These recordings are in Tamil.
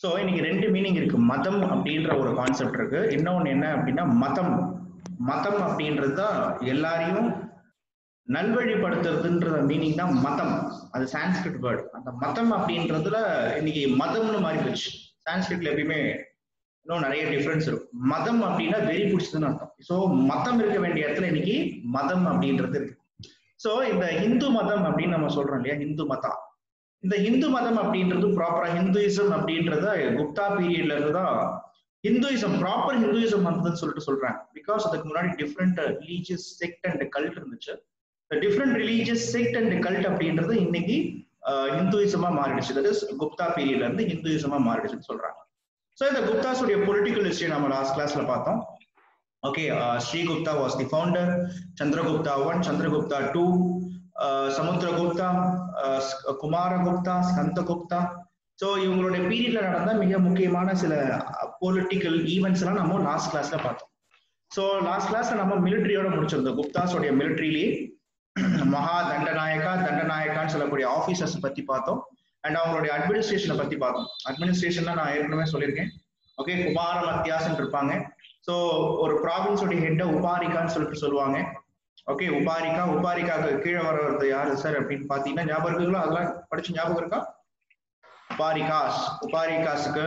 ஸோ இன்னைக்கு ரெண்டு மீனிங் இருக்கு மதம் அப்படின்ற ஒரு கான்செப்ட் இருக்கு இன்னொன்னு என்ன அப்படின்னா மதம் மதம் அப்படின்றது தான் எல்லாரையும் நல்வழிப்படுத்துறதுன்ற மீனிங் தான் மதம் அது சான்ஸ்கிரிட் வேர்டு அந்த மதம் அப்படின்றதுல இன்னைக்கு மதம்னு மாறி போச்சு சான்ஸ்கிரிட்ல எப்பயுமே இன்னும் நிறைய டிஃபரன்ஸ் இருக்கும் மதம் அப்படின்னா வெறி பிடிச்சதுன்னு அர்த்தம் ஸோ மதம் இருக்க வேண்டிய இடத்துல இன்னைக்கு மதம் அப்படின்றது இருக்கு ஸோ இந்த இந்து மதம் அப்படின்னு நம்ம சொல்றோம் இல்லையா இந்து மதம் இந்த இந்து மதம் அப்படின்றது ப்ராப்பரா ஹிந்துயிசம் அப்படின்றத குப்தா பீரியட்ல இருந்து தான் ஹிந்துயிசம் ப்ராப்பர் ஹிந்துயிசம் வந்ததுன்னு சொல்லிட்டு சொல்றாங்க பிகாஸ் அதுக்கு முன்னாடி different religious sect and cult இருந்துச்சு different religious sect and cult அப்படின்றது இன்னைக்கு ஹிந்துயிசமா மாறிடுச்சு தட் இஸ் குப்தா பீரியட்ல இருந்து ஹிந்துயிசமா மாறிடுச்சுன்னு சொல்றாங்க ஸோ இந்த குப்தாஸுடைய பொலிட்டிக்கல் ஹிஸ்டரி நம்ம லாஸ்ட் கிளாஸ்ல பார்த்தோம் okay Srigupta was the founder Chandragupta one Chandragupta two Samudragupta Kumaragupta Skandagupta so இவங்களுடைய பீரியட்ல நடந்த மிக முக்கியமான சில பொலிட்டிக்கல் ஈவெண்ட்ஸ் எல்லாம் நம்ம லாஸ்ட் கிளாஸ்ல பார்த்தோம் ஸோ லாஸ்ட் கிளாஸ்ல நம்ம மிலிட்ரியோட முடிச்சிருந்தோம் குப்தாஸோடைய மிலிட்ரிலேயே மகா தண்டநாயக்கா தண்டநாயக்கான்னு சொல்லக்கூடிய ஆபீசர்ஸ் பத்தி பார்த்தோம் அண்ட் அவங்களுடைய அட்மினிஸ்ட்ரேஷனை பத்தி பார்த்தோம் அட்மினிஸ்ட்ரேஷன்ல நான் ஏற்கனவே சொல்லியிருக்கேன் ஓகே குமார மத்தியாசன் இருப்பாங்க ஸோ ஒரு ப்ராவின்ஸோட ஹெட்டை உபாரிக்கான்னு சொல்லிட்டு சொல்லுவாங்க ஓகே உபாரிக்கா உபாரிக்காக்கு கீழே வர்றது யாரு சார் அப்படின்னு பாத்தீங்கன்னா ஞாபகம் இருக்குங்களா அதெல்லாம் படிச்சு ஞாபகம் இருக்கா உபாரிகாஸ் உபாரிகாஸுக்கு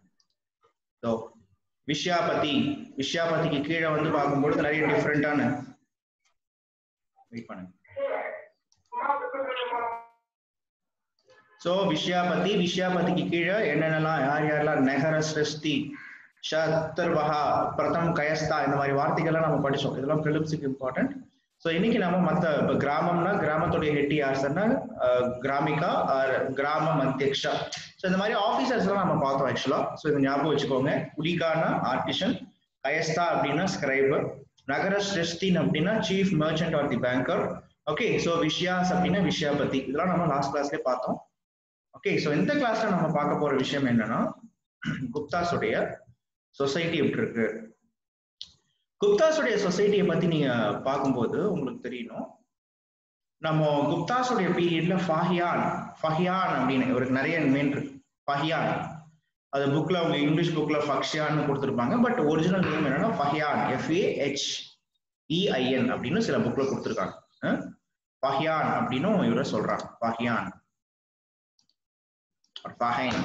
விஷயாபதி விஷயாபதிக்கு கீழே வந்து பார்க்கும்பொழுது நிறைய டிஃப்ரெண்டான வெயிட் பண்ணுங்க சோ விஷயாபதி விஷயாபதிக்கு கீழே என்னென்னலாம் யார் யாரெல்லாம் நெகர சிருஷ்டி சத்தர்வஹா பிரதம் கயஸ்தா இந்த மாதிரி வார்த்தைகள்லாம் நம்ம படிச்சோம் இதெல்லாம் பிலிம்ஸுக்கு இம்பார்ட்டன்ட் ஸோ இன்னைக்கு நம்ம மற்ற இப்போ கிராமம்னா கிராமத்துடைய ஹெட் யார் சார்னா கிராமிகா ஆர் கிராமம் அத்தியக்ஷா ஸோ இந்த மாதிரி ஆஃபீஸர்ஸ் எல்லாம் நம்ம பார்த்தோம் ஆக்சுவலா ஸோ இதை ஞாபகம் வச்சுக்கோங்க குடிகானா ஆர்டிஷன் கயஸ்தா அப்படின்னா ஸ்கிரைபர் நகர சிருஷ்டின் அப்படின்னா chief merchant or the banker okay so விஷயாஸ் அப்படின்னா விஷயாபதி இதெல்லாம் நம்ம லாஸ்ட் கிளாஸ்லேயே பார்த்தோம் ஓகே ஸோ இந்த கிளாஸ்ல நம்ம பார்க்க போற விஷயம் என்னன்னா குப்தாஸுடைய சொசைட்டி எப்படி இருக்கு குப்தாஸுடைய சொசைட்டியை பத்தி நீங்க பார்க்கும்போது உங்களுக்கு தெரியணும் நம்ம குப்தாஸுடைய பீரியட்ல ஃபஹியான் ஃபஹியான் அப்படின்னு இவருக்கு நிறைய மெயின் இருக்கு ஃபஹியான் அது புக்ல அவங்க இங்கிலீஷ் புக்ல ஃபக்ஷியான்னு கொடுத்துருப்பாங்க பட் ஒரிஜினல் நேம் என்னன்னா ஃபஹியான் எஃப்ஏ ஹெச் இஐஎன் அப்படின்னு சில புக்ல கொடுத்துருக்காங்க ஃபஹியான் அப்படின்னு இவரை சொல்றாங்க ஃபஹியான் ஃபஹைன்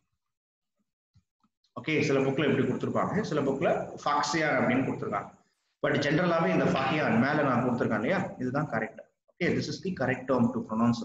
ஓகே சில புக்ல இப்படி கொடுத்துருப்பாங்க சில புக்ல ஃபாக்சியான் அப்படின்னு கொடுத்துருக்காங்க பட் ஜென்ரலாவே இந்த ஃபஹியான் மேல நான் கொடுத்துருக்கேன் இல்லையா இதுதான் correct okay this is the correct term to pronounce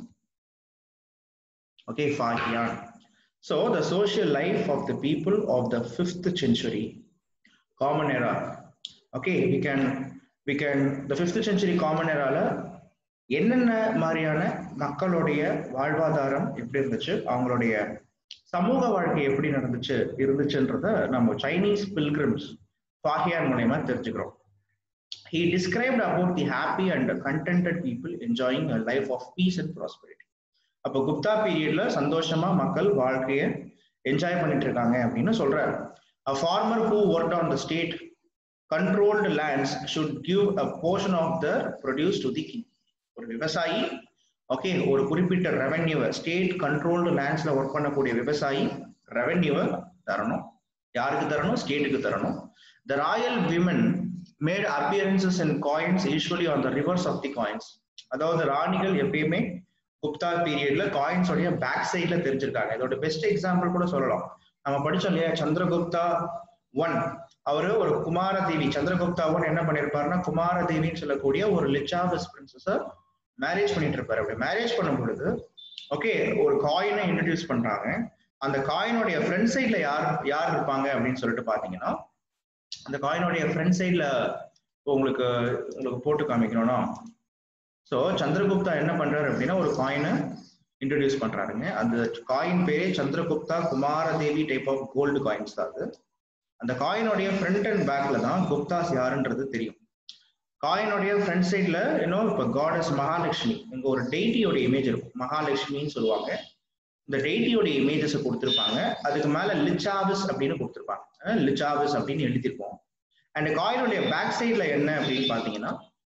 okay Fahien so the social life of the people of the fifth century common era okay we can we can the fifth century common எரால என்னென்ன மாதிரியான மக்களுடைய வாழ்வாதாரம் எப்படி இருந்துச்சு அவங்களுடைய சமூக வாழ்க்கை எப்படி நடந்துச்சு இருந்துச்சுன்றத நம்ம சைனீஸ் பில்கிரிம்ஸ் ஃபாஹியான் மூலயமா தெரிஞ்சுக்கிறோம் he described about the happy and contented people enjoying a life of peace and prosperity அப்போ குப்தா பீரியட்ல சந்தோஷமா மக்கள் வாழ்க்கையை என்ஜாய் பண்ணிட்டு இருக்காங்க அப்படின்னு சொல்றாரு a farmer who work on the state controlled lands should give a portion of the produce to the king ஒரு விவசாயி ஓகே ஒரு குறிப்பிட்ட ரெவென்யூவை ஸ்டேட் கண்ட்ரோல்டு லேண்ட்ஸ்ல ஒர்க் பண்ணக்கூடிய விவசாயி ரெவென்யூவை தரணும் யாருக்கு தரணும் ஸ்டேட்டுக்கு தரணும் the royal women made appearances and coins usually on the reverse of the coins அதாவது ராணிகள் எப்பயுமே குப்தா பீரியட்ல காயின்ஸோடைய பேக் சைட்ல தெரிஞ்சிருக்காங்க இதோட பெஸ்ட் எக்ஸாம்பிள் கூட சொல்லலாம் நம்ம படிச்சோம் இல்லையா சந்திரகுப்தா ஒன் அவரு ஒரு குமாரதேவி சந்திரகுப்தா ஒன் என்ன பண்ணிருப்பாருன்னா குமாரதேவின்னு சொல்லக்கூடிய ஒரு லிச்சாவஸ் பிரின்சஸ மேரேஜ் பண்ணிட்டு இருப்பாரு அப்படி மேரேஜ் பண்ணும் பொழுது ஓகே ஒரு காயினை இன்ட்ரடியூஸ் பண்றாங்க அந்த காயினுடைய ஃப்ரண்ட் சைட்ல யார் யார் இருப்பாங்க அப்படின்னு சொல்லிட்டு பாத்தீங்கன்னா அந்த காயினுடைய ஃப்ரண்ட் சைட்ல உங்களுக்கு உங்களுக்கு போட்டு காமிக்கணும்னா ஸோ சந்திரகுப்தா என்ன பண்றாரு அப்படின்னா ஒரு காயினை இன்ட்ரடியூஸ் பண்றாருங்க அந்த காயின் பேரே Chandragupta Kumaradevi type of gold coins தான் அது அந்த காயினுடைய ஃப்ரண்ட் அண்ட் பேக்ல தான் குப்தாஸ் யாருன்றது தெரியும் காயினுடைய ஃப்ரண்ட் சைட்ல இன்னும் இப்போ காடஸ் மகாலட்சுமி இங்க ஒரு டெய்டியோட இமேஜ் இருக்கும் மகாலட்சுமின்னு சொல்லுவாங்க இந்த டெய்டியோட இமேஜஸ் கொடுத்துருப்பாங்க அதுக்கு மேல லிச்சாவிஸ் அப்படின்னு கொடுத்துருப்பாங்க லிச்சாவிஸ் அப்படின்னு எழுதியிருப்போம் அண்ட் காயினுடைய பேக் சைட்ல என்ன அப்படின்னு பாத்தீங்கன்னா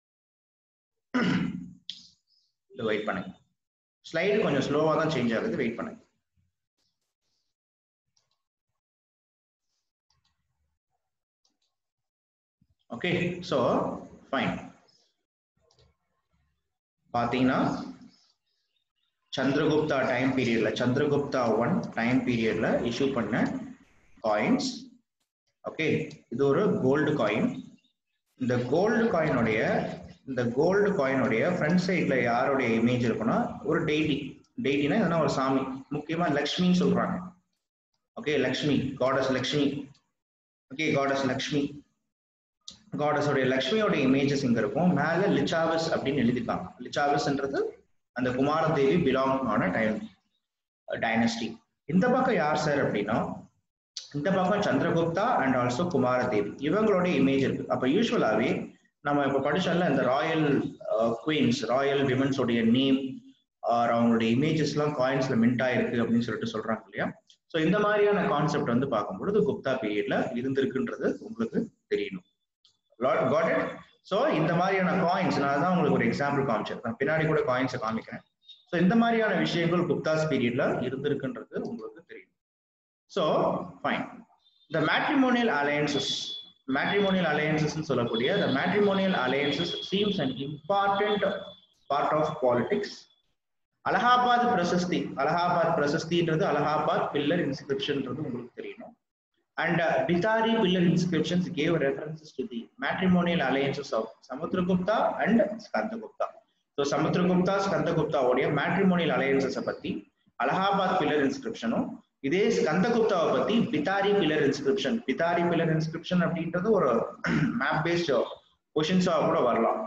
இது வெயிட் பண்ணுங்க ஸ்லைடு கொஞ்சம் ஸ்லோவா தான் சேஞ்ச் ஆகுது வெயிட் பண்ணுங்க ஓகே ஸோ ஃபைன் பார்த்தீங்கன்னா சந்திரகுப்தா டைம் பீரியட்ல சந்திரகுப்தா ஒன் டைம் பீரியட்ல இஷ்யூ பண்ண காயின்ஸ் ஓகே இது ஒரு கோல்டு காயின் இந்த கோல்டு காயினுடைய இந்த கோல்டு காயினுடைய ஃப்ரண்ட் சைட்ல யாருடைய இமேஜ் இருக்குன்னா ஒரு டெய்டி டெய்டினா எதனா ஒரு சாமி முக்கியமா லக்ஷ்மின்னு சொல்றாங்க okay Lakshmi goddess Lakshmi okay goddess Lakshmi காடஸோடைய லக்ஷ்மியோட இமேஜஸ் இங்க இருக்கும் மேல லிச்சாவஸ் அப்படின்னு எழுதிருக்காங்க லிச்சாவஸ்ன்றது அந்த குமாரதேவி பிலாங் ஆன டைம் டைனஸ்டி இந்த பக்கம் யார் சார் அப்படின்னா இந்த பக்கம் சந்திரகுப்தா அண்ட் ஆல்சோ குமாரதேவி இவங்களோட இமேஜ் இருக்கு அப்ப யூஸ்வலாவே நம்ம இப்ப படிச்சோம்ல இந்த ராயல் குவீன்ஸ் ராயல் விமன்ஸோடைய நேம் ஆர் அவங்களுடைய இமேஜஸ் எல்லாம் காயின்ஸ்ல மின்ட் ஆயிருக்கு அப்படின்னு சொல்லிட்டு சொல்றாங்க இல்லையா ஸோ இந்த மாதிரியான கான்செப்ட் வந்து பார்க்கும்பொழுது குப்தா பீரியட்ல இருந்திருக்குன்றது உங்களுக்கு தெரியணும் காட் இட் ஸோ இந்த மாதிரியான காயின்ஸ் நான் தான் உங்களுக்கு ஒரு எக்ஸாம்பிள் காமிச்சிருக்கேன் பின்னாடி கூட காயின்ஸை காமிக்கிறேன் ஸோ இந்த மாதிரியான விஷயங்கள் குப்தாஸ் பீரியட்ல இருந்திருக்குன்றது உங்களுக்கு தெரியும் so fine the matrimonial alliances matrimonial alliances சொல்லக்கூடிய the matrimonial alliances seems an important part of politics Allahabad Prashasti Allahabad பிரசஸ்தின்றது அலகாபாத் பில்லர் இன்ஸ்கிரிப்ஷன்ன்றது உங்களுக்கு தெரியணும் and uh, Bithari pillar inscriptions gave references to the matrimonial alliances of Samudragupta and Skandagupta. So Samudragupta, Skandagupta உடைய matrimonial alliances பத்தி அலகாபாத் பில்லர் இன்ஸ்கிரிப்ஷனும் இதே ஸ்கந்தகுப்தாவை பத்தி Bhitari pillar inscription Bhitari pillar inscription அப்படின்றது ஒரு மேப் பேஸ்ட் கொஷின்ஸா கூட வரலாம்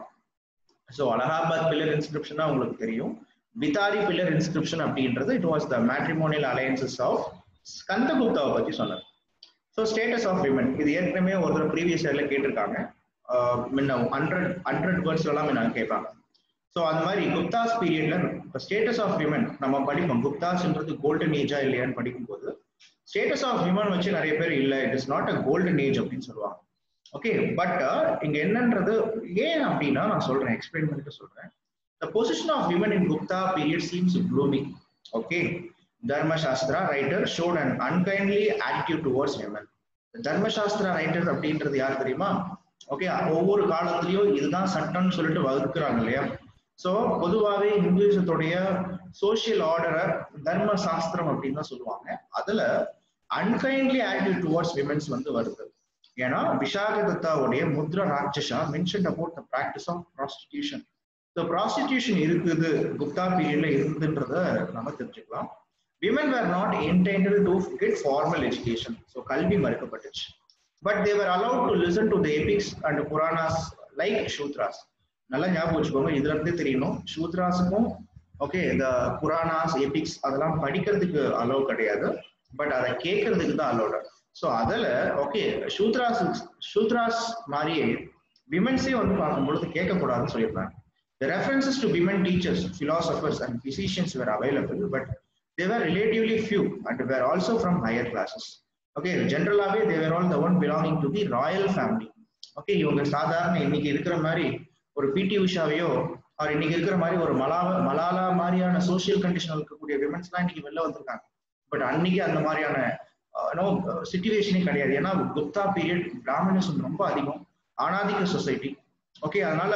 ஸோ அலகாபாத் பில்லர் இன்ஸ்கிரிப்ஷன் உங்களுக்கு தெரியும் பிதாரி பில்லர் இன்ஸ்கிரிப்ஷன் அப்படின்றது it was the matrimonial alliances of ஸ்கந்தகுப்தாவை பத்தி சொன்னார் ஸோ ஸ்டேட்டஸ் ஆஃப் விமன் இது ஏற்கனவே ஒரு தடவை ப்ரீவியஸ் இயர்ல கேட்டிருக்காங்க முன்ன ஹண்ட்ரட் ஹண்ட்ரட் வேர்ட்ஸ்லாம் முன்ன கேட்பாங்க ஸோ அந்த மாதிரி குப்தாஸ் பீரியட்ல இப்போ ஸ்டேட்டஸ் ஆஃப் விமன் நம்ம படிப்போம் குப்தாஸ்ன்றது கோல்டன் ஏஜா இல்லையான்னு படிக்கும்போது ஸ்டேட்டஸ் ஆஃப் விமன் வச்சு நிறைய பேர் இல்லை it is not a golden age அப்படின்னு சொல்லுவாங்க ஓகே பட் இங்க என்னன்றது ஏன் அப்படின்னா நான் சொல்றேன் எக்ஸ்பிளைன் பண்ணிட்டு சொல்றேன் the position of women in Gupta period seems blooming okay Dharmashastra writer showed and unkindly attitude towards women Dharmashastra writer அப்படின்றது யார் தெரியுமா ஓகே ஒவ்வொரு காலத்திலயும் இதுதான் சட்டம்னு சொல்லிட்டு வகுக்கிறாங்க இல்லையா சோ பொதுவாகவே இந்துவிசத்துடைய சோசியல் ஆர்டரை தர்ம சாஸ்திரம் அப்படின்னு தான் சொல்லுவாங்க அதுல அன்கைண்ட்லி ஆட்டிடியூட் டுவர்ட்ஸ் விமென்ஸ் வந்து வருது ஏன்னா விஷாகதத்தாவுடைய Mudrarakshasa mention about the practice of prostitution so prostitution இருக்குது குப்தா பீரியட்ல இருந்துன்றத நம்ம தெரிஞ்சுக்கலாம் women were not intended to get formal education so கல்வி மறுக்கப்பட்டுச்சு but they were allowed to listen to the epics and Puranas like Shudras நல்லா ஞாபகம் வச்சுக்கோங்க இதுல இருந்தே தெரியணும் ஷூத்ராஸுக்கும் ஓகே இந்த புராணாஸ் எபிக்ஸ் அதெல்லாம் படிக்கிறதுக்கு அலோவ் கிடையாது பட் அதை கேட்கறதுக்கு தான் அலோடு ஸோ அதில் ஓகே ஷூத்ராஸ் ஷூத்ராஸ் மாதிரியே விமென்ஸே வந்து பார்க்கும்பொழுது கேட்கக்கூடாதுன்னு சொல்லியிருந்தாங்க The references to women teachers, philosophers, and physicians were available, but they were relatively few and were also from higher classes. Okay, generally they were all the one belonging to the royal family. Okay இவங்க சாதாரண இன்னைக்கு இருக்கிற மாதிரி ஒரு பிடி உஷாவையோ அவர் இன்னைக்கு இருக்கிற மாதிரி ஒரு மலா மலாலா மாதிரியான சோசியல் கண்டிஷன் இருக்கக்கூடிய விமன்ஸ்லாம் இன்னைக்கு வெளில வந்திருக்காங்க பட் அன்னைக்கு அந்த மாதிரியான நோ சுச்சுவேஷனே கிடையாது ஏன்னா குப்தா பீரியட் பிராமணிசம் ரொம்ப அதிகம் ஆணாதிக்க சொசைட்டி ஓகே அதனால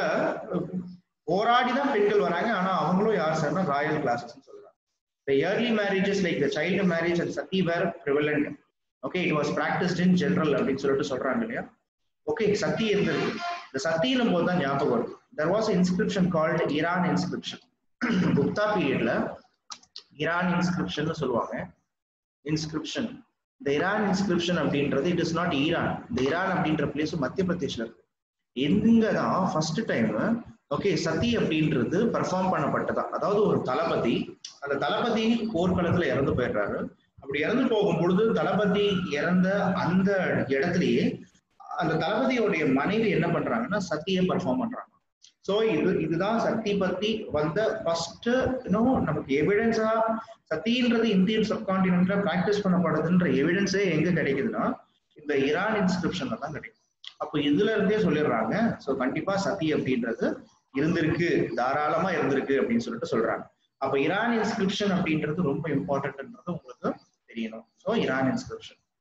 போராடி தான் பெண்கள் வராங்க ஆனா அவங்களும் யார் சார்னா ராயல் கிளாஸஸ் சொல்றாங்க The early marriages like the child marriage and sati were prevalent. Okay, it was practiced in general அப்படின்னு சொல்லிட்டு சொல்றாங்க இல்லையா ஓகே சத்தி இருந்தது இந்த சத்தியிலும் போது தான் ஞாபகம் வருது there was inscription called Eran inscription Gupta பீரியட்ல ஈரான் இன்ஸ்கிரிப்ஷன் சொல்லுவாங்க இன்ஸ்கிரிப்ஷன் இந்த ஈரான் இன்ஸ்கிரிப்ஷன் அப்படின்றது இட் இஸ் நாட் ஈரான் இந்த ஈரான் அப்படின்ற பிளேஸ் மத்திய பிரதேஷ்ல இருக்கு எங்க தான் ஃபர்ஸ்ட் டைம் ஓகே சதி அப்படின்றது பெர்ஃபார்ம் பண்ணப்பட்டதா அதாவது ஒரு தளபதி அந்த தளபதி போர்க்களத்துல இறந்து போயிடுறாரு அப்படி இறந்து போகும் பொழுது தளபதி இறந்த அந்த இடத்துலயே அந்த தளபதியோடைய மனைவி என்ன பண்றாங்கன்னா சத்தியை பெர்ஃபார்ம் பண்றாங்க சோ இது இதுதான் சக்தி பத்தி வந்த ஃபர்ஸ்ட் இன்னும் நமக்கு எவிடன்ஸா சத்தின்றது இந்தியன் சப்கான்டினென்ட்ல பிராக்டிஸ் பண்ணப்படுதுன்ற எவிடன்ஸே எங்க கிடைக்குதுன்னா இந்த ஈரான் இன்ஸ்கிரிப்ஷன்ல தான் கிடைக்கும் அப்போ இதுல இருந்தே சொல்லிடுறாங்க சோ கண்டிப்பா சதி அப்படின்றது இருந்திருக்கு தாராளமா இருந்திருக்கு அப்படின்னு சொல்லிட்டு சொல்றாங்க அப்ப ஈரான் இன்ஸ்கிரிப்ஷன் அப்படின்றது ரொம்ப இம்பார்ட்டன்ட்ன்றது உங்களுக்கு தெரியணும் ஸோ ஈரான் இன்ஸ்கிரிப்ஷன்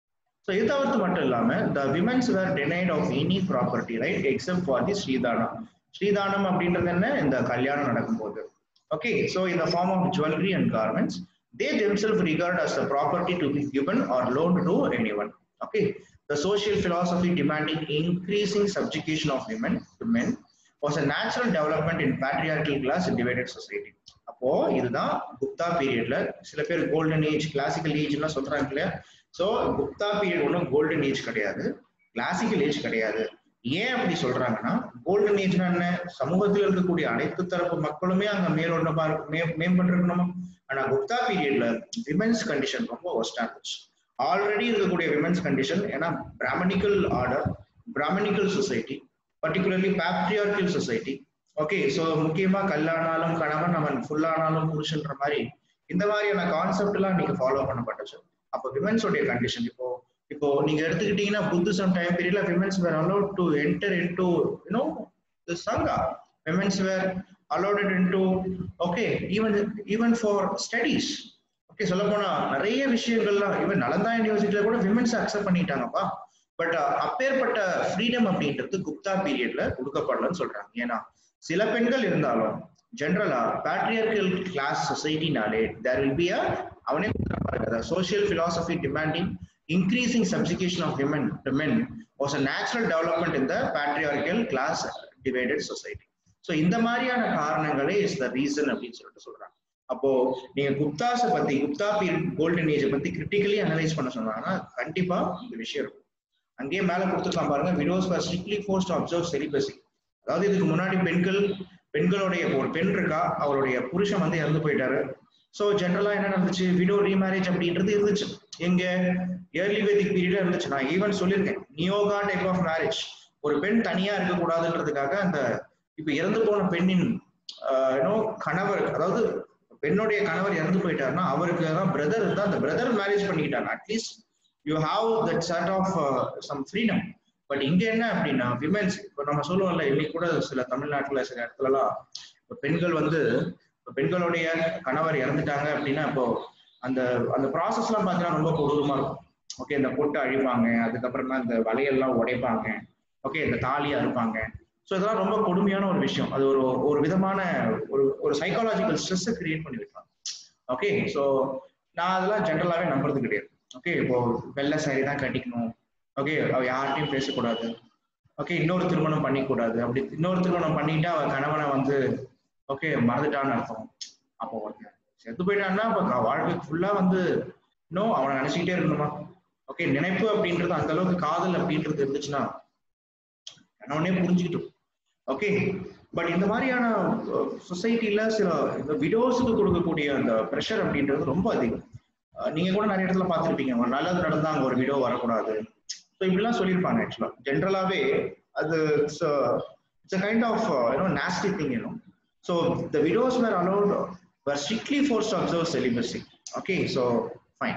ஸோ இது தவிர்த்து மட்டும் இல்லாம the womens were denied of any property right except for the Stridhana Stridhana அப்படின்றது என்ன இந்த கல்யாணம் நடக்கும்போது ஓகே ஸோ இந்த form of jewellery and garments they themselves regard as the property to be given or loan to any one okay the social philosophy demanding increasing subjugation of women to men was a natural development in patriarchal class divided society அப்போ இதுதான் குப்தா பீரியட்ல சில பேர் கோல்டன் ஏஜ் கிளாசிக்கல் ஏஜ் எல்லாம் சொல்றாங்க இல்லையா சோ குப்தா பீரியட் ஒன்றும் கோல்டன் ஏஜ் கிடையாது கிளாசிக்கல் ஏஜ் கிடையாது ஏன் அப்படி சொல்றாங்கன்னா கோல்டன் ஏஜ்னா என்ன சமூகத்தில் இருக்கக்கூடிய அனைத்து தரப்பு மக்களுமே அங்க மேலோட்டமா இருக்கு- மே மேம்பட்டிருக்கணுமா ஆனா குப்தா பீரியட்ல விமென்ஸ் கண்டிஷன் ரொம்ப ஒஸ்டா இருந்துச்சு ஆல்ரெடி இருக்கக்கூடிய விமென்ஸ் கண்டிஷன் ஏன்னா brahmanical order brahmanical society particularly patriarchal society okay so முக்கியமா கல்லானாலும் கணவன் அவன் ஃபுல்லானாலும் புருஷன்ற மாதிரி இந்த மாதிரியான கான்செப்ட் எல்லாம் நீங்க ஃபாலோ பண்ணப்பட்டுச்சு அப்போ விமென்ஸோடைய கண்டிஷன் இப்போ இப்போ நீங்க எடுத்துக்கிட்டீங்கன்னா புத்திசம் டைம் பீரியட்ல womens were allowed to enter into you know Sangha womens were allowed into okay even even for studies okay சொல்ல போனா நிறைய விஷயங்கள்லாம் ஈவன் நலந்தா யூனிவர்சிட்டியில கூட விமென்ஸ் அக்செப்ட் பண்ணிட்டாங்கப்பா பட் அப்பேற்பட்ட ஃப்ரீடம் அப்படின்றது குப்தா பீரியட்ல கொடுக்கப்படலன்னு சொல்றாங்க ஏன்னா சில பெண்கள் இருந்தாலும் ஜென்ரலா பேட்ரியர்கல் கிளாஸ் சொசைட்டினாலே தேர் வில் பி அ அவனே பாருங்க social philosophy demanding increasing subjugation of women to men was a natural development in the patriarchal class divided society so இந்த மாதிரியான காரணங்களே இஸ் த ரீசன் அப்படின்னு சொல்லிட்டு சொல்றாங்க அப்போ நீங்க குப்தாஸை பத்தி குப்தா பீரியட் கோல்டன் ஏஜை பத்தி கிரிட்டிக்கலி அனலைஸ் பண்ண சொன்னாங்கன்னா கண்டிப்பா இந்த விஷயம் இருக்கும் அங்கேயே மேல கொடுத்துருக்கான் பாருங்க widows for strictly forced observe celibacy அதாவது இதுக்கு முன்னாடி பெண்கள் பெண்களுடைய ஒரு பெண் இருக்கா அவருடைய புருஷன் வந்து இறந்து போயிட்டாரு ஸோ ஜென்ரலா என்ன நடந்துச்சு விடோ ரீமேரேஜ் அப்படின்றது இருந்துச்சு எங்க ஏர்லி வேதிக் பீரியட் இருந்துச்சு நான் ஈவன் சொல்லியிருக்கேன் நியோகா டைப் ஆஃப் மேரேஜ் ஒரு பெண் தனியா இருக்கக்கூடாதுன்றதுக்காக அந்த இப்ப இறந்து போன பெண்ணின் யூனோ கணவர் அதாவது பெண்ணுடைய கணவர் இறந்து போயிட்டாருன்னா அவருக்கு தான் பிரதர் இருந்தா அந்த பிரதர் மேரேஜ் பண்ணிக்கிட்டாங்க at least you have that sort of some freedom but இங்க என்ன அப்படின்னா விமென்ஸ் இப்போ நம்ம சொல்லுவோம்ல இன்னைக்கு கூட சில தமிழ்நாட்டுல சில இடத்துலலாம் இப்போ பெண்கள் வந்து இப்போ பெண்களுடைய கணவர் இறந்துட்டாங்க அப்படின்னா இப்போ அந்த அந்த ப்ராசஸ்லாம் பார்த்தீங்கன்னா ரொம்ப கொடூரமா இருக்கும் ஓகே இந்த பொட்டு அழிப்பாங்க அதுக்கப்புறமா இந்த வளையல்லாம் உடைப்பாங்க ஓகே இந்த தாலியா இருப்பாங்க ஸோ இதெல்லாம் ரொம்ப கொடுமையான ஒரு விஷயம் அது ஒரு ஒரு விதமான ஒரு ஒரு சைக்காலஜிக்கல் ஸ்ட்ரெஸ்ஸை கிரியேட் பண்ணி வைப்பாங்க ஓகே ஸோ நான் அதெல்லாம் ஜென்ரலாகவே நம்புறது கிடையாது ஓகே இப்போ வெள்ளை சாரி தான் கட்டிக்கணும் ஓகே அவ யார்கிட்டையும் பேசக்கூடாது ஓகே இன்னொரு திருமணம் பண்ணிக்கூடாது அப்படி இன்னொரு திருமணம் பண்ணிட்டா அவ கணவனை வந்து ஓகே மறந்துட்டான்னு அர்த்தம் அப்போ ஒருத்தன் செத்து போயிட்டான்னா அப்ப வாழ்க்கை ஃபுல்லா வந்து இன்னும் அவனை நினைச்சுக்கிட்டே இருக்கணுமா ஓகே நினைப்பு அப்படின்றது அந்த அளவுக்கு காதல் அப்படின்றது இருந்துச்சுன்னா கணவனே புரிஞ்சுக்கிட்டோம் ஓகே பட் இந்த மாதிரியான சொசைட்டில சில இந்த விடோஸுக்கு கொடுக்கக்கூடிய அந்த ப்ரெஷர் அப்படின்றது ரொம்ப அதிகம் நீங்க கூட நிறைய இடத்துல பார்த்துருப்பீங்க ஒரு நல்லது நடந்தா அங்க ஒரு விடோ வரக்கூடாது ஸோ இப்படிலாம் சொல்லியிருப்பாங்க ஆக்சுவலா ஜென்ரலாவே அது it's it's a kind of you know nasty thing you know so the widows were allowed were strictly forced to observe celibacy. Okay, so fine.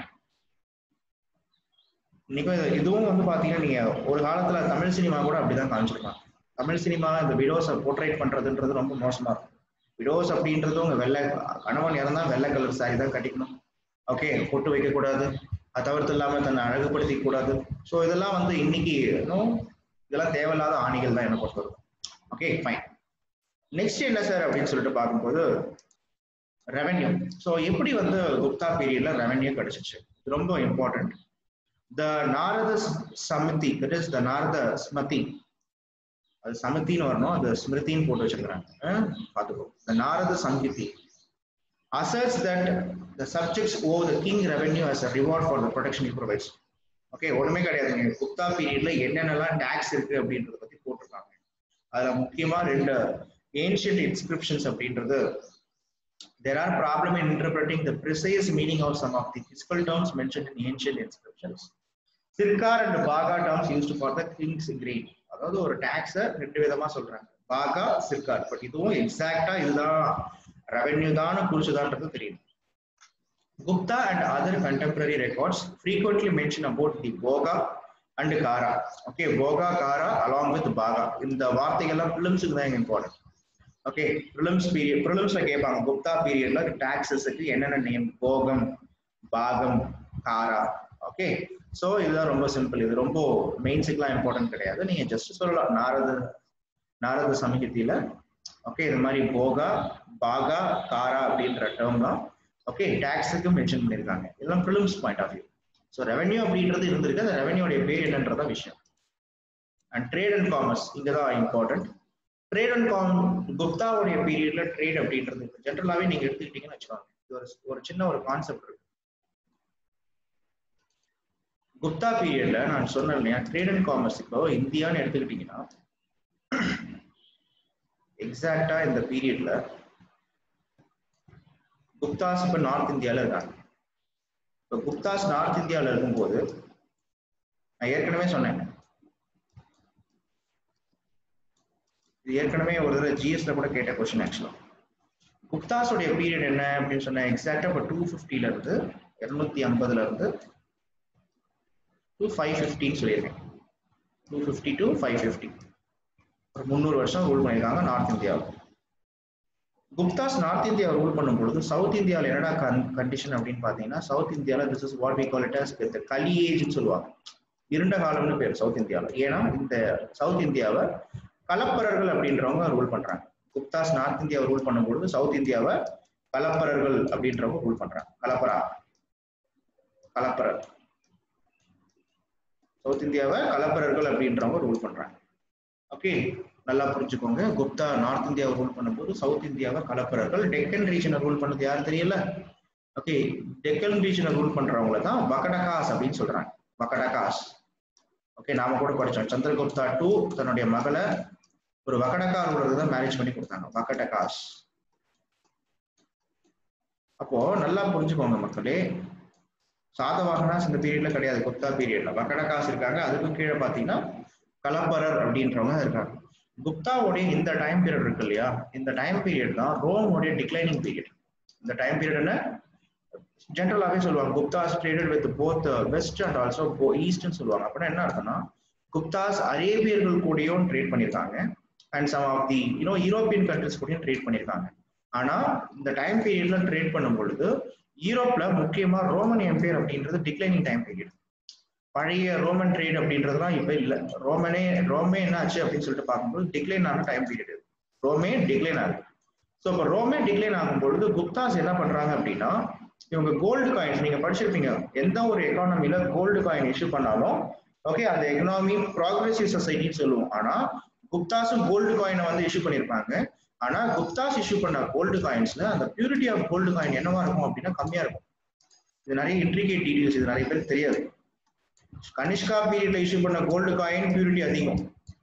இன்னைக்கு இதுவும் வந்து பாத்தீங்கன்னா நீங்க ஒரு காலத்துல தமிழ் சினிமா கூட அப்படிதான் காமிச்சிருப்பாங்க தமிழ் சினிமா இந்த விடோஸை போர்ட்ரேட் பண்றதுன்றது ரொம்ப மோசமா இருக்கும் விடோஸ் அப்படின்றது உங்க வெள்ளை கணவன் இறந்தா வெள்ளை கலர் சாரி தான் கட்டிக்கணும் ஓகே பொட்டு வைக்க கூடாது அது தவிர்த்து இல்லாம தன்னை அழகுபடுத்திக்க கூடாது ஸோ இதெல்லாம் வந்து இன்னைக்கு இன்னும் இதெல்லாம் தேவையில்லாத ஆணிகள் தான் என்ன பொறுத்தவரை ஓகே ஃபைன் நெக்ஸ்ட் என்ன சார் அப்படின்னு சொல்லிட்டு பார்க்கும்போது ரெவென்யூ ஸோ எப்படி வந்து குப்தா பீரியட்ல ரெவென்யூ கிடைச்சிச்சு இது ரொம்ப important the Narada Samhita that is the Narada Smriti அது சமித்தின்னு வரணும் அது ஸ்மிருதின்னு போட்டு வச்சிருக்கிறாங்க பார்த்துக்கோ the Narada Samhita asserts that the subjects owe the king revenue as a reward for the protection he provides okay ஒண்ணுமே கிடையாதுங்க குப்தா பீரியட்ல என்னென்னலாம் டாக்ஸ் இருக்கு அப்படின்றத பத்தி போட்டிருக்காங்க அதுல முக்கியமா ரெண்டு ஏன்ஷியன்ட் இன்ஸ்கிரிப்ஷன்ஸ் அப்படின்றது there are problem in interpreting the precise meaning of some of the physical terms mentioned in ancient inscriptions. Sirkar and Baga terms used for the king's grain. அதாவது ஒரு டாக்ஸ ரெண்டு விதமா சொல்றாங்க பாகா சிர்கார் பட் இதுவும் எக்ஸாக்டா இதுதான் ரெவென்யூ தான் குறிச்சுதான்றது தெரியும் Gupta and other contemporary records frequently mention about the bhoga and காரா ஓகே போகா காரா அலாங் வித் பாகா இந்த வார்த்தைகள்லாம் பிலிம்ஸுக்கு தான் இம்பார்ட்டன்ட் ஓகே ப்ரிலிம்ஸ் பீரியட் ப்ரிலிம்ஸ்ல கேட்பாங்க குப்தா பீரியட்ல டாக்ஸஸுக்கு என்னென்ன நேம் போகம் பாகம் காரா ஓகே ஸோ இதுதான் ரொம்ப சிம்பிள் இது ரொம்ப மெயின்ஸுக்குலாம் இம்பார்ட்டன்ட் கிடையாது நீங்க ஜஸ்ட் சொல்லலாம் நாரத நாரத சமீகத்தில ஓகே இது மாதிரி போகா பாகா காரா அப்படின்ற டேர்ம் தான் ஓகே டேக்ஸுக்கு மென்ஷன் பண்ணியிருக்காங்க இதெல்லாம் prelims point of view so revenue அப்படின்றது இருந்திருக்கு அந்த ரெவன்யூடைய பேர் என்னன்றதான் விஷயம் அண்ட் ட்ரேட் அண்ட் காமர்ஸ் இங்கே தான் இம்பார்ட்டன்ட் ட்ரேட் அண்ட் காம் குப்தாவுடைய பீரியட்ல ட்ரேட் அப்படின்றது ஜென்ரலாகவே நீங்க எடுத்துக்கிட்டீங்கன்னு வச்சுக்கோங்க இது ஒரு ஒரு சின்ன ஒரு கான்செப்ட் இருக்கு குப்தா பீரியட்ல நான் சொன்னேன் இல்லையா ட்ரேட் அண்ட் காமர்ஸ் இப்போ இந்தியான்னு எடுத்துக்கிட்டீங்கன்னா எக்ஸாக்டா இந்த பீரியட்ல குப்தாஸ் இப்ப நார்த் இந்தியால இருக்காங்க இப்போ குப்தாஸ் நார்த் இந்தியாவில் இருக்கும்போது நான் ஏற்கனவே சொன்னேன் இது ஏற்கனவே ஒரு தடவை ஜிஎஸ்ல கூட கேட்ட கொஸ்டின் ஆக்சுவலா குப்தாஸோடைய பீரியட் என்ன அப்படின்னு சொன்ன எக்ஸாக்டா இப்போ டூ ஃபிஃப்டில இருந்து இருநூத்தி ஐம்பதுல இருந்து டூ ஃபைவ் ஃபிஃப்டின்னு சொல்லியிருக்கேன் two fifty to five fifty ஒரு முந்நூறு வருஷம் ரூல் பண்ணியிருக்காங்க நார்த் இந்தியாவில் குப்தாஸ் நார்த் இந்தியா ரூல் பண்ணும் பொழுது சவுத் இந்தியாவில் என்னடா கன் கண்டிஷன் அப்படின்னு பார்த்தீங்கன்னா சவுத் இந்தியாவில் this is what we call it as with Kali ஏஜ்னு சொல்லுவாங்க இருண்ட காலம்னு பேர் சவுத் இந்தியாவில் ஏன்னா இந்த சவுத் இந்தியாவை கலப்பரர்கள் அப்படின்றவங்க ரூல் பண்றாங்க குப்தாஸ் நார்த் இந்தியாவை ரூல் பண்ணும்பொழுது சவுத் இந்தியாவை கலப்பரர்கள் அப்படின்றவங்க ரூல் பண்றாங்க கலப்பரா கலப்பரர் சவுத் இந்தியாவை கலப்பரர்கள் அப்படின்றவங்க ரூல் பண்றாங்க ஓகே நல்லா புரிஞ்சுக்கோங்க குப்தா நார்த் இந்தியாவை ரூல் பண்ணும்போது சவுத் இந்தியாவை கலப்பரர்கள் டெக்கன் ரீஜனை ரூல் பண்ணது யார் தெரியல ஓகே டெக்கன் ரீஜனை ரூல் பண்றவங்கள தான் பகடகாஸ் அப்படின்னு சொல்றாங்க பகடகாஸ் ஓகே நாம கூட படிச்சோம் சந்திரகுப்தா டூ தன்னுடைய மகளை ஒரு வகடகா ரூலருக்கு தான் மேரேஜ் பண்ணி கொடுத்தாங்க வகடகாஸ் அப்போ நல்லா புரிஞ்சுக்கோங்க மக்களே சாதவாகனாஸ் இந்த பீரியட்ல கிடையாது குப்தா பீரியட்ல வகடகாஸ் இருக்காங்க அதுக்கு கீழே பாத்தீங்கன்னா கலப்பரர் அப்படின்றவங்க இருக்காங்க குப்தாவுடைய இந்த டைம் பீரியட் இருக்கு இல்லையா இந்த டைம் பீரியட் தான் ரோமோடைய டிக்ளைனிங் பீரியட் இந்த டைம் பீரியட் என்ன ஜென்ரலாகவே சொல்லுவாங்க Guptas traded with both west and also ஈஸ்ட்னு சொல்லுவாங்க அப்படின்னா என்ன அர்த்தம்னா குப்தாஸ் அரேபியர்கள் கூடயும் ட்ரேட் பண்ணியிருக்காங்க and some of the you know European countries கூடயும் ட்ரேட் பண்ணியிருக்காங்க ஆனா இந்த டைம் பீரியட்ல ட்ரேட் பண்ணும் பொழுது யூரோப்ல முக்கியமா ரோமன் எம்பையர் அப்படின்றது டிக்ளைனிங் டைம் பீரியட் பழைய ரோமன் ட்ரேட் அப்படின்றதுலாம் இப்ப இல்ல ரோமனே ரோமே என்ன ஆச்சு அப்படின்னு சொல்லிட்டு பார்க்கும்போது டிக்ளைன் ஆன டைம் பீரியட் ரோமே டிக்ளைன் ஆகுது ஸோ இப்போ ரோமே டிக்ளைன் ஆகும் பொழுது குப்தாஸ் என்ன பண்றாங்க அப்படின்னா இவங்க கோல்டு காயின்ஸ் நீங்க படிச்சிருப்பீங்க எந்த ஒரு எக்கானமில கோல்டு காயின் இஷ்யூ பண்ணாலும் ஓகே அந்த எக்கனாமி ப்ராக்ரெசிவ் சொசைட்டின்னு சொல்லுவோம் ஆனா குப்தாஸும் கோல்டு காயினை வந்து இஷ்யூ பண்ணியிருப்பாங்க ஆனா குப்தாஸ் இஷ்யூ பண்ண கோல்டு காயின்ஸ்ல அந்த பியூரிட்டி ஆஃப் கோல்டு காயின் என்னவா இருக்கும் அப்படின்னா கம்மியா இருக்கும் இது நிறைய இன்ட்ரிகேட் டீடைல்ஸ் இது நிறைய பேருக்கு தெரியாது கனிஷ்கா பீரியட்ல இஷ்யூ பண்ண கோல்டு காயின் பியூரிட்டி அதிகம்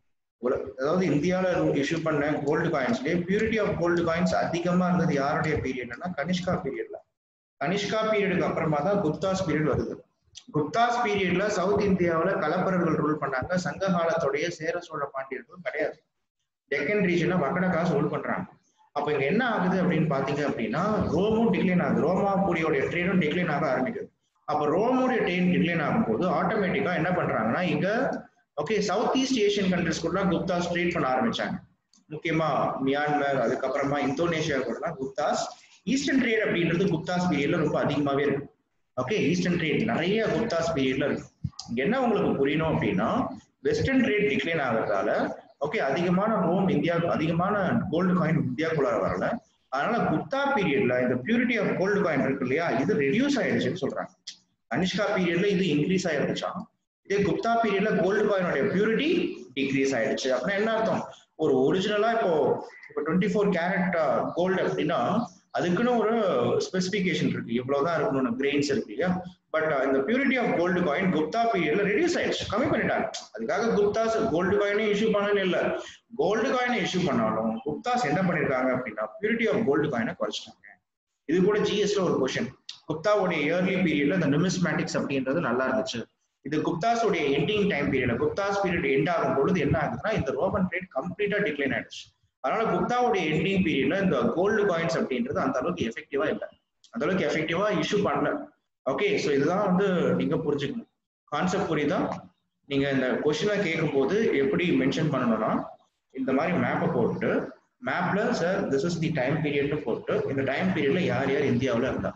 அதாவது இந்தியாவில் இஷ்யூ பண்ண கோல்டு காயின்ஸ்லேயே பியூரிட்டி ஆஃப் கோல்டு காயின்ஸ் அதிகமா இருந்தது யாருடைய பீரியட்னா கனிஷ்கா பீரியட்ல கனிஷ்கா பீரியடுக்கு அப்புறமா தான் குப்தாஸ் பீரியட் வருது குப்தாஸ் பீரியட்ல சவுத் இந்தியாவில் கலப்பரர்கள் ரூல் பண்ணாங்க சங்க காலத்துடைய சேர சோழ பாண்டியர்கள் கிடையாது டெக்கன் ரீஜனை வக்கடகாஸ் ரூல் பண்றாங்க அப்ப இங்க என்ன ஆகுது அப்படின்னு பாத்தீங்க அப்படின்னா ரோமும் டிக்ளைன் ஆகுது ரோமாபுரியோடைய ட்ரேடும் டிக்ளைன் ஆக ஆரம்பிக்குது அப்ப ரோமுடைய ட்ரெயின் டிக்ளைன் ஆகும்போது ஆட்டோமேட்டிக்கா என்ன பண்றாங்கன்னா இங்க okay South East Asian countries கூட குப்தாஸ் ட்ரேட் பண்ண ஆரம்பிச்சாங்க முக்கியமா மியான்மர் அதுக்கப்புறமா இந்தோனேஷியா கூட குப்தாஸ் ஈஸ்டர்ன் ட்ரேட் அப்படின்றது குப்தாஸ் பீரியட்ல ரொம்ப அதிகமாவே இருக்கு ஓகே ஈஸ்டர்ன் ட்ரேட் நிறைய குப்தாஸ் பீரியட்ல இருக்கு இங்க என்ன உங்களுக்கு புரியணும் அப்படின்னா வெஸ்டர்ன் ட்ரேட் டிக்ளைன் ஆகிறதால ஓகே அதிகமான ரோம் இந்தியா அதிகமான கோல்டு காயின் இந்தியாக்குள்ளார வரல அதனால குப்தா பீரியட்ல இந்த பியூரிட்டி ஆஃப் கோல்டு காயின் இருக்கு இல்லையா இது ரெடியூஸ் ஆயிடுச்சுன்னு சொல்றாங்க கனிஷ்கா பீரியட்ல இது இன்க்ரீஸ் ஆயிருந்துச்சாம் இதே குப்தா பீரியட்ல கோல்டு காயினுடைய பியூரிட்டி டிக்ரீஸ் ஆயிடுச்சு அப்படின்னா என்ன அர்த்தம் ஒரு ஒரிஜினலா இப்போ இப்போ டுவெண்ட்டி ஃபோர் கேரட் கோல்டு அப்படின்னா அதுக்குன்னு ஒரு ஸ்பெசிபிகேஷன் இருக்கு இவ்வளவுதான் இருக்கணும்னு கிரெயின்ஸ் இருக்கு இல்லையா பட் இந்த purity of gold coin Gupta பீரியட்ல ரெடியூஸ் ஆயிடுச்சு கம்மி பண்ணிட்டாங்க அதுக்காக குப்தாஸ் கோல்டு காயினே இஷ்யூ பண்ணணும் இல்ல கோல்டு காயினை இஷ்யூ பண்ணாலும் குப்தாஸ் என்ன பண்ணிருக்காங்க அப்படின்னா பியூரிட்டி ஆஃப் கோல்டு காயினை குறைச்சிட்டாங்க இது கூட ஜிஎஸ்ல ஒரு கொஸ்டின் குப்தாவுடைய இயர்லி பீரியட்ல இந்த நிமிஸ்மேட்டிக்ஸ் அப்படின்றது நல்லா இருந்துச்சு இது குப்தாஸோடைய ending time period Guptas period end ஆகும் பொழுது என்ன ஆகுதுன்னா இந்த ரோமன் ட்ரேட் கம்ப்ளீட்டா டிக்ளைன் ஆயிடுச்சு அதனால குப்தாவுடைய எண்டிங் பீரியட்ல இந்த கோல்டு காயின்ஸ் அப்படின்றது அந்த அளவுக்கு எஃபெக்டிவா இல்லை அந்த அளவுக்கு எஃபெக்டிவா இஷ்யூ பண்ணல ஓகே ஸோ இதுதான் வந்து நீங்க புரிஞ்சுக்கணும் கான்செப்ட் புரியுதா நீங்க இந்த கொஸ்டினை கேட்கும் போது எப்படி மென்ஷன் பண்ணணும்னா இந்த மாதிரி மேப்பை போட்டு மேப்ல sir this is the time பீரியட்னு போட்டு இந்த டைம் பீரியட்ல யார் யார் இந்தியாவில் இருந்தா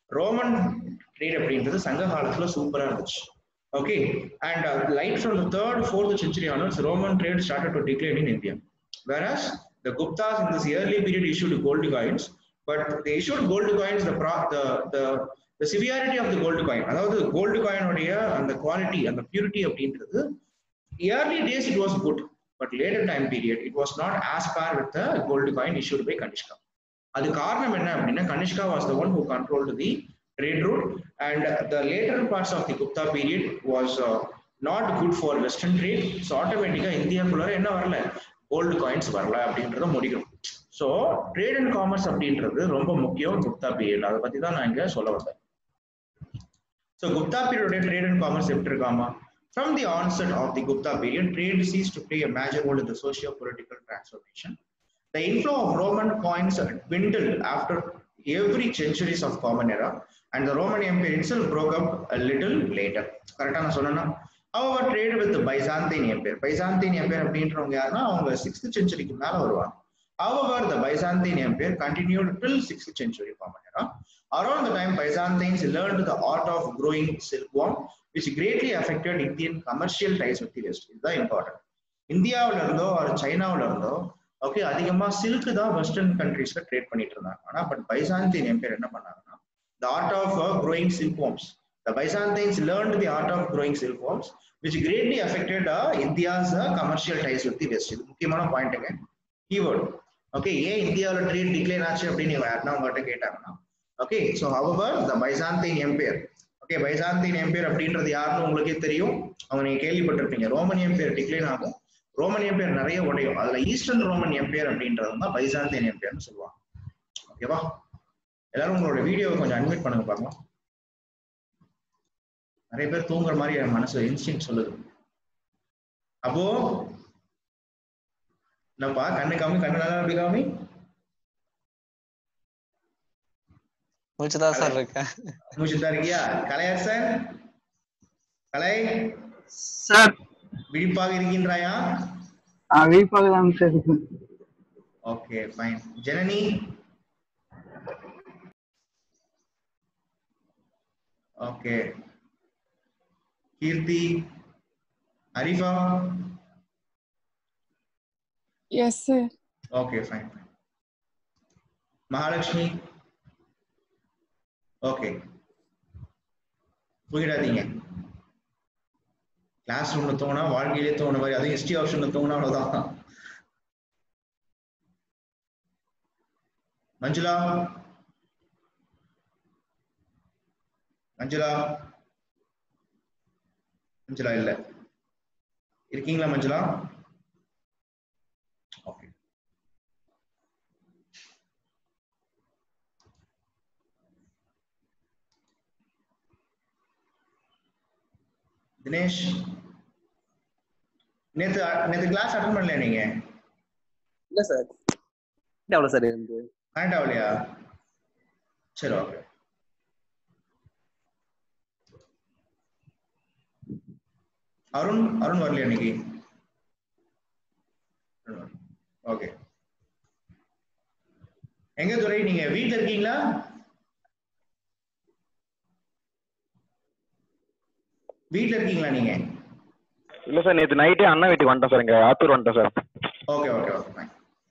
ரோமன் ட்ரேட் அப்படின்றது சங்க காலத்துல சூப்பரா இருந்துச்சு okay and light from the third fourth century onwards Roman trade started to decline in India whereas the Guptas in this early period issued gold coins, but they issued gold coins the pro, the the the severity of the gold coin அதாவது gold coin உடைய அந்த குவாலிட்டி அந்த பியூரிட்டி அப்படின்றது early days it was good but later time period it was not as par with the gold coin issued by Kanishka அது காரணம் என்ன அப்படின்னா Kanishka was the one who controlled the trade route and the later parts of the Gupta period was uh, not good for western trade so automatically இந்தியாக்குள்ள என்ன வரல கோல்டு காயின்ஸ் வரல அப்படின்றத முடிக்கணும் ஸோ ட்ரேட் அண்ட் காமர்ஸ் அப்படின்றது ரொம்ப முக்கியம் குப்தா பீரியட் அதை பத்தி தான் நான் இங்க சொல்ல வந்தேன் so Gupta period trade and commerce எப்படி இருக்காமா From the onset of the Gupta period, trade ceased to play a major role in the socio-political transformation. The inflow of Roman coins dwindled after every centuries of Common Era, and the Roman Empire itself broke up a little later. கரெக்டா நான் சொன்னேன்னா However, trade with the Byzantine Empire. Byzantine Empire அப்படின்றவங்க யாருன்னா அவங்க சிக்ஸ்த் செஞ்சுரிக்கு மேல வருவாங்க However, the Byzantine Empire continued till 6th century Common Era. Around the time, Byzantines learned the art of growing silkworm, which greatly affected Indian commercial ties with the West. இதுதான் important. இந்தியாவுல இருந்தோ ஒரு சைனாவுல இருந்தோ ஓகே அதிகமா சில்க் தான் வெஸ்டர்ன் கண்ட்ரீஸ்ல ட்ரேட் பண்ணிட்டு இருந்தாங்க ஆனா பட் பைசாந்தின் எம்பையர் என்ன பண்ணாங்கன்னா the art of uh, growing silkworms. The Byzantines learned the art of growing silkworms, which greatly affected uh, India's uh, commercial ties with the West. இது முக்கியமான பாயிண்ட்டுங்க கீவேர்ட் ஓகே ஏன் இந்தியாவில் ட்ரேட் டிக்ளைன் ஆச்சு அப்படின்னு யாருன்னா உங்கள்கிட்ட கேட்டாங்கன்னா okay so however the Byzantine empire okay Byzantine empire அப்படின்றது யாருன்னு உங்களுக்கே தெரியும் அவங்க நீங்க கேள்விப்பட்டிருப்பீங்க ரோமன் எம்பையர் டிக்ளைன் ஆகும் ரோமன் எம்பையர் நிறைய உடையும் அதுல ஈஸ்டர்ன் ரோமன் எம்பையர் அப்படின்றது தான் பைசாந்தின் எம்பையர்னு சொல்லுவாங்க ஓகேவா எல்லாரும் உங்களோட வீடியோவை கொஞ்சம் அட்மிட் பண்ணுங்க பார்க்கலாம் நிறைய பேர் தூங்குற மாதிரி என் மனசு இன்ஸ்டிங் சொல்லுது அப்போ என்னப்பா கண்ணு காமி கண்ணு நல்லா அப்படி காமி முடிச்சுதான் சார் இருக்கேன் மூச்சுதான் இருக்கியா கலையரசன் கலை சார் விழிப்பாக இருக்கின்றாயா விழிப்பாக தான் சார் இருக்கு okay fine Janani okay Keerthi Arifa Yes, sir. Okay fine Mahalakshmi okay தூங்கிடாதீங்க கிளாஸ் ரூம்ல தூங்கினா வாழ்க்கையிலே தூங்கின மாதிரி அதுவும் ஹிஸ்டரி ஆப்ஷன்ல தூங்கினா அவ்வளவுதான் மஞ்சுளா மஞ்சுளா மஞ்சுளா இல்ல இருக்கீங்களா மஞ்சுளா ஓகே தினேஷ் நேத்து நேத்து கிளாஸ் அட்டன் பண்ணல நீங்க இல்ல சார் எவ்வளவு சார் இருந்து கனெக்ட் ஆகலையா சரி ஓகே அருண் அருண் வரலையா இன்னைக்கு ஓகே எங்க துறை நீங்க வீட்ல இருக்கீங்களா வீட்ல இருக்கீங்களா நீங்க இல்ல சார் நேத்து நைட்டே அண்ணா வீட்டுக்கு வந்துட்டேன் சார் இங்க ஆத்தூர் வந்துட்டேன் sir okay okay okay fine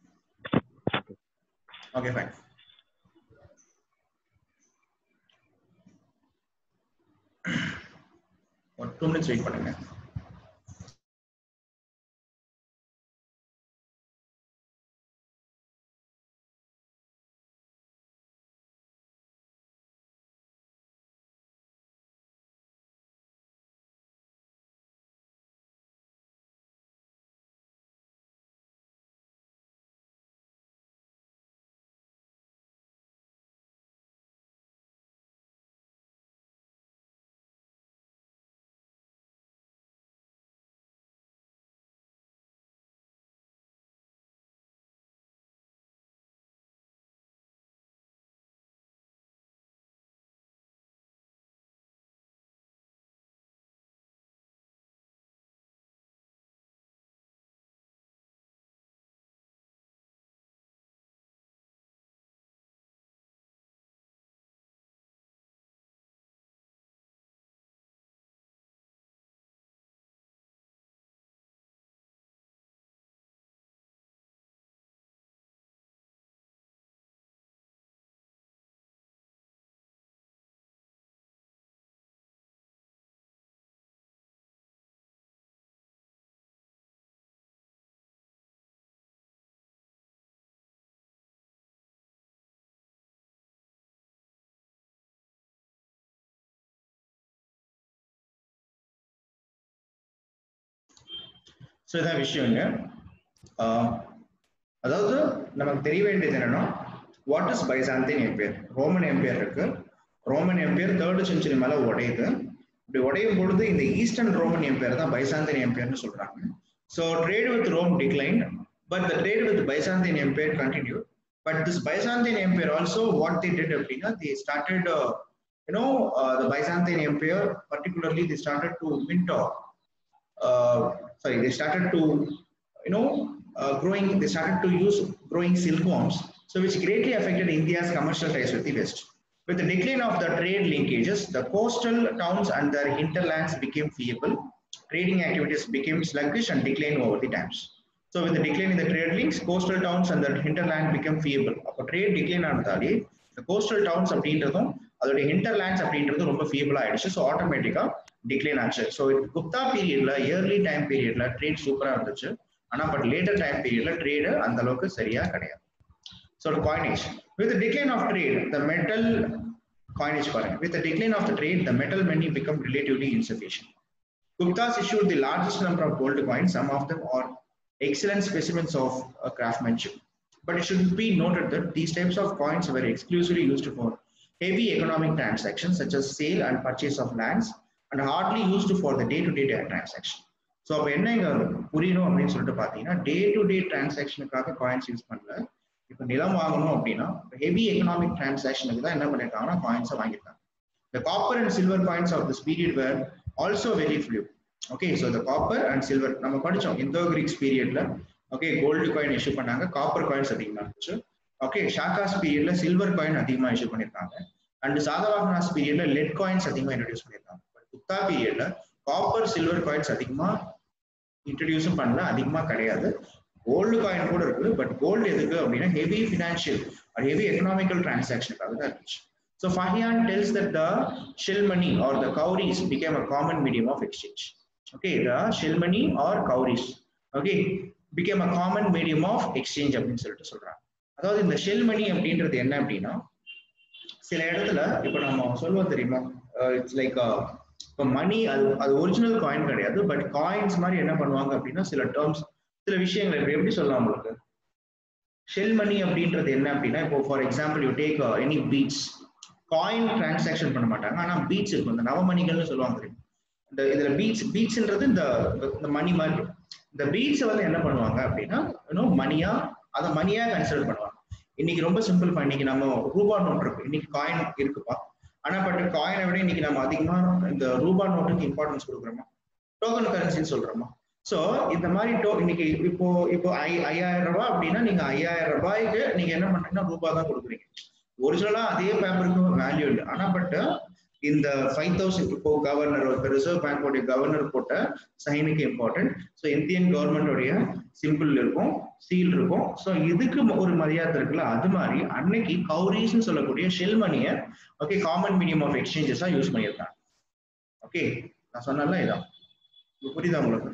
okay fine ஒரு டூ மினிட்ஸ் வெயிட் பண்ணுங்க ஸோ இதான் விஷயங்க ஆஹ், அதாவது நமக்கு தெரிய வேண்டியது என்னன்னா what is Byzantine empire Roman empire இருக்கு ரோமன் எம்பியர் தேர்ட் செஞ்சுரி மேல உடையுது இப்படி உடையும் பொழுது இந்த ஈஸ்டர்ன் ரோமன் எம்பியர் தான் பைசாந்தின் எம்பியர்னு சொல்றாங்க so trade with Rome decline but the trade with Byzantine empire continue but this Byzantine empire also what they did அப்படின்னா they started you know uh, the byzantine empire particularly they started to mint or uh, sorry they started to you know uh, growing they started to use growing silkworms so which greatly affected india's commercial ties with the west with the decline of the trade linkages the coastal towns and their hinterlands became feeble trading activities became sluggish and declined over the times so with the decline in the trade links coastal towns and the hinterland became feeble அப்போ trade decline ஆனதாலே the coastal towns அப்படின்றதும் அதோடைய hinterlands அப்படின்றது ரொம்ப feeble ஆயிடுச்சு ஸோ ஆட்டோமேட்டிக்கா டிக்ளைன் ஆச்சு ஸோ குப்தா பீரியட்ல இயர்லி டைம் பீரியட்ல ட்ரேட் சூப்பரா இருந்துச்சு ஆனா பட் லேட்டர் டைம் பீரியட்ல ட்ரேடு அந்த அளவுக்கு சரியா கிடையாது so coinage with decline of trade the metal coinage பாருங்க with decline of the trade the metal money become relatively insufficient Guptas issued the largest number of gold coins. Some of them are excellent specimens of uh, craftsmanship. But it should be noted that these types of coins were exclusively used for heavy economic transactions such as sale and purchase of lands and hardly used for the day-to-day transaction. ஸோ அப்போ என்ன இங்க புரியணும் அப்படின்னு சொல்லிட்டு பார்த்தீங்கன்னா டே டு டே டிரான்சாக்ஷனுக்காக காயின்ஸ் யூஸ் பண்ணல இப்போ நிலம் வாங்கணும் அப்படின்னா ஹெவி எக்கனாமிக் டிரான்சாக்ஷனுக்கு தான் என்ன பண்ணிருக்காங்கன்னா காயின்ஸை வாங்கியிருக்காங்க The copper and silver coins of this period were also very few. Okay, so the copper and silver நம்ம படிச்சோம் இந்தோ கிரீக்ஸ் பீரியட்ல ஓகே கோல்டு காயின் இஷ்யூ பண்ணாங்க காப்பர் காயின்ஸ் அதிகமா இருந்துச்சு ஓகே ஷாக்காஸ் பீரியட்ல சில்வர் காயின் அதிகமா இஷ்யூ பண்ணிருக்காங்க அண்ட் சாதவாகனாஸ் பீரியட்ல லெட் காயின்ஸ் அதிகமா இன்ட்ரடியூஸ் பண்ணிருக்காங்க பட் குப்தா பீரியட்ல காப்பர் சில்வர் காயின்ஸ் அதிகமா இன்ட்ரடியூஸும் பண்ணல அதிகமா கிடையாது கோல்டு காயின் கூட இருக்குது பட் கோல்டு எதுக்கு அப்படின்னா ஹெவி ஃபினான்ஷியல் ஹெவி எக்கனாமிக்கல் டிரான்சாக்ஷனுக்காக தான் இருந்துச்சு So Fahian tells that the shell money or the cowries became a common medium of exchange. Okay, the shell money or cowries, okay, became a common medium of exchange அப்படின்னு சொல்லிட்டு சொல்றாங்க அதாவது இந்த ஷெல் மணி அப்படின்றது என்ன அப்படின்னா சில இடத்துல இப்ப நம்ம சொல்லுவோம் தெரியுமா இட்ஸ் லைக் இப்போ மணி அது அது ஒரிஜினல் காயின் கிடையாது பட் காயின்ஸ் மாதிரி என்ன பண்ணுவாங்க அப்படின்னா சில டேர்ம்ஸ் சில விஷயங்கள் இப்ப எப்படி சொல்லலாம் உங்களுக்கு ஷெல் மணி அப்படின்றது என்ன அப்படின்னா இப்போ for example you take any beads coin transaction பண்ண மாட்டாங்க ஆனா பீட்ஸ் இருக்கும் இந்த நவமணிகள்னு சொல்லுவாங்க தெரியும் இந்த இதுல பீட்ஸ் பீட்ஸ்ன்றது இந்த இந்த மணி மாதிரி இந்த பீட்ஸை வந்து என்ன பண்ணுவாங்க அப்படின்னா இன்னும் மணியா அதை மணியா கன்சிடர் பண்ணுவாங்க இன்னைக்கு ரொம்ப சிம்பிள் இன்னைக்கு நம்ம ரூபா நோட் இருக்கு இன்னைக்கு காயின் இருக்குப்பா ஆனா பட் காயினை விட இன்னைக்கு நம்ம அதிகமா இந்த ரூபா நோட்டுக்கு இம்பார்ட்டன்ஸ் கொடுக்குறோமா டோக்கன் கரன்சின்னு சொல்றோமா சோ இந்த மாதிரி டோ இன்னைக்கு இப்போ இப்போ ஐ ஐயாயிரம் ரூபாய் அப்படின்னா நீங்க ஐயாயிரம் ரூபாய்க்கு நீங்க என்ன பண்றீங்கன்னா ரூபா தான் கொடுக்குறீங்க ஒரிஜினலா அதே பேப்பருக்கு வேல்யூ இல்லை ஆனா பட் இந்த ஃபைவ் தௌசண்ட் இப்போ கவர்னர் இப்போ ரிசர்வ் பேங்கோடைய கவர்னர் போட்ட சைனுக்கு இம்பார்ட்டன்ட் ஸோ இந்தியன் கவர்மெண்டோடைய சிம்பிள் இருக்கும் சீல் இருக்கும் ஸோ இதுக்கு ஒரு மரியாதை இருக்குல்ல அது மாதிரி அன்னைக்கு கௌரிஸ்ன்னு சொல்லக்கூடிய ஷெல் மணியை ஓகே காமன் மீடியம் ஆஃப் எக்ஸ்சேஞ்சஸா யூஸ் பண்ணியிருக்காங்க ஓகே நான் சொன்னல இதான் புரியுதா உங்களுக்கு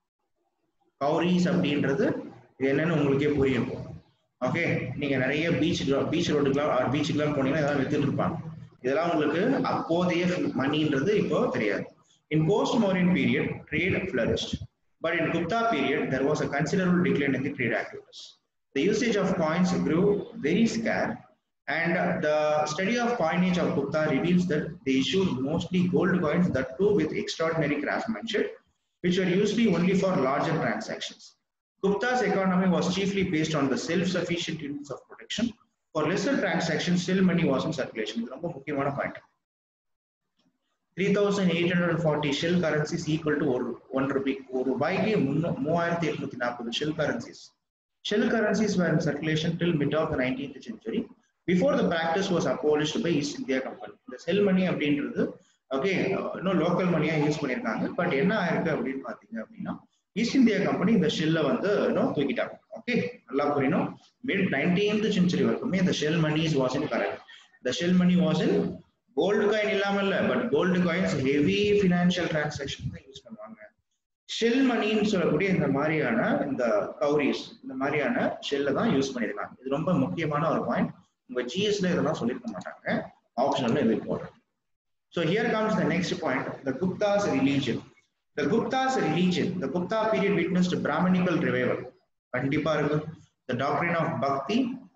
கௌரிஸ் அப்படின்றது இது என்னன்னு உங்களுக்கே புரியும் ஓகே நீங்க நிறைய பீச் பீச் ரோட்டுக்குலாம் பீச்சுக்குலாம் போனீங்கன்னா இதெல்லாம் வித்துட்டு இருப்பாங்க இதெல்லாம் உங்களுக்கு அப்போதைய மணின்றது இப்போ தெரியாது in post Mauryan period trade flourished but in Gupta period there was a considerable decline in the trade activities The usage of coins grew very scarce, and the study of coinage of Gupta reveals that they issued mostly gold coins, that too with extraordinary craftsmanship, which were usually only for larger transactions. Gupta's economy was chiefly based on the self-sufficient units of production. For lesser transactions, still money was in circulation. இது ரொம்ப முக்கியமான point. 3840 shell currencies equal to ஒரு ஒன் ரூபி ஒரு ரூபாய்க்கு முன்னூ மூவாயிரத்தி எட்நூத்தி நாற்பது shell currencies. Shell currencies were in circulation till mid of the 19th century. Before the practice was abolished by East India Company. இந்த செல் மணி அப்படின்றது ஓகே இன்னும் லோக்கல் மணியா யூஸ் பண்ணியிருக்காங்க பட் என்ன ஆயிருக்கு அப்படின்னு பாத்தீங்க அப்படின்னா ஈஸ்ட் இந்தியா கம்பெனி இந்த ஷெல்லை வந்து இன்னும் தூக்கிட்டாங்க ஓகே நல்லா புரியணும் மிட் நைன்டீன்த் சென்ச்சுரி வரைக்குமே இந்த shell money was in correct இந்த shell money was in gold coin இல்லாம இல்ல but gold coins heavy financial transaction தான் யூஸ் பண்ணுவாங்க ஷெல் மணின்னு சொல்லக்கூடிய இந்த மாதிரியான இந்த கௌரிஸ் இந்த மாதிரியான ஷெல்லை தான் யூஸ் பண்ணியிருக்காங்க இது ரொம்ப முக்கியமான ஒரு பாயிண்ட் உங்க ஜிஎஸ்ல இதெல்லாம் சொல்லியிருக்க மாட்டாங்க ஆப்ஷனல்ல இது போடுறேன் So here comes the next point, the Gupta's religion. The Gupta's religion, the Gupta period witnessed Brahminical revival. கண்டிப்பா இருக்கு. The doctrine of Bhakti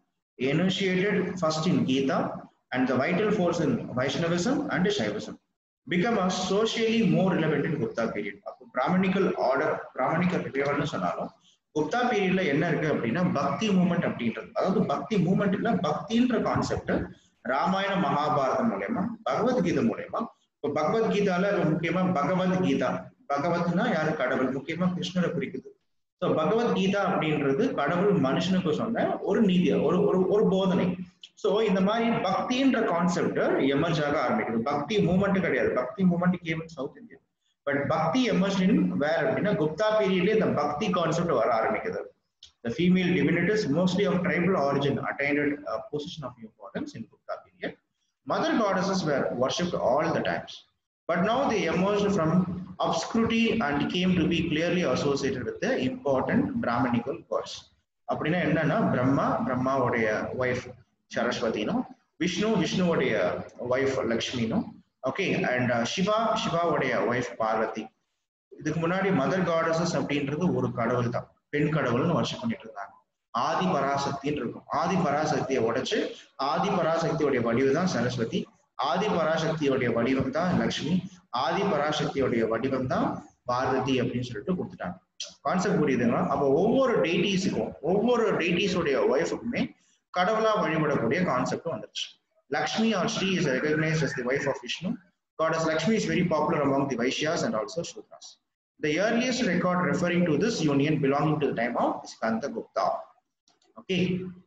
enunciated first in Gita and the vital force in Vaishnavism and Shaivism become a socially more relevant in Gupta period. அப்போ Brahminical order, Brahminical revivalனு சொன்னாலும் குப்தா பீரியட்ல என்ன இருக்கு அப்படின்னா பக்தி மூமெண்ட் அப்படின்றது அதாவது பக்தி மூமெண்ட் இல்ல பக்தின்ற கான்செப்ட் ராமாயண மகாபாரதம் மூலயமா பகவத்கீதை மூலயமா இப்போ பகவத்கீதால இப்ப முக்கியமா பகவத்கீதா பகவத்னா யாரு கடவுள் முக்கியமா கிருஷ்ணரை குறிக்குது ஸோ பகவத்கீதா அப்படின்றது கடவுள் மனுஷனுக்கு சொன்ன ஒரு நீதி ஒரு ஒரு ஒரு போதனை ஸோ இந்த மாதிரி பக்தின்ற கான்செப்ட் எமர்ஜ் ஆக ஆரம்பிக்குது பக்தி மூமெண்ட் கிடையாது bhakti movement came south India but bhakti emerge in were அப்படின்னா குப்தா பீரியட்ல இந்த பக்தி கான்செப்ட் வர ஆரம்பிக்குது The female divinities, mostly of tribal origin, attained a position of importance in Gupta period. Mother goddesses were worshipped all the times. But now they emerged from obscurity and came to be clearly associated with the important Brahminical gods. அப்படின்னா என்னன்னா பிரம்மா பிரம்மாவுடைய ஒய்ஃப் சரஸ்வதினும் விஷ்ணு விஷ்ணுவுடைய ஒய்ஃப் லக்ஷ்மினும் ஓகே அண்ட் சிவா சிவாவுடைய ஒய்ஃப் பார்வதி இதுக்கு முன்னாடி மதர் காடசஸ் அப்படின்றது ஒரு கடவுள் தான் பெண் கடவுள்னு வருஷம் பண்ணிட்டு இருந்தாங்க ஆதி பராசக்தின்னு இருக்கும் ஆதி பராசக்தியை உடைச்சு ஆதி பராசக்தியோடைய வடிவு தான் சரஸ்வதி ஆதி பராசக்தியோடைய வடிவம் தான் லக்ஷ்மி ஆதி பராசக்தியோடைய வடிவம் தான் பார்வதி அப்படின்னு சொல்லிட்டு கொடுத்துட்டாங்க கான்செப்ட் புரியுதுங்களா அப்போ ஒவ்வொரு டெய்டிஸுக்கும் ஒவ்வொரு டெய்டிஸோடைய ஒய்ஃபுக்குமே கடவுளா வழிபடக்கூடிய கான்செப்ட் வந்துருச்சு Lakshmi or Sri is recognised as the wife of Vishnu. Goddess Lakshmi is very popular among the Vaishyas and also Shudras. The earliest record referring to this union belonging to the time of Skanda Gupta. Okay.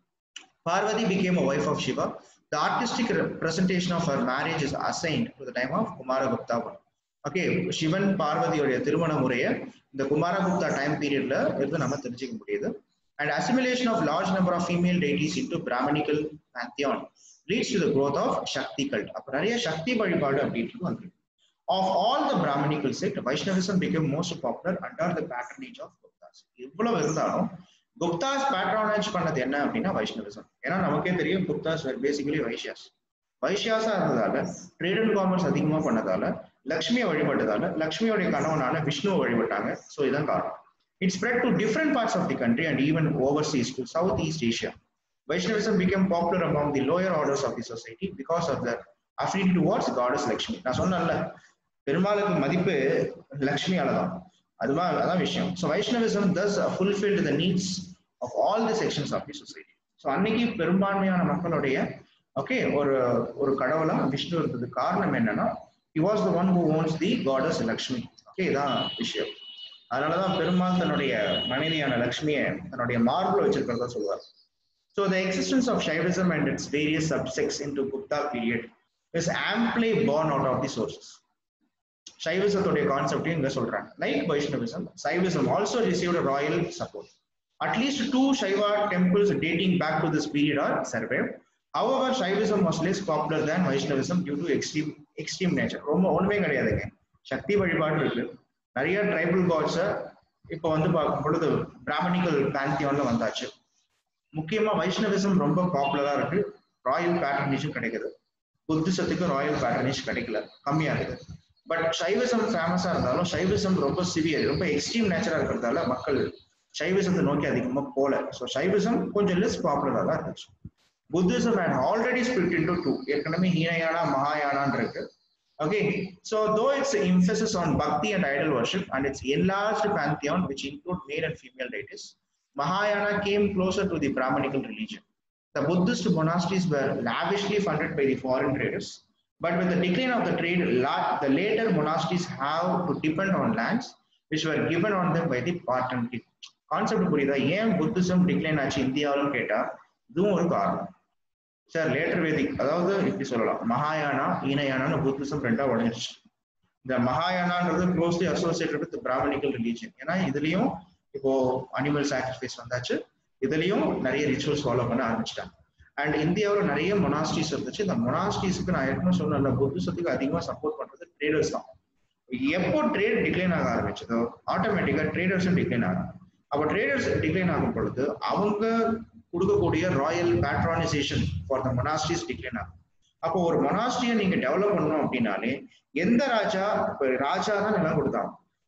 Parvati became a wife of Shiva. The artistic representation of her marriage is assigned to the time of Kumara Gupta. Okay Sivan பார்வதியோடைய திருமண முறையை இந்த குமாரகுப்தா டைம் பீரியட்ல இருந்து நம்ம தெரிஞ்சுக்க முடியுது and assimilation of large number of female deities into Brahmanical pantheon leads to the growth of Shakti cult. அப்ப நிறைய சக்தி வழிபாடு அப்படின்றது வந்திருக்கு of all the Brahminical sect, Vaishnavism became most popular under the patronage of Guptas. இவ்வளவு இருந்தாலும் குப்தாஸ் பேட்ரானேஜ் பண்ணது என்ன அப்படின்னா வைஷ்ணவிசம் ஏன்னா நமக்கே தெரியும் குப்தாஸ் பேசிக்கலி வைஷ்யாஸ் வைஷ்யாஸா இருந்ததால ட்ரேட் அண்ட் காமர்ஸ் அதிகமா பண்ணதால லக்ஷ்மியை வழிபட்டதால லக்ஷ்மியோடைய கணவனான விஷ்ணுவை வழிபட்டாங்க ஸோ இதான் காரணம் it spread to different parts of the country and even overseas to south east Asia Vaishnavism became popular among the lower orders of the society because of their affinity towards goddess Lakshmi. நான் சொன்னேன்ல பெருமாளுக்கு மதிப்பு லக்ஷ்மியால தான் அதுமா அதான் விஷயம் so Vaishnavism thus fulfilled the needs of all the sections of the society so அன்னைக்கு பெரும்பான்மையான மக்களுடைய ஓகே ஒரு ஒரு கடவுளா விஷ்ணு இருந்தது காரணம் என்னன்னா he was the one who owns the goddess Lakshmi okay இதான் விஷயம் அதனாலதான் பெருமாள் தன்னுடைய மனைவியான லக்ஷ்மியை தன்னுடைய மார்பிள் வச்சிருக்கிறதா சொல்லுவார் So the existence of Shaivism and its various subsects into Gupta period is amply born out of the sources. Shaivismத்துடைய கான்செப்ட் இங்க சொல்றாங்க like Vaishnavism Shaivism also received royal support at least two Shaiva temples dating back to this period are survive However, Shaivism was less popular than Vaishnavism due to extreme extreme nature. ரொம்ப ஒண்ணுமே கிடையாதுங்க சக்தி வழிபாடு இருக்கு நிறைய ட்ரைபல் காட்ஸை இப்போ வந்து பார்க்கும் பொழுது பிராமணிக்கல் பேந்தியான்ல வந்தாச்சு முக்கியமா வைஷ்ணவிசம் ரொம்ப பாப்புலரா இருக்கு ராயல் பேட்டர்னேஜும் கிடைக்குது புத்திசத்துக்கு ராயல் பேட்டர்னேஜ் கிடைக்கல கம்மியா இருக்குது பட் சைவிசம் ஃபேமஸா இருந்தாலும் சைவிசம் ரொம்ப சிவியர் ரொம்ப எக்ஸ்ட்ரீம் நேச்சரா இருக்கிறதால மக்கள் சைவிசத்தை நோக்கி அதிகமா போல ஸோ சைவிசம் கொஞ்சம் லெஸ் பாப்புலரா தான் இருந்துச்சு Buddhism and already split into two ஏற்கனவே ஹீனயானா மகாயானான் இருக்கு Okay, so though its emphasis on bhakti and idol worship and its enlarged pantheon, which include male and female deities, Mahayana came closer to the Brahminical religion. The Buddhist monasteries were lavishly funded by the foreign traders, but with the decline of the trade, la- the later monasteries have to depend on lands which were given on them by the Partan people. Concept புரியுதா ஏன் புத்திசம் டிக்ளைன் ஆச்சு இந்தியாவிலும் கேட்டா இதுவும் ஒரு காரணம் சார் லேட்டர் வேதிக் அதாவது இப்படி சொல்லலாம் மகாயானா ஈனயானான்னு புத்திசம் ரெண்டா உடஞ்சிருச்சு இந்த மகாயானான்றது closely associated with Brahmanical religion ஏன்னா இதுலயும் இப்போ அனிமல் சாக்ரிஃபைஸ் வந்தாச்சு இதுலயும் நிறைய ரிச்சுவல்ஸ் ஃபாலோ பண்ண ஆரம்பிச்சிட்டாங்க அண்ட் இந்தியாவில் நிறைய மொனாஸ்ட்ரிஸ் இருந்துச்சு இந்த மொனாஸ்ட்ரிஸ்க்கு நான் ஏற்கனவே சொன்னேன்ல புத்திசத்துக்கு அதிகமாக சப்போர்ட் பண்றது ட்ரேடர்ஸ் தான் எப்போ ட்ரேட் டிக்ளைன் ஆக ஆரம்பிச்சதோ ஆட்டோமேட்டிக்கா ட்ரேடர்ஸும் டிக்ளைன் ஆகும் அப்போ ட்ரேடர்ஸ் டிக்ளைன் ஆகும் பொழுது அவங்க கொடுக்கக்கூடிய royal patronisation for the monasteries decline ஆகும் அப்போ ஒரு மொனாஸ்ட்ரியை நீங்க டெவலப் பண்ணணும் அப்படின்னாலே எந்த ராஜா இப்போ ராஜா தான் நிலம் கொடுத்தாங்க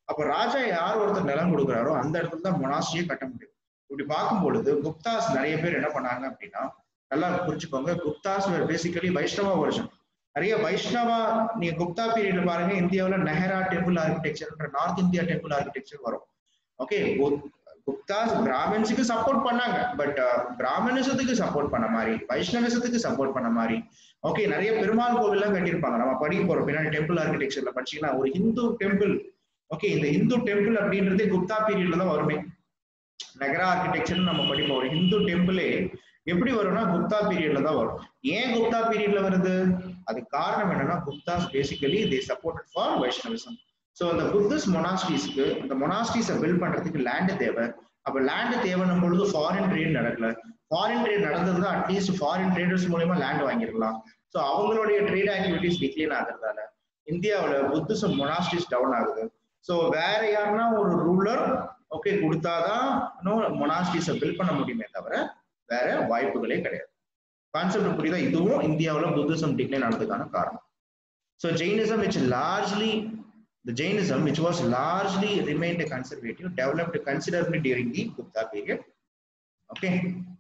அப்ப ராஜா யார் ஒருத்தர் நிலம் கொடுக்குறாரோ அந்த இடத்துல தான் மொனாஸ்ட்ரியே கட்ட முடியும் இப்படி பார்க்கும் பொழுது குப்தாஸ் நிறைய பேர் என்ன பண்ணாங்க அப்படின்னா நல்லா புரிஞ்சுக்கோங்க குப்தாஸ் பேசிக்கலி வைஷ்ணவா வருஷன் நிறைய வைஷ்ணவா நீங்க குப்தா பீரியட்ல பாருங்க இந்தியாவுல Nagara temple architecture north India temple architecture வரும் ஓகே குப்தாஸ் பிராமின்ஸுக்கு சப்போர்ட் பண்ணாங்க பட் பிராமணிசத்துக்கு சப்போர்ட் பண்ண மாதிரி வைஷ்ணவிசத்துக்கு சப்போர்ட் பண்ண மாதிரி ஓகே நிறைய பெருமாள் கோவில்லாம் கட்டியிருப்பாங்க நம்ம படிக்க போறோம் பின்னாடி டெம்பிள் ஆர்கிடெக்சர்ல படிச்சீங்கன்னா ஒரு ஹிந்து டெம்பிள் ஓகே இந்த இந்து டெம்பிள் அப்படின்றதே குப்தா பீரியட்ல தான் வருமே நகரா ஆர்கிடெக்சர் நம்ம படிப்போம் ஒரு ஹிந்து டெம்பிளே எப்படி வரும்னா குப்தா பீரியட்ல தான் வரும் ஏன் குப்தா பீரியட்ல வருது அது காரணம் என்னன்னா Guptas basically they supported for Vaishnavism so அந்த புத்திஸ்ட் மொனாஸ்ட்ரீஸ்க்கு இந்த மொனாஸ்ட்ரீஸை பில்ட் பண்றதுக்கு லேண்டு தேவை அப்ப லேண்டு தேவைன்னும் பொழுது ஃபாரின் ட்ரேட் நடக்கல ஃபாரின் ட்ரேட் நடந்ததுன்னா அட்லீஸ்ட் ஃபாரின் ட்ரேடர்ஸ் மூலியமா லேண்ட் வாங்கிருக்கலாம் ஸோ அவங்களுடைய ட்ரேட் ஆக்டிவிட்டிஸ் டிக்ளைன் ஆகுறதால இந்தியாவில் புத்திசம் மொனாஸ்ட்ரிஸ் டவுன் ஆகுது ஸோ வேற யாருன்னா ஒரு ரூலர் ஓகே கொடுத்தாதான் மொனாஸ்ட்ரிஸை பில்ட் பண்ண முடியுமே தவிர வேற வாய்ப்புகளே கிடையாது கான்செப்ட் புரியுதா இதுவும் இந்தியாவில் புத்திசம் டிக்ளைன் ஆனதுக்கான காரணம் so Jainism which largely The Jainism, which was largely remained conservative, developed considerably during the Gupta period. Okay.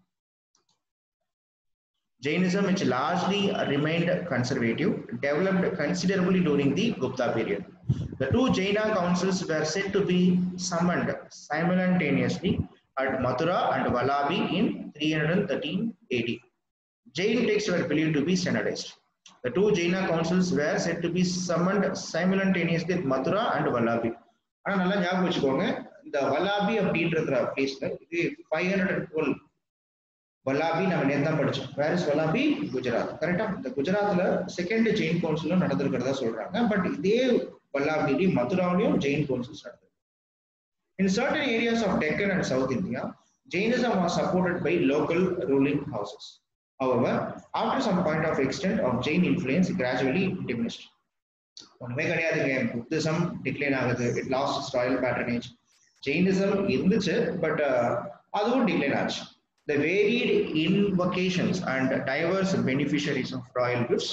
Jainism, which largely remained conservative, developed considerably during the Gupta period. The two Jaina councils were said to be summoned simultaneously at Mathura and Vallabhi in 313 AD. Jain texts were believed to be standardized. The two Jaina councils were said to be summoned simultaneously at Mathura and Vallabhi. ஆனா நல்லா ஞாபகம் வச்சுக்கோங்க இந்த வல்லாபி அப்படின்ற பிளேஸ்ல இது five hundred and twelve Vallabhi நம்ம நேத்து தான் படிச்சோம் வேர் இஸ் வல்லாபி குஜராத் கரெக்டா இந்த குஜராத்ல செகண்ட் ஜெயின் கவுன்சிலும் நடந்திருக்கிறதா சொல்றாங்க பட் இதே வல்லாபிலையும் மதுராவிலையும் ஜெயின் கவுன்சில்ஸ் நடந்திருக்கு In certain areas of Deccan and South India, Jainism was supported by local ruling houses. However, after some point of extent of Jain influence gradually diminished. ஒண்ணுமே கிடையாதுங்க புத்திசம் டிக்ளைன் ஆகுது it lost its royal patronage Jainism இருந்துச்சு பட் அதுவும் டிக்ளைன் ஆச்சு the variety invocations and diverse beneficiaries of royal gifts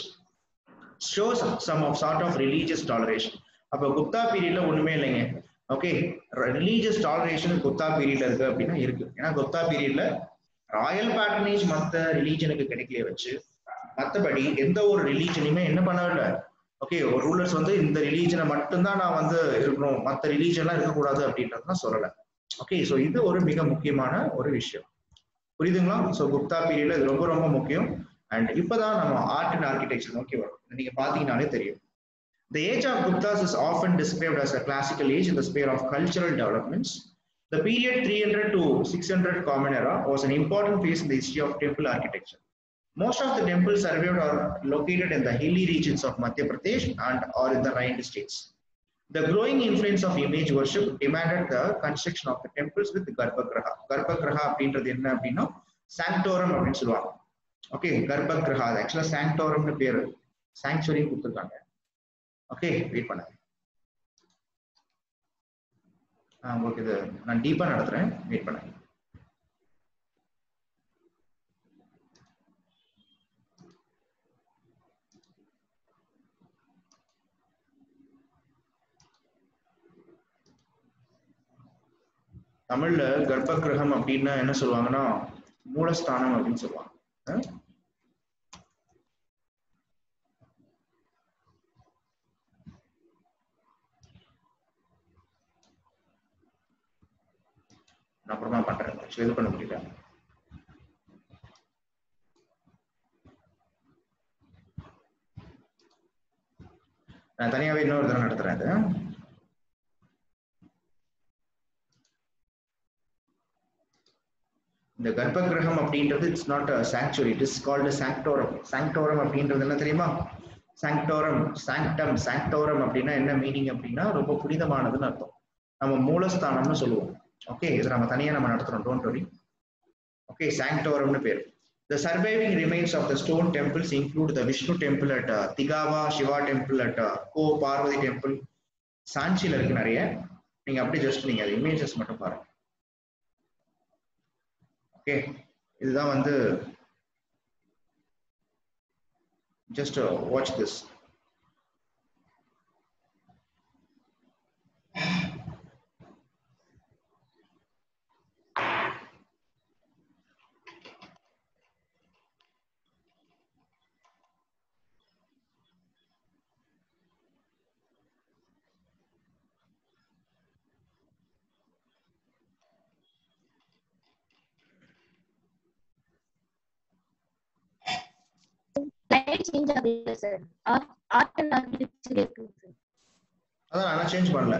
shows some of sort of religious toleration அப்போ குப்தா பீரியட்ல ஒண்ணுமே இல்லைங்க ஓகே ரிலீஜியஸ் டாலரேஷன் குப்தா பீரியட்ல இருக்கு அப்படின்னா இருக்கு ஏன்னா குப்தா பீரியட்ல ராயல் பேட்டர்னேஜ் மத்த ரிலீஜனுக்கு கிடைக்கல வச்சு மத்தபடி எந்த ஒரு ரிலீஜனையுமே என்ன பண்ணவில்லை ஓகே ஒரு ரூலர்ஸ் வந்து இந்த ரிலீஜனை மட்டும்தான் நான் வந்து இருக்கணும் மற்ற ரிலீஜன்லாம் இருக்கக்கூடாது அப்படின்றதுலாம் சொல்லலை ஓகே ஸோ இது ஒரு மிக முக்கியமான ஒரு விஷயம் புரியுதுங்களா ஸோ குப்தா பீரியட்ல இது ரொம்ப ரொம்ப முக்கியம் அண்ட் இப்போதான் நம்ம ஆர்ட் அண்ட் ஆர்கிடெக்சர் நோக்கி வரும் நீங்க பாத்தீங்கன்னாலே தெரியும் The age of Guptas is often described as a classical age in the sphere of cultural developments. The period 300 to 600 Common Era was an important phase in the history of temple architecture. Most of the temples survived are located in the hilly regions of Madhya Pradesh and or in the Rhine states. The growing influence of image worship demanded the construction of the temples with Garbhagraha. Garbhagraha அப்படின்றது என்ன அப்படின்னா சாங்டோரம் அப்படின்னு சொல்லுவாங்க ஓகே கர்ப்பகிரஹா ஆக்சுவலா சாங்டோரம்னு பேரு சாங்சுவரி கொடுத்துருக்காங்க ஓகே வெயிட் பண்ணுங்க உங்களுக்கு இது நான் டீப்பா நடத்துறேன் வெயிட் பண்ணுங்க தமிழ்ல கர்ப்ப கிரகம் அப்படின்னா என்ன சொல்லுவாங்கன்னா மூலஸ்தானம் அப்படின்னு சொல்லுவாங்க நான் அப்புறமா பண்றேன் இது பண்ண முடியல நான் தனியாவே இன்னொரு தடவை நடத்துறேன் இது இந்த கர்ப்ப கிரகம் அப்படின்றது it's not sanctuary it is called sanctorum sanctorum அப்படின்றது என்ன தெரியுமா சாங்டோரம் சாங்டம் சாங்டோரம் அப்படின்னா என்ன மீனிங் அப்படின்னா ரொம்ப புனிதமானதுன்னு அர்த்தம் நம்ம மூலஸ்தானம்னு சொல்லுவோம் ஓகே இது நம்ம தனியா நம்ம நடத்துறோம் டோன்ட் வரி ஓகே சாங்டோரம்னு பேர் The surviving remains of the stone temples include the Vishnu temple at uh, Tigava, Shiva temple at uh, Ko Parvati temple. சாஞ்சில இருக்கு நிறைய நீங்க அப்படி ஜஸ்ட் நீங்க அது இமேஜஸ் மட்டும் பாருங்க ஓகே இதுதான் வந்து ஜஸ்ட் வாட்ச் திஸ் சேஞ்ச் ஆகுது சார் ஆர்ட் அண்ட் ஆர்கிடெக்சர் இருக்குங்க சார் அதான் நான் சேஞ்ச் பண்ணல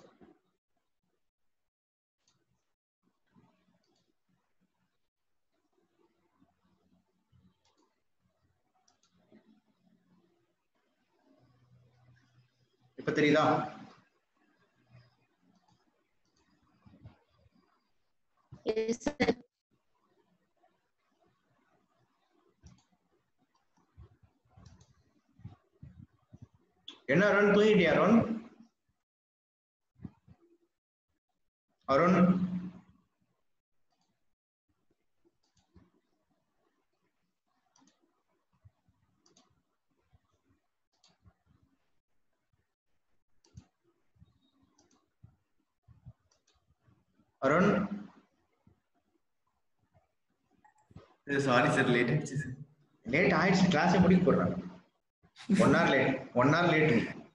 இப்ப தெரியுதா எஸ் சார் என்ன அருண் தூங்கிட்டியா Arun Arun Arun sorry sir late ஆயிடுச்சு சார் லேட் ஆயிடுச்சு கிளாஸே முடிக்க போடுறாங்க one hour late one hour late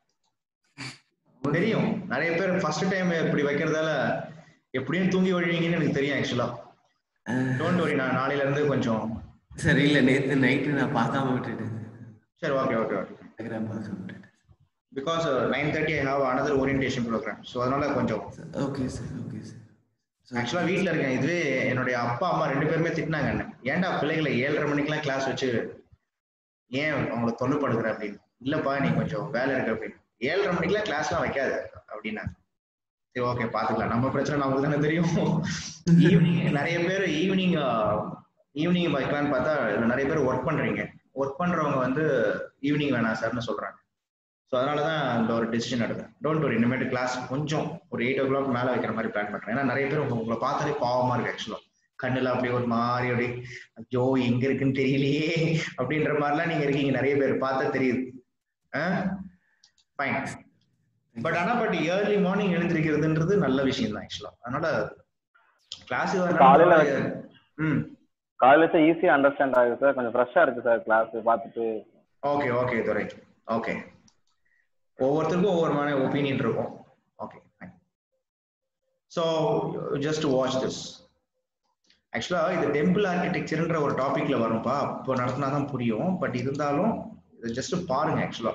தெரியும் நிறைய பேர் ஃபர்ஸ்ட் டைம் இப்படி வைக்கிறதால எப்படியும் தூங்கி வழிவீங்கன்னு எனக்கு தெரியும் ஆக்சுவலா டோன்ட் வரி நான் நாளையில இருந்து கொஞ்சம் சார் இல்ல நேத்து நைட்டு நான் பார்க்காம விட்டுட்டேன் சரி ஓகே ஓகே ஓகே டெலிகிராம் பார்க்க விட்டுட்டேன் because nine thirty I have another orientation programme so அதனால கொஞ்சம் ஓகே சார் ஓகே சார் ஆக்சுவலா வீட்ல இருக்கேன் இதுவே என்னுடைய அப்பா அம்மா ரெண்டு பேருமே திட்டினாங்க என்ன ஏன்டா பிள்ளைகளை ஏழரை மணிக்கெல்லாம் கிளாஸ் வச்சு ஏன் அவங்களை தொல்லைப்படுத்துற அப்படின்னு இல்லப்பா நீ கொஞ்சம் வேலை இருக்கு அப்படின்னு ஏழரை மணிக்கெல்லாம் கிளாஸ்லாம் வைக்காது அப்படின்னா சரி ஓகே பாத்துக்கலாம் நம்ம பிரச்சனை நமக்கு தானே தெரியும் ஈவினிங் நிறைய பேர் ஈவினிங் ஈவினிங் வைக்கலான்னு பார்த்தா இதுல நிறைய பேர் ஒர்க் பண்றீங்க ஒர்க் பண்றவங்க வந்து ஈவினிங் வேணாம் சார்னு சொல்றாங்க ஸோ அதனால தான் இந்த ஒரு டெசிஷன் எடுத்தேன் டோன்ட் வரி இனிமேட்டு கிளாஸ் கொஞ்சம் ஒரு எயிட் ஓ கிளாக் மேலே வைக்கிற மாதிரி பிளான் பண்ணுறேன் ஏன்னா நிறைய பேர் உங்க உங்களை பார்த்தாலே பாவமா இருக்கு ஆக்சுவலாக கண்ணுல அப்படியே ஒரு மாதிரி அப்படி ஐயோ எங்க இருக்குன்னு தெரியலையே அப்படின்ற மாதிரிலாம் நீங்க இருக்கீங்க நிறைய பேர் பார்த்தா தெரியுது ஃபைன் பட் ஆனா பட் ஏர்லி மார்னிங் எழுந்திருக்கிறதுன்றது நல்ல விஷயம் தான் ஆக்சுவலா அதனால கிளாஸ் காலையில ம் காலையில ஈஸியா அண்டர்ஸ்டாண்ட் ஆகுது சார் கொஞ்சம் ஃப்ரெஷ்ஷா இருக்கு சார் கிளாஸ் பார்த்துட்டு ஓகே ஓகே துரை ஓகே ஒவ்வொருத்தருக்கும் ஒவ்வொரு மாதிரி ஒப்பீனியன் இருக்கும் okay so just watch this ஆக்சுவலா இது டெம்பிள் ஆர்கிடெக்சர்ன்ற ஒரு டாபிக்ல வரும்பா அப்போ நடத்தினா தான் புரியும் பட் இருந்தாலும் இதை ஜஸ்ட் பாருங்க ஆக்சுவலா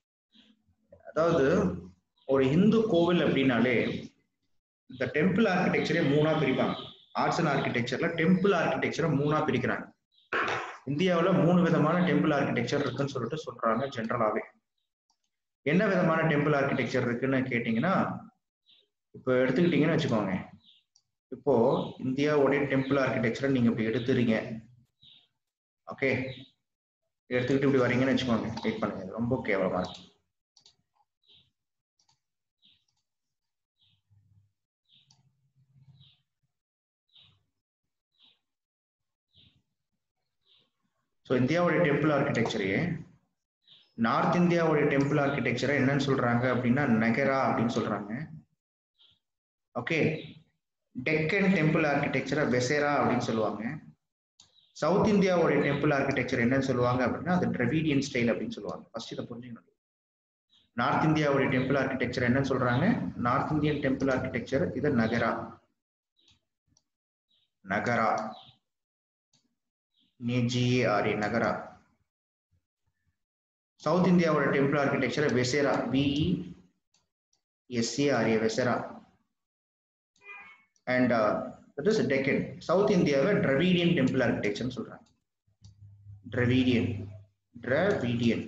அதாவது ஒரு இந்து கோவில் அப்படின்னாலே இந்த டெம்பிள் ஆர்கிடெக்சரே மூணா பிரிப்பாங்க ஆர்ட்ஸ் அண்ட் ஆர்கிடெக்சர்ல டெம்பிள் ஆர்கிடெக்சரை மூணா பிரிக்கிறாங்க இந்தியாவில் மூணு விதமான டெம்பிள் ஆர்கிடெக்சர் இருக்குன்னு சொல்லிட்டு சொல்றாங்க ஜென்ரலாவே என்ன விதமான டெம்பிள் ஆர்கிடெக்சர் இருக்குன்னு கேட்டீங்கன்னா இப்போ எடுத்துக்கிட்டீங்கன்னு வச்சுக்கோங்க இப்போ இந்தியாவுடைய டெம்பிள் ஆர்கிடெக்சரை நீங்க இப்படி எடுத்துறீங்க ஓகே எடுத்துக்கிட்டு இப்படி வரீங்கன்னு வச்சுக்கோங்க வெயிட் பண்ணுங்க இது ரொம்ப கேவலமா இருக்கு ஸோ இந்தியாவுடைய டெம்பிள் ஆர்கிடெக்சரையே நார்த் இந்தியாவுடைய டெம்பிள் ஆர்கிடெக்சரை என்னன்னு சொல்றாங்க அப்படின்னா நகரா அப்படின்னு சொல்றாங்க ஓகே டெக்கன் டெம்பிள் ஆர்கிடெக்சரை பெசேரா அப்படின்னு சொல்லுவாங்க சவுத் இந்தியாவுடைய டெம்பிள் ஆர்கிடெக்சர் என்னன்னு சொல்லுவாங்க அப்படின்னா அது டிரவிடியன் ஸ்டைல் அப்படின்னு சொல்லுவாங்க ஃபர்ஸ்ட் இதை புரிஞ்சுக்கணும் நார்த் இந்தியாவுடைய டெம்பிள் ஆர்கிடெக்சர் என்னன்னு சொல்றாங்க நார்த் இந்தியன் டெம்பிள் ஆர்கிடெக்சர் இது நகரா நகரா ஜிஏஆர்ஏ நகரா சவுத் இந்தியாவோட temple architecture Vesara VE SCRA Vesara and that is Deccan south இந்தியாவை டிரவிடியன் டெம்பிள் ஆர்கிடெக்சர்னு சொல்றாங்க Dravidian Dravidian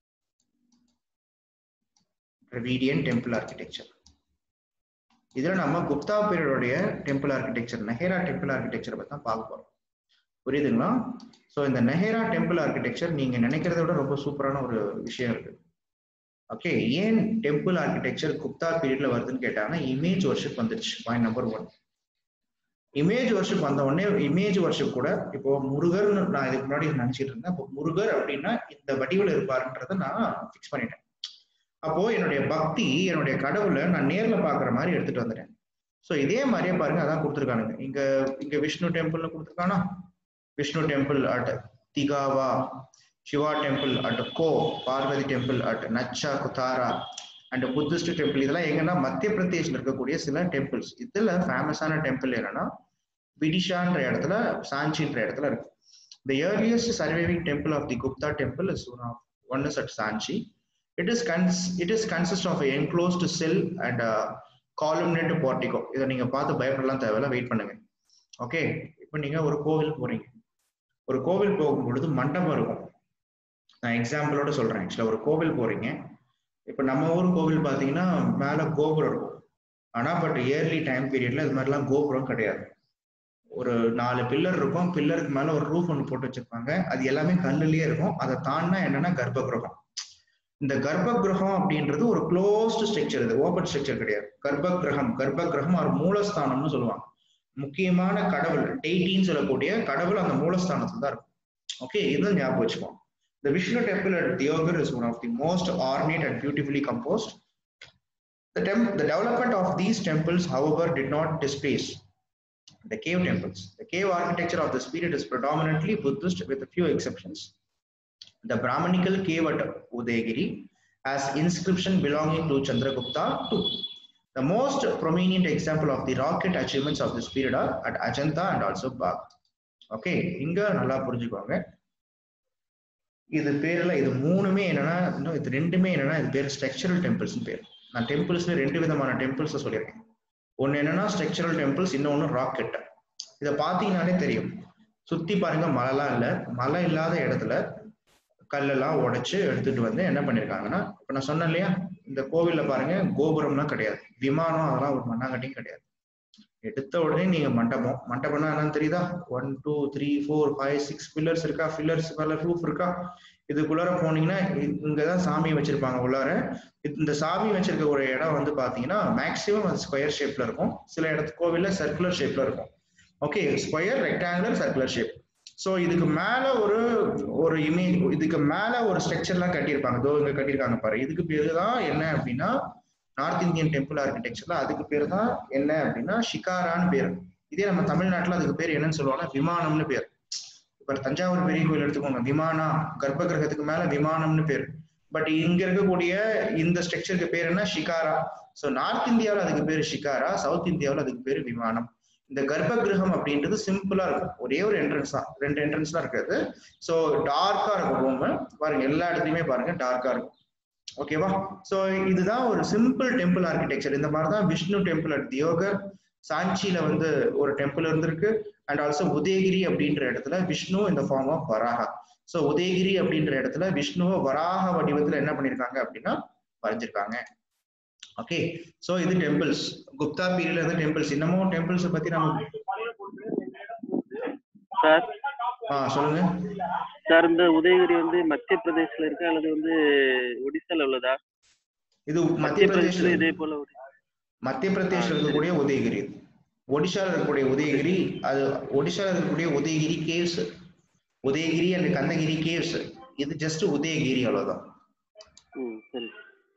Dravidian temple architecture இதுல நம்ம குப்தா பீரியடோடைய temple architecture Nagara temple architecture பத்தி தான் பார்க்க போறோம் புரியுதுங்களா ஸோ இந்த நெஹேரா டெம்பிள் ஆர்கிடெக்சர் நீங்க நினைக்கிறத விட ரொம்ப சூப்பரான ஒரு விஷயம் இருக்கு ஓகே ஏன் டெம்பிள் ஆர்கிடெக்சர் குப்தா பீரியட்ல வருதுன்னு கேட்டாங்கன்னா இமேஜ் ஒர்ஷிப் வந்துருச்சு point number one image worship வந்த உடனே இமேஜ் ஒர்ஷிப் கூட இப்போ முருகர்னு நான் இதுக்கு முன்னாடி நினைச்சிட்டு இருந்தேன் இப்போ முருகர் அப்படின்னா இந்த வடிவில் இருப்பாருன்றத நான் ஃபிக்ஸ் பண்ணிட்டேன் அப்போ என்னுடைய பக்தி என்னுடைய கடவுளை நான் நேர்ல பாக்குற மாதிரி எடுத்துட்டு வந்துட்டேன் ஸோ இதே மாதிரியே பாருங்க அதான் கொடுத்துருக்கானுங்க இங்க இங்க விஷ்ணு டெம்பிள்னு கொடுத்துருக்கானா Vishnu temple at Tigawa Shiva temple at கோ Parvati temple at Nachna Kuthara and Buddhist temple இதெல்லாம் எங்கன்னா மத்திய பிரதேஷ்ல இருக்கக்கூடிய சில டெம்பிள்ஸ் இதுல ஃபேமஸான டெம்பிள் என்னன்னா விடிஷான்ற இடத்துல சாஞ்சின்ற இடத்துல இருக்கு The earliest surviving temple of the Gupta temple is one of one is at Sanchi. It is cons it is consist of an enclosed cell and a columnate portico. இதை நீங்க பார்த்து பயப்படலாம் தேவையில்ல வெயிட் பண்ணுங்க ஓகே இப்போ நீங்க ஒரு கோவில் போறீங்க ஒரு கோவில் போகும் பொழுது மண்டபம் இருக்கும் நான் எக்ஸாம்பிளோட சொல்றேன் ஆக்சுவலா ஒரு கோவில் போறீங்க இப்போ நம்ம ஊர் கோவில் பார்த்தீங்கன்னா மேலே கோபுரம் இருக்கும் ஆனா பட் இயர்லி டைம் பீரியட்ல இது மாதிரிலாம் கோபுரம் கிடையாது ஒரு நாலு பில்லர் இருக்கும் பில்லருக்கு மேல ஒரு ரூஃப் ஒன்று போட்டு வச்சிருப்பாங்க அது எல்லாமே கல்லுலயே இருக்கும் அதை தாண்டினா என்னன்னா கர்ப்ப கிரகம் இந்த கர்ப்ப கிரகம் அப்படின்றது ஒரு க்ளோஸ்டு ஸ்ட்ரக்சர் இது ஓப்பன் ஸ்ட்ரக்சர் கிடையாது கர்ப்ப கிரகம் கர்ப்ப கிரகம் ஒரு மூலஸ்தானம்னு சொல்லுவாங்க முக்கியமான கடவுள் டெய்டின்னு சொல்லக்கூடிய கடவுள் அந்த மூலஸ்தானத்துல தான் இருக்கும் ஓகே இதுவும் ஞாபகம் வச்சுக்கோங்க The Vishnu temple at Deoghar is one of the most ornate and beautifully composed. The, temp- the development of these temples, however, did not displace the cave temples. The cave architecture of this period is predominantly Buddhist with a few exceptions. The Brahmanical cave at Udayagiri has inscription belonging to Chandragupta II. The most prominent example of the rocket achievements of this period are at Ajanta and also Bagh. Okay இங்க நல்லா புரிஞ்சுக்கோங்க இது பேர்ல இது மூணுமே என்னன்னா இன்னும் இது ரெண்டுமே என்னன்னா இது பேர் ஸ்ட்ரக்சரல் டெம்பிள்ஸ் பேர் நான் டெம்பிள்ஸ்ல ரெண்டு விதமான டெம்பிள்ஸ் சொல்லியிருக்கேன் ஒன்னு என்னன்னா ஸ்ட்ரக்சரல் டெம்பிள்ஸ் இன்னொன்னு ராக்கெட் இதை பார்த்தீங்கன்னாலே தெரியும் சுத்தி பாருங்க மலைலாம் இல்லை மலை இல்லாத இடத்துல கல்லெல்லாம் உடைச்சு எடுத்துட்டு வந்து என்ன பண்ணிருக்காங்கன்னா இப்ப நான் சொன்னேன் இல்லையா இந்த கோவில்ல பாருங்க கோபுரம்லாம் கிடையாது விமானம் அதெல்லாம் ஒரு மண்ணாங்கட்டியும் கிடையாது எடுத்த உடனே நீங்க மண்டபம் மண்டபம்னா என்னன்னு தெரியுதா one two three four five six pillars இருக்கா பில்லர்ஸ் மேல ரூஃப் இருக்கா இதுக்குள்ளார போனீங்கன்னா இ- இங்கதான் சாமி வச்சிருப்பாங்க உள்ளார இந்த சாமி வச்சிருக்க ஒரு இடம் வந்து பாத்தீங்கன்னா மேக்சிமம் அது ஸ்கொயர் ஷேப்ல இருக்கும் சில இடத்து கோவில்ல சர்க்குலர் ஷேப்ல இருக்கும் okay square rectangular circular shape so இதுக்கு மேல ஒரு ஒரு இமேஜ் இதுக்கு மேல ஒரு ஸ்ட்ரக்சர்லாம் கட்டியிருப்பாங்க இதோ இங்க கட்டியிருக்காங்க பாரு இதுக்கு பேரு தான் என்ன அப்படின்னா நார்த் இந்தியன் டெம்பிள் ஆர்கிடெக்சர்ல அதுக்கு பேர் தான் என்ன அப்படின்னா ஷிகாரான்னு பேர் இதே நம்ம தமிழ்நாட்டுல அதுக்கு பேர் என்னன்னு சொல்லுவாங்கன்னா விமானம்னு பேர் இப்ப தஞ்சாவூர் பெரிய கோயில் எடுத்துக்கோங்க விமானா கர்ப்ப கிரகத்துக்கு மேல விமானம்னு பேர் பட் இங்க இருக்கக்கூடிய இந்த ஸ்ட்ரக்சருக்கு பேர் என்ன ஷிகாரா ஸோ நார்த் இந்தியாவில் அதுக்கு பேர் ஷிகாரா சவுத் இந்தியாவில் அதுக்கு பேர் விமானம் இந்த கர்ப்ப கிரகம் அப்படின்றது சிம்பிளா இருக்கும் ஒரே ஒரு என்ட்ரன்ஸ் தான் ரெண்டு என்ட்ரன்ஸ் தான் இருக்காது ஸோ டார்க்கா இருக்கும் ரூம் பாருங்க எல்லா இடத்துலயுமே பாருங்க டார்க்கா இருக்கும் ஓகேவா ஸோ இதுதான் ஒரு சிம்பிள் டெம்பிள் ஆர்கிடெக்சர் இந்த மாதிரி தான் விஷ்ணு டெம்பிள் அட் தியோகர் சாஞ்சியில வந்து ஒரு டெம்பிள் இருந்திருக்கு அண்ட் ஆல்சோ உதயகிரி அப்படின்ற இடத்துல விஷ்ணு இந்த form of Varaha so Udayagiri அப்படின்ற இடத்துல விஷ்ணுவை வராக வடிவத்துல என்ன பண்ணிருக்காங்க அப்படின்னா வரைஞ்சிருக்காங்க ஓகே ஸோ இது டெம்பிள்ஸ் குப்தா பீரியட்ல இருந்து டெம்பிள்ஸ் இன்னமும் டெம்பிள்ஸ் பத்தி நம்ம சார் ஆ சொல்லுங்க சார் இந்த உதயகிரி வந்து மத்திய பிரதேஷ்ல இருக்கு அல்லது வந்து ஒடிசால உள்ளதா இது மத்திய மத்திய பிரதேஷ்ல பிரதேஷ்ல இதே போல ஒரு- மத்திய பிரதேஷ்ல இருக்கக்கூடிய உதயகிரி ஒடிஷால இருக்கக்கூடிய உதயகிரி அது ஒடிஷால இருக்கக்கூடிய Udayagiri caves Udayagiri and Khandagiri caves இது ஜஸ்ட் உதயகிரி அவ்வளவுதான் ம் சரி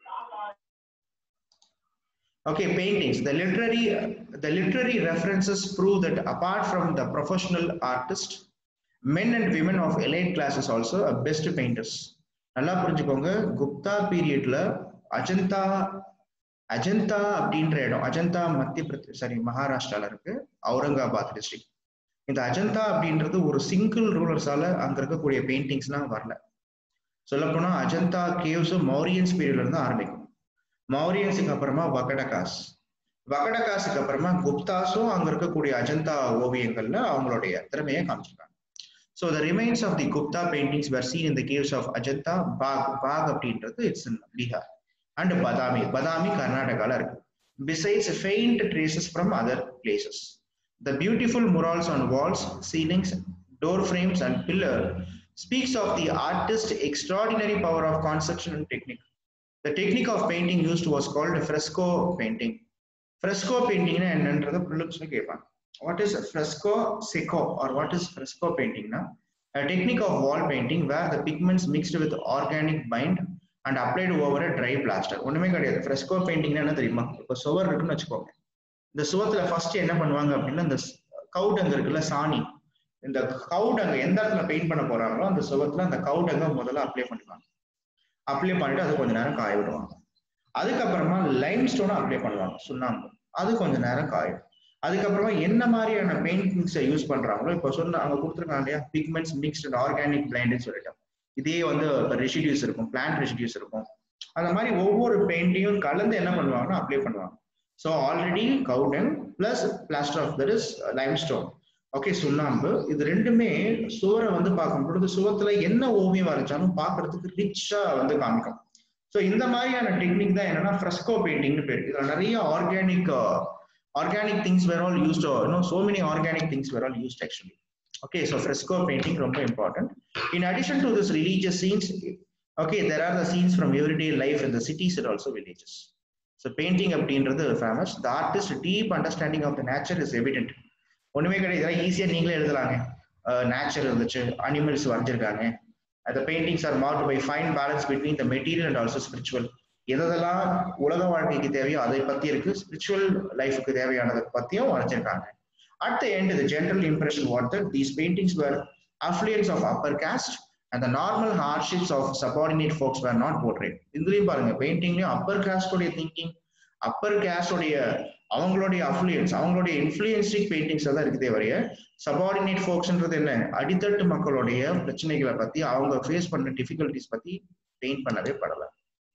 Okay, paintings. The literary the literary references prove that apart from the professional artist, men and women of elite classes also are best painters. நல்லா புரிஞ்சுக்கோங்க குப்தா பீரியட்ல அஜந்தா அஜந்தா அப்படின்ற இடம் அஜந்தா மத்திய பிரதேஷ் சாரி மகாராஷ்டிரால இருக்கு அவுரங்காபாத் டிஸ்ட்ரிக்ட் இந்த அஜந்தா அப்படின்றது ஒரு சிங்கிள் ரூலர்ஸால அங்க இருக்கக்கூடிய பெயிண்டிங்ஸ்லாம் வரல சொல்லப்போனா அஜந்தா கேவ்ஸ் மௌரியன்ஸ் பீரியட்ல இருந்து ஆரம்பிக்கும் மௌரியன்ஸுக்கு அப்புறமா வகடகாஸ் வகடகாஸுக்கு அப்புறமா குப்தாஸும் அங்க இருக்கக்கூடிய அஜந்தா ஓவியங்கள்ல அவங்களுடைய திறமையை காமிச்சிருக்காங்க so the remains of the Gupta paintings were seen in the caves of Ajanta Bagh Bagh அப்படின்றது it's in Bihar and Badami Badami கர்நாடகால இருக்கு besides faint traces from other places the beautiful murals on walls ceilings door frames and pillar speaks of the artist's extraordinary power of conception and technique the technique of painting used was called fresco painting fresco painting என்னன்றத ப்ரிலிம்ஸ்ல கேட்பாங்க what is fresco seco or what is fresco painting na a technique of wall painting where the pigments mixed with organic bind and applied over a dry plaster ஒண்ணுமே கிடையாது fresco painting என்ன தெரியுமா இப்போ சுவர் இருக்குன்னு வச்சுக்கோங்க இந்த சுவத்துல ஃபர்ஸ்ட் என்ன பண்ணுவாங்க அப்படின்னா இந்த கவுடங்க இருக்குல்ல சாணி இந்த கவுடங்க எந்த இடத்துல பெயிண்ட் பண்ண போறாங்களோ அந்த சுவத்துல அந்த கவுடங்க முதல்ல அப்ளை பண்ணுவாங்க அப்ளை பண்ணிட்டு அது கொஞ்ச நேரம் காய விடுவாங்க அதுக்கப்புறமா லைம் ஸ்டோனை அப்ளை பண்ணுவாங்க சுண்ணாம்பு அது கொஞ்ச நேரம் காயும் அதுக்கப்புறமா என்ன மாதிரியான பெயிண்டிங்ஸை யூஸ் பண்றாங்களோ இப்போ சொன்ன அங்க கொடுத்துருக்காங்க இல்லையா பிக்மெண்ட்ஸ் மிக்ஸ்ட் அண்ட் ஆர்கானிக் பிளைண்ட்னு சொல்லிட்டோம் இதே வந்து ரெசிடியூஸ் இருக்கும் பிளான்ட் ரெசிடியூஸ் இருக்கும் அந்த மாதிரி ஒவ்வொரு பெயிண்டையும் கலந்து என்ன பண்ணுவாங்கன்னா அப்ளை பண்ணுவாங்க so already cow dung plus plaster of that is lime stone okay சுண்ணாம்பு இது ரெண்டுமே சுவரை வந்து பார்க்கும் பொழுது சுவத்துல என்ன ஓவியம் வரைஞ்சாலும் பார்க்கிறதுக்கு ரிச்சா வந்து காமிக்கும் ஸோ இந்த மாதிரியான டெக்னிக் தான் என்னன்னா ஃப்ரெஸ்கோ பெயிண்டிங்னு பேர் இதுல நிறைய organic organic things were all used no so many organic things were all used actually okay so fresco painting ரொம்ப important in addition to this religious scenes okay there are the scenes from everyday life in the cities and also villages so painting அப்படின்றது famous the artist deep understanding of the nature is evident ஒண்ணுமே கிடையாது இதெல்லாம் ஈஸியா நீங்களே எழுதலாங்க நேச்சர் இருந்துச்சு அனிமல்ஸ் வரைஞ்சிருக்காங்க அந்த paintings are mark by fine balance between the material and also spiritual எதெல்லாம் உலக வாழ்க்கைக்கு தேவையோ அதை பத்தி இருக்கு ஸ்பிரிச்சுவல் லைஃபுக்கு தேவையானதை பத்தியும் வரைஞ்சிருக்காங்க at the end the general impression what that these paintings were affluence of upper caste அந்த normal hardships of subordinate folks were not portrayed இதுலயும் பாருங்க பெயிண்டிங்லயும் அப்பர் காஸ்டோடைய திங்கிங் அப்பர் காஸ்டோடைய அவங்களுடைய அஃப்ளூயன்ஸ் அவங்களுடைய இன்ஃபுளுயன்ஸ்டிக் பெயிண்டிங்ஸ் தான் இருக்குதே வரைய சபார்டினேட் ஃபோக்ஸ்ன்றது என்ன அடித்தட்டு மக்களுடைய பிரச்சனைகளை பத்தி அவங்க ஃபேஸ் பண்ண டிஃபிகல்டிஸ் பத்தி பெயிண்ட் பண்ணவே படல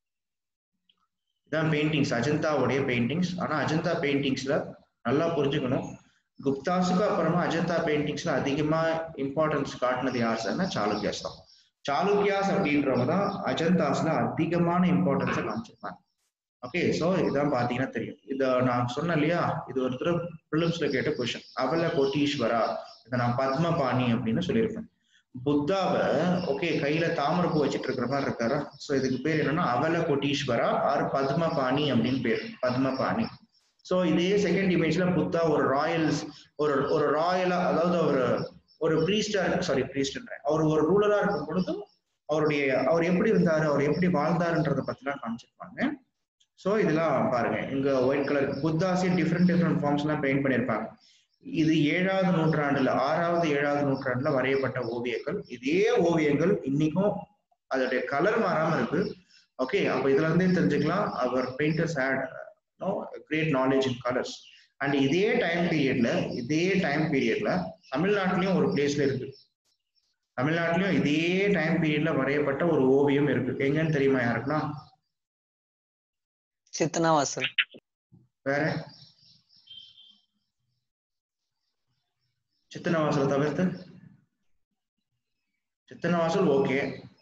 இதான் பெயிண்டிங்ஸ் அஜந்தாவுடைய பெயிண்டிங்ஸ் ஆனா அஜந்தா பெயிண்டிங்ஸ்ல நல்லா புரிஞ்சுக்கணும் குப்தாஸுக்கு அப்புறமா அஜந்தா பெயிண்டிங்ஸ்ல அதிகமா இம்பார்ட்டன்ஸ் காட்டினது யார் சார்னா சாளுக்கியாஸ் தான் சாளுக்கியாஸ் அப்படின்றவங்க தான் அஜந்தாஸ்ல அதிகமான இம்பார்ட்டன்ஸை காமிச்சிருப்பாங்க ஓகே ஸோ இதான் பார்த்தீங்கன்னா தெரியும் இதை நான் சொன்னேன் இல்லையா இது ஒருத்தர் ப்ரிலிம்ஸ்ல கேட்ட கொஷின் அவல கோட்டீஸ்வரா இதை நான் பத்மபாணி அப்படின்னு சொல்லியிருப்பேன் புத்தாவை ஓகே கையில தாமரைப்பூ வச்சுட்டு இருக்கிற மாதிரி இருக்காரா ஸோ இதுக்கு பேர் என்னன்னா அவல கோட்டீஸ்வரா ஆர் பத்மபாணி அப்படின்னு பேர் பத்மபாணி ஸோ இதே செகண்ட் இமேஜ்ல புத்தா ஒரு ராயல்ஸ் ஒரு ஒரு ராயலா அதாவது ஒரு ஒரு ப்ரீஸ்டா சாரி ப்ரீஸ்ட்ன்றேன் அவர் ஒரு ரூலரா இருக்கும் பொழுது அவருடைய அவர் எப்படி இருந்தாரு அவர் எப்படி வாழ்ந்தாருன்றத பத்திலாம் காமிச்சிருப்பாங்க ஸோ இதெல்லாம் பாருங்க இங்க ஒயிட் கலர் புத்தாசி டிஃப்ரெண்ட் டிஃப்ரெண்ட் ஃபார்ம்ஸ் எல்லாம் பெயிண்ட் பண்ணியிருப்பாங்க இது ஏழாவது நூற்றாண்டுல ஆறாவது ஏழாவது நூற்றாண்டுல வரையப்பட்ட ஓவியங்கள் இதே ஓவியங்கள் இன்னைக்கும் அதோடைய கலர் மாறாம இருக்கு ஓகே அப்ப இதுல இருந்தே தெரிஞ்சுக்கலாம் our painters had no great knowledge in colours and இதே டைம் பீரியட்ல இதே டைம் பீரியட்ல தமிழ்நாட்டிலயும் ஒரு பிளேஸ்ல இருக்கு தமிழ்நாட்டிலயும் இதே டைம் பீரியட்ல வரையப்பட்ட ஒரு ஓவியம் இருக்கு எங்கன்னு தெரியுமா யாருக்குன்னா சித்தனாவாசல் வேற சித்தனவாசல் தவிர்த்து சித்தனவாசல் ஓகே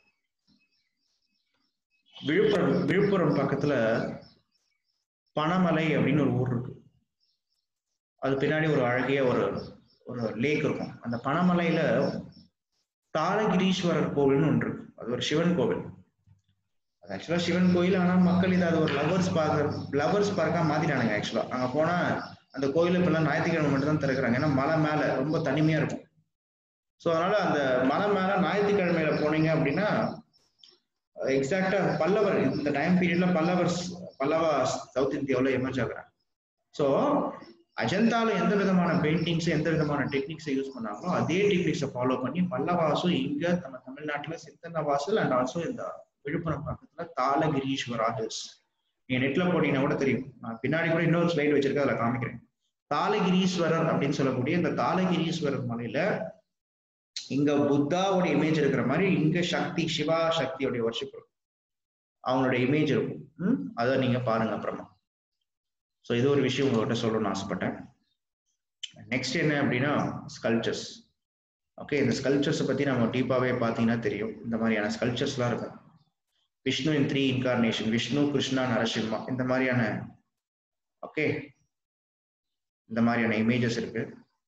விழுப்புரம் விழுப்புரம் பக்கத்துல பனமலை அப்படின்னு ஒரு ஊர் இருக்கு அது பின்னாடி ஒரு அழகிய ஒரு ஒரு லேக் இருக்கும் அந்த பனமலையில தாளகிரீஸ்வரர் கோவில்னு ஒன்று இருக்கு அது ஒரு சிவன் கோவில் அது ஆக்சுவலா சிவன் கோயில் ஆனா மக்கள் இதை அது ஒரு லவர்ஸ் பார்க்க லவர்ஸ் பார்க்கா மாத்திட்டானுங்க ஆக்சுவலா அங்க போனா அந்த கோயில இப்பெல்லாம் ஞாயிற்றுக்கிழமை மட்டும் தான் திறக்கிறாங்க ஏன்னா மலை மேல ரொம்ப தனிமையா இருக்கும் ஸோ அதனால அந்த மலை மேல ஞாயிற்றுக்கிழமையில போனீங்க அப்படின்னா எக்ஸாக்டா பல்லவர் இந்த டைம் பீரியட்ல பல்லவர்ஸ் பல்லவா சவுத் இந்தியாவில் எமர்ஜ் ஆகுறாங்க ஸோ அஜந்தால எந்த விதமான பெயிண்டிங்ஸ் எந்த விதமான டெக்னிக்ஸை யூஸ் பண்ணாங்களோ அதே டெக்னிக்ஸை ஃபாலோ பண்ணி பல்லவாசும் இங்க நம்ம தமிழ்நாட்டுல சித்தன்னவாசல் அண்ட் ஆல்சோ இந்த விழுப்புரம் பக்கத்துல தாளகிரீஸ்வரா ஹில்ஸ் நீங்க நெட்ல போனீங்கன்னா கூட தெரியும் நான் பின்னாடி கூட இன்னொரு ஸ்லைடு வச்சிருக்கேன் அதில் காமிக்கிறேன் தாளகிரீஸ்வரர் அப்படின்னு சொல்லக்கூடிய இந்த தாளகிரீஸ்வரர் மலையில இங்க புத்தாவோட இமேஜ் இருக்கிற மாதிரி இங்க சக்தி சிவா சக்தியோடைய வர்ஷிப் இருக்கும் அவங்களோட இமேஜ் இருக்கும் ம் அதை நீங்க பாருங்க அப்புறமா ஸோ இது ஒரு விஷயம் உங்கள்கிட்ட சொல்லணும்னு ஆசைப்பட்டேன் நெக்ஸ்ட் என்ன அப்படின்னா ஸ்கல்ச்சர்ஸ் ஓகே இந்த ஸ்கல்ச்சர்ஸை பத்தி நம்ம டீப்பாவே பார்த்தீங்கன்னா தெரியும் இந்த மாதிரியான ஸ்கல்ச்சர்ஸ்லாம் இருக்கும் Vishnu in three incarnation Vishnu Krishna Narasimha இந்த மாதிரியான ஓகே இந்த மாதிரியான இமேஜஸ் இருக்கு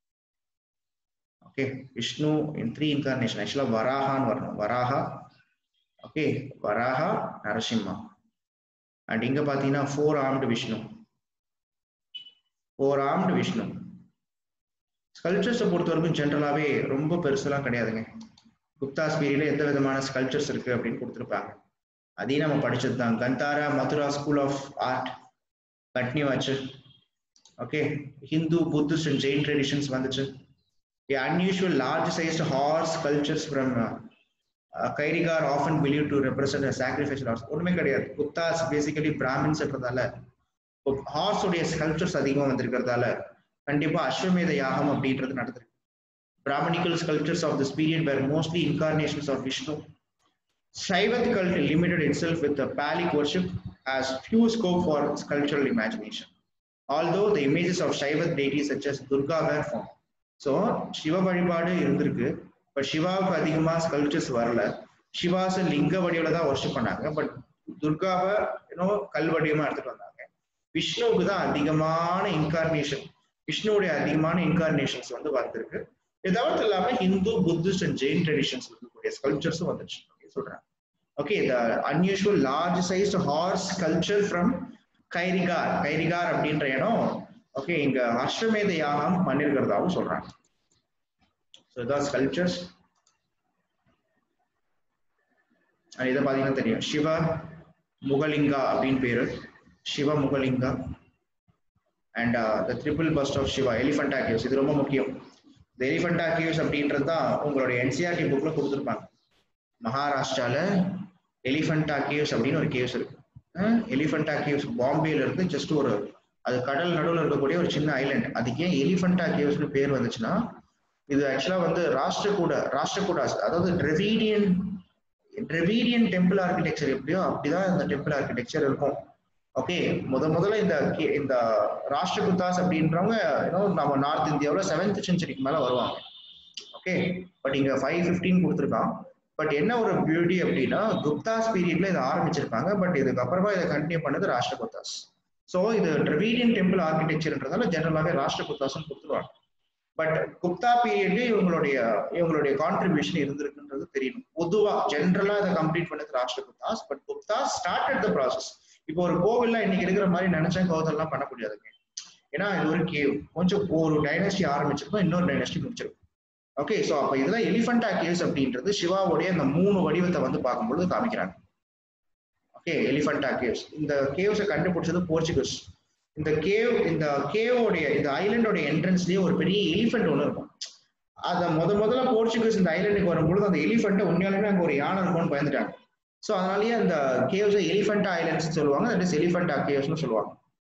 okay Vishnu in three incarnation ஆக்சுவலா வராகான்னு வரணும் வராகா ஓகே வராகா நரசிம்மா அண்ட் இங்க பாத்தீங்கன்னா four armed Vishnu four armed Vishnu ஸ்கல்ச்சர்ஸை பொறுத்த வரைக்கும் ஜென்ரலாகவே ரொம்ப பெருசெல்லாம் கிடையாதுங்க குப்தாஸ் பீரியட்ல எந்த விதமான ஸ்கல்ச்சர்ஸ் இருக்கு அப்படின்னு கொடுத்துருப்பாங்க அதையும் நம்ம படிச்சது தான் Gandhara Mathura school of art continue ஆச்சு okay Hindu Buddhist and Jain traditions வந்துச்சு unusual large sized horse sculptures from Khairigarh often believe to represent sacrifice horse ஒண்ணுமே கிடையாது குப்தாஸ் பேசிக்கலி பிராமின்ஸ்ன்றதால ஹார்ஸ் உடைய ஸ்கல்ச்சர்ஸ் அதிகமாக வந்திருக்கிறதால கண்டிப்பா அஸ்வமேத யாகம் அப்படின்றது நடந்திருக்கு Brahmanical sculptures of this period were mostly incarnations of Vishnu Shaivat cult limited itself with the Palic worship has few scope for sculptural imagination. Although the images of Shaivat deities such as Durga were found. So சிவ வழிபாடு இருந்திருக்கு பட் சிவாவுக்கு அதிகமா ஸ்கல்ப்சர்ஸ் வரல சிவாச லிங்க வடிவில தான் ஒர்ஷிப் பண்ணாங்க பட் துர்காவை இன்னும் கல் வடிவமா எடுத்துட்டு வந்தாங்க விஷ்ணுவுக்கு தான் அதிகமான இன்கார்னேஷன் விஷ்ணுவுடைய அதிகமான இன்கார்னேஷன்ஸ் வந்து வந்திருக்கு இது தவிர்த்து இல்லாம Hindu Buddhist and Jain traditions இருக்கக்கூடிய ஸ்கல்ப்சர்ஸும் வந்துச்சு அப்படின்னு சொல்றாங்க okay the unusual large sized horse sculpture from Khairigarh Khairigarh அப்படின்ற இடம் ஓகே இங்க அஸ்வமேத யாகம் பண்ணிருக்கிறதாவும் சொல்றாங்க ஸோ இதான் ஸ்கல்ப்சர்ஸ் இதை பார்த்தீங்கன்னா தெரியும் சிவ முகலிங்கா அப்படின்னு பேரு Shiva Mukhalinga and the triple bust of Shiva Elephanta caves இது ரொம்ப முக்கியம் இந்த எலிஃபண்டா கேவ்ஸ் அப்படின்றது தான் உங்களுடைய என்சிஆர்டி புக்ல கொடுத்துருப்பாங்க மகாராஷ்டிரால எலிஃபண்டா கேவ்ஸ் அப்படின்னு ஒரு கேவ்ஸ் இருக்கு எலிஃபண்டா கேவ்ஸ் பாம்பேல இருந்து ஜஸ்ட் ஒரு அது கடல் நடுவில் இருக்கக்கூடிய ஒரு சின்ன ஐலண்ட் அதுக்கு ஏன் எலிஃபண்டா கேவ்ஸ்னு பேர் வந்துச்சுன்னா இது ஆக்சுவலா வந்து ராஷ்டிரகூட ராஷ்டிரகூடாஸ் அதாவது டிரெவிடியன் டிரெவிடியன் டெம்பிள் ஆர்கிடெக்சர் எப்படியோ அப்படிதான் இந்த டெம்பிள் ஆர்கிடெக்சர் இருக்கும் ஓகே முத முதல்ல இந்த கே- இந்த ராஷ்டிரகுத்தாஸ் அப்படின்றவங்க ஏதோ நம்ம நார்த் இந்தியாவில் செவன்த் செஞ்சுரிக்கு மேல வருவாங்க ஓகே பட் இங்க ஃபைவ் ஃபிஃப்டீன் கொடுத்துருக்கான் பட் என்ன ஒரு பியூட்டி அப்படின்னா குப்தாஸ் பீரியட்ல இதை ஆரம்பிச்சிருப்பாங்க பட் இதுக்கப்புறமா இதை கண்டினியூ பண்ணது ராஷ்டிரகுத்தாஸ் ஸோ இது டிரெவிடியன் டெம்பிள் ஆர்கிடெக்சர்ன்றதால ஜெனரலாகவே ராஷ்டிரகுத்தாஸ்னு கொடுத்துருவாங்க பட் குப்தா பீரியட்ல இவங்களுடைய இவங்களுடைய கான்ட்ரிபியூஷன் இருந்திருக்குன்றது தெரியணும் பொதுவா ஜென்ரலா இதை கம்ப்ளீட் பண்ணது Rashtrakutas but Gupta started the process இப்போ ஒரு கோவில்ல இன்னைக்கு இருக்கிற மாதிரி நினைச்சா கோவில்லாம் பண்ண முடியாதுங்க ஏன்னா இது ஒரு கேவ் கொஞ்சம் ஒரு டைனஸ்டி ஆரம்பிச்சிருக்கும் இன்னொரு டைனஸ்டி முடிச்சிருக்கும் ஓகே ஸோ அப்போ இதுல எலிஃபண்டா கேவ்ஸ் அப்படின்றது சிவாவுடைய அந்த மூணு வடிவத்தை வந்து பார்க்கும்பொழுது காமிக்கிறாங்க ஓகே எலிஃபண்டா கேவ்ஸ் இந்த கேவ்ஸை கண்டுபிடிச்சது போர்ச்சுகஸ் இந்த கேவ் இந்த கேவோடைய இந்த ஐலண்டோட என்ட்ரன்ஸ்லயே ஒரு பெரிய எலிஃபென்ட் ஒன்று இருக்கும் அத முத முதல்ல போர்ச்சுகஸ் இந்த ஐலண்டுக்கு வரும்பொழுது அந்த எலிஃபென்ட்டை உண்மையாலுமே அங்க ஒரு யானை இருக்கும்னு பயந்துட்டாங்க ஸோ அதனாலயே அந்த கேவ்ஸ் எலிஃபென்ட் ஐலண்ட்ஸ் சொல்லுவாங்க தட் இஸ் எலிஃபென்டா கேவ்ஸ்னு சொல்லுவாங்க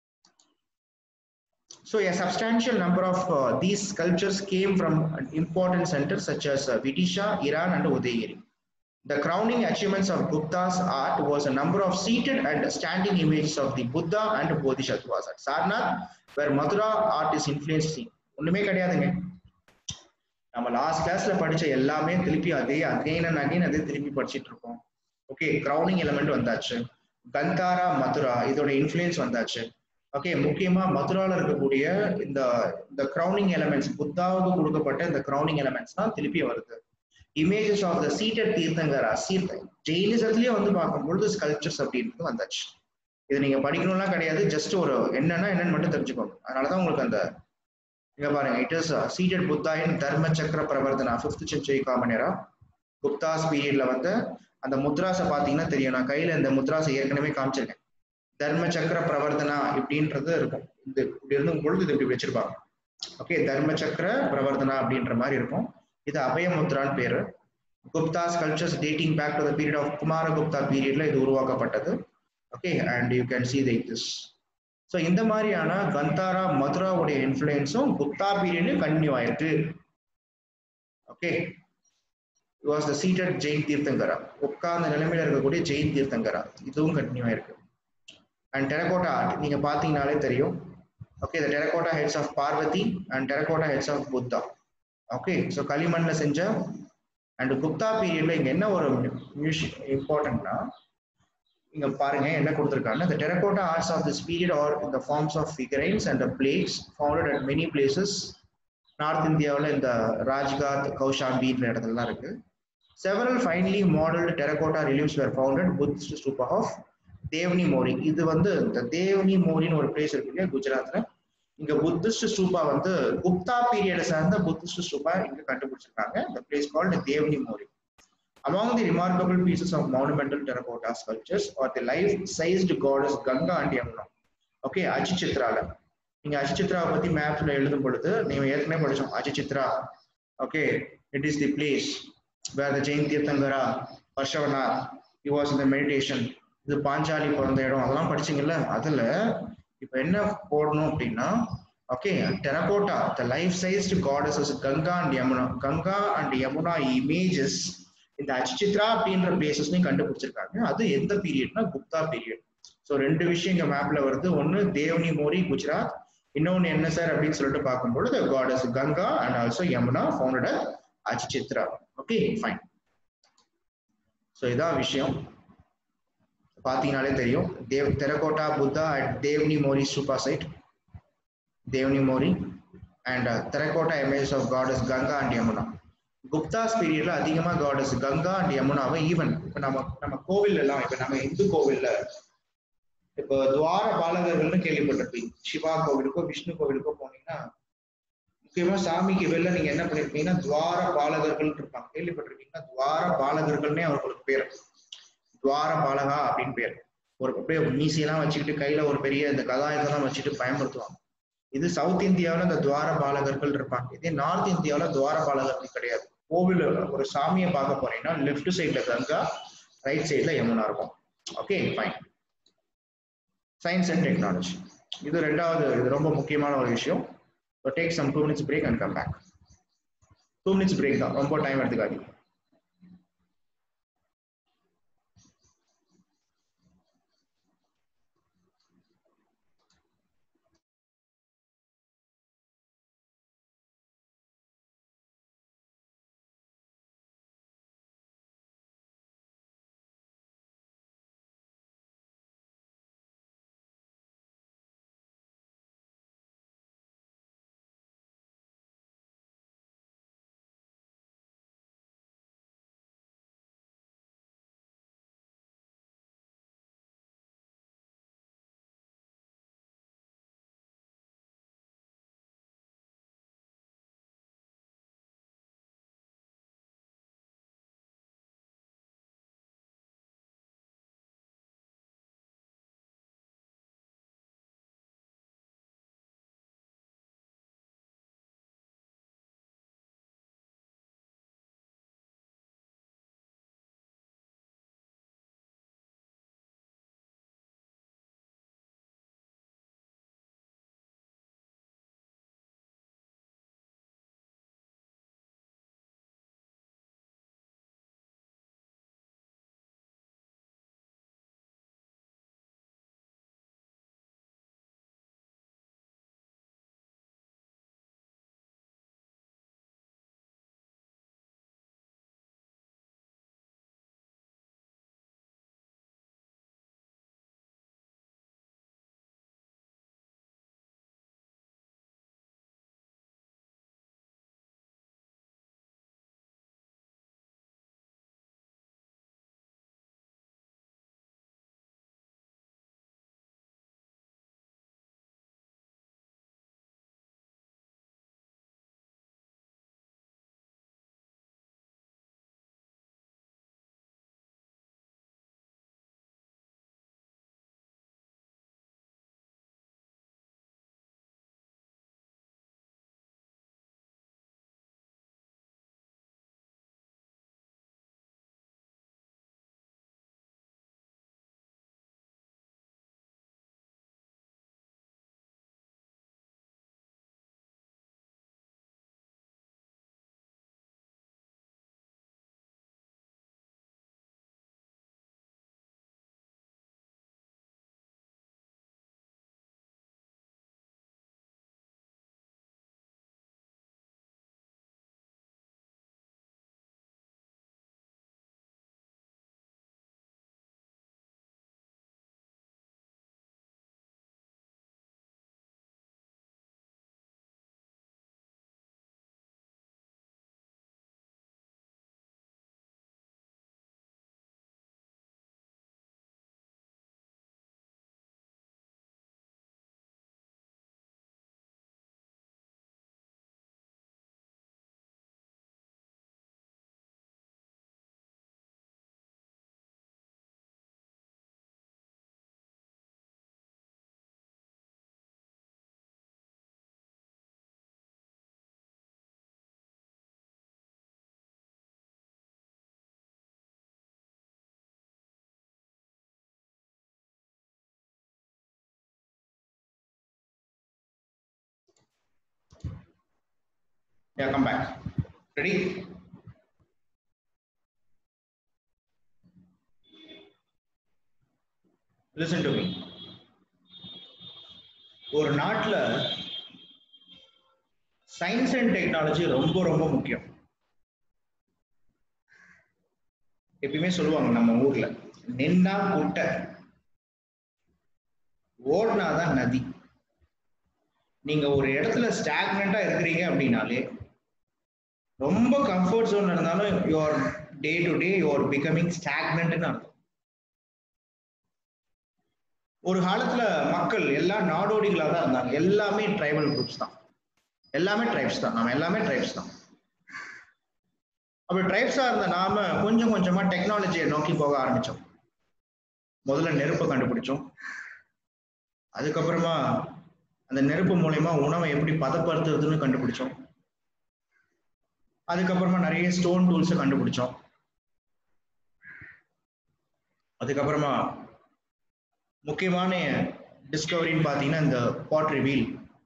So a substantial number of uh, these sculptures came from important centers such as uh, Vidisha, Iran and Udayagiri. The crowning achievements of Gupta's art was a number of seated and standing images of the Buddha and Bodhisattvas at Sarnath, where Mathura art is influenced seen. ஒண்ணுமே கிடையாதுங்க நம்ம லாஸ்ட் கிளாஸ்ல படிச்ச எல்லாமே திருப்பி அதே அகைன் அண்ட் அகைன் அதே திருப்பி படிச்சிட்டு இருக்கோம் ஓகே கிரௌனிங் எலிமெண்ட் வந்தாச்சு கந்தாரா மதுரா இதோட இன்ஃப்ளூயன்ஸ் வந்தாச்சு ஓகே முக்கியமா மதுரால இருக்கக்கூடிய இந்த இந்த கிரௌனிங் எலிமெண்ட்ஸ் புத்தாவுக்கு கொடுக்கப்பட்ட இந்த கிரௌனிங் எலிமெண்ட்ஸ் தான் திருப்பி வருது images of the seated Tirthankara சீர்த்த ஜெயினிசத்துலயே வந்து பார்க்கும்பொழுது ஸ்கல்ப்சர்ஸ் அப்படின்றது வந்தாச்சு இது நீங்க படிக்கணும்லாம் கிடையாது ஜஸ்ட் ஒரு என்னன்னா என்னன்னு மட்டும் தெரிஞ்சுக்கோங்க அதனாலதான் உங்களுக்கு அந்த இங்க பாருங்க it is seated Buddha in Dharmachakra Pravartana fifth century common era Guptas பீரியட்ல வந்து அந்த முத்ராஸை பாத்தீங்கன்னா தெரியும் நான் கையில இந்த முத்ராஸை ஏற்கனவே காமிச்சிருக்கேன் தர்ம சக்கர பிரவர்த்தனா இப்படின்றது இருக்கும் இது இப்படி இருந்தும் பொழுது இது இப்படி வச்சிருப்பாங்க ஓகே தர்ம சக்கர பிரவர்த்தனா அப்படின்ற மாதிரி இருக்கும் இது அபயமுத்ரான்னு பேரு Gupta sculptures dating back to the period of Kumaragupta பீரியட்ல இது உருவாக்கப்பட்டது okay and you can see this so இந்த மாதிரியான கந்தாரா மதுராவுடைய இன்ஃப்ளூயன்ஸும் குப்தா பீரியட்லயும் கண்டினியூ ஆயிருக்கு okay was the seated Jain Tirthankara உட்கார்ந்த நிலைமையில இருக்கக்கூடிய ஜெயின் தீர்த்தங்கரா இதுவும் கண்டினியூ ஆயிருக்கு அண்ட் டெரகோட்டா ஆர்ட் நீங்க பாத்தீங்கனாலே தெரியும் okay the terracotta heads of Parvati and terracotta heads of Buddha okay so களிமண்ல செஞ்ச அண்ட் குப்தா பீரியட்ல இங்க என்ன ஒரு மியூசிக் இம்பார்ட்டன்ட்னா இங்க பாருங்க என்ன கொடுத்துருக்காங்க the terracotta arts of this period are in the forms of figurines and the plates founded at many places north இந்தியாவில் இந்த ராஜ்காத் கௌஷாம்பின்ற இடத்துலலாம் இருக்கு several finely modelled terracotta reliefs were founded Buddhist stupa of Devnimori இது வந்து இந்த தேவ்னி மோரின்னு ஒரு பிளேஸ் இருக்கு இல்லையா குஜராத்ல இங்க புத்திஸ்ட் ஸ்டூப்பா வந்து குப்தா பீரியடை சார்ந்த புத்திஸ்ட் ஸ்டூப்பா இங்க கண்டுபிடிச்சிருக்காங்க இந்த place called Devnimori Among the remarkable pieces of monumental terracotta sculptures are the life-sized goddess Ganga and Yamuna. Okay அஜிச்சித்ரால நீங்க அஜிச்சித்ராவை பத்தி மேப்ல எழுதும் பொழுது நீங்க ஏற்கனவே படிச்சோம் Ahichchhatra okay it is the place where the Jain Tirthankara Parshvanath you was இந்த மெடிடேஷன் இது பாஞ்சாலி பிறந்த இடம் அதெல்லாம் படிச்சீங்கல்ல அதுல இப்ப என்ன போடணும் அப்படின்னா Okay, terracotta, the life-sized goddesses Ganga and Yamuna. Ganga and Yamuna images இந்த அச்சித்ரா அப்படின்ற பிளேசஸ்லையும் கண்டுபிடிச்சிருக்காங்க அது எந்த பீரியட்னா குப்தா பீரியட் ஸோ ரெண்டு விஷயம் இங்க மேப்ல வருது ஒன்னு தேவனி மோரி குஜராத் இன்னொன்னு என்ன சார் அப்படின்னு சொல்லிட்டு பார்க்கும்பொழுது goddess Ganga and also Yamuna founded Ahichchhatra okay fine so இதான் விஷயம் பார்த்தீங்கனாலே தெரியும் Dev terracotta Buddha at Devni Mori stupa site Devni Mori and terracotta image of goddess Ganga and Yamuna Guptas பீரியட்ல அதிகமா காடஸ் கங்கா அண்ட் யமுனாவை ஈவன் இப்போ நம்ம நம்ம கோவில் எல்லாம் இப்போ நம்ம இந்து கோவில்ல இப்போ துவார பாலகர்கள்னு கேள்விப்பட்டிருப்பீங்க சிவா கோவிலுக்கோ விஷ்ணு கோவிலுக்கோ போனீங்கன்னா முக்கியமா சாமிக்கு வெளில நீங்க என்ன பண்ணிருப்பீங்கன்னா துவார பாலகர்கள் இருப்பாங்க கேள்விப்பட்டிருக்கீங்கன்னா துவார பாலகர்கள்னே அவர்களுக்கு பேர் துவார பாலகா அப்படின்னு பேர் ஒரு அப்படியே மீசையெல்லாம் வச்சுக்கிட்டு கையில ஒரு பெரிய இந்த கதாயுதம்லாம் வச்சுட்டு பயன்படுத்துவாங்க இது சவுத் இந்தியாவுல இந்த துவார பாலகர்கள் இருப்பாங்க இதே நார்த் இந்தியாவுல துவார பாலகர்கள் கிடையாது கோவில் ஒரு சாமியை பார்க்க போறீங்கன்னா லெஃப்ட் சைட்ல கங்கா ரைட் சைட்ல யமுனா இருக்கும் okay fine science and technology இது ரெண்டாவது இது ரொம்ப முக்கியமான ஒரு விஷயம் take some two minutes break and come back two minutes break தான் ரொம்ப டைம் எடுத்துக்காதீங்க Yeah, come back. Ready? Listen to me. ஒரு நாட்டுல சயின்ஸ் அண்ட் டெக்னாலஜி ரொம்ப ரொம்ப முக்கியம் எப்பயுமே சொல்லுவாங்க நம்ம ஊர்ல நின்னா குட்டை ஓடினாதான் நதி நீங்க ஒரு இடத்துல ஸ்டாக்னண்டா இருக்கிறீங்க அப்படின்னாலே ரொம்ப கம்ஃபர்ட் ஜோன் இருந்தாலும் your day to day your becoming ஸ்டாக்னன்ட்னு அர்த்தம் ஒரு காலத்துல மக்கள் எல்லாம் நாடோடிகளா தான் இருந்தாங்க எல்லாமே ட்ரைபல் குரூப்ஸ் தான் எல்லாமே ட்ரைப்ஸ் தான் நம்ம எல்லாமே ட்ரைப்ஸ் தான் அப்ப ட்ரைப்ஸா இருந்த நாம கொஞ்சம் கொஞ்சமா டெக்னாலஜியை நோக்கி போக ஆரம்பிச்சோம் முதல்ல நெருப்பை கண்டுபிடிச்சோம் அதுக்கப்புறமா அந்த நெருப்பு மூலயமா உணவை எப்படி பதப்படுத்துறதுன்னு கண்டுபிடிச்சோம் அதுக்கப்புறமா நிறைய ஸ்டோன் டூல்ஸை கண்டுபிடிச்சோம் அதுக்கப்புறமா முக்கியமான டிஸ்கவரின்னு பார்த்தீங்கன்னா இந்த பாட்ரி வீல்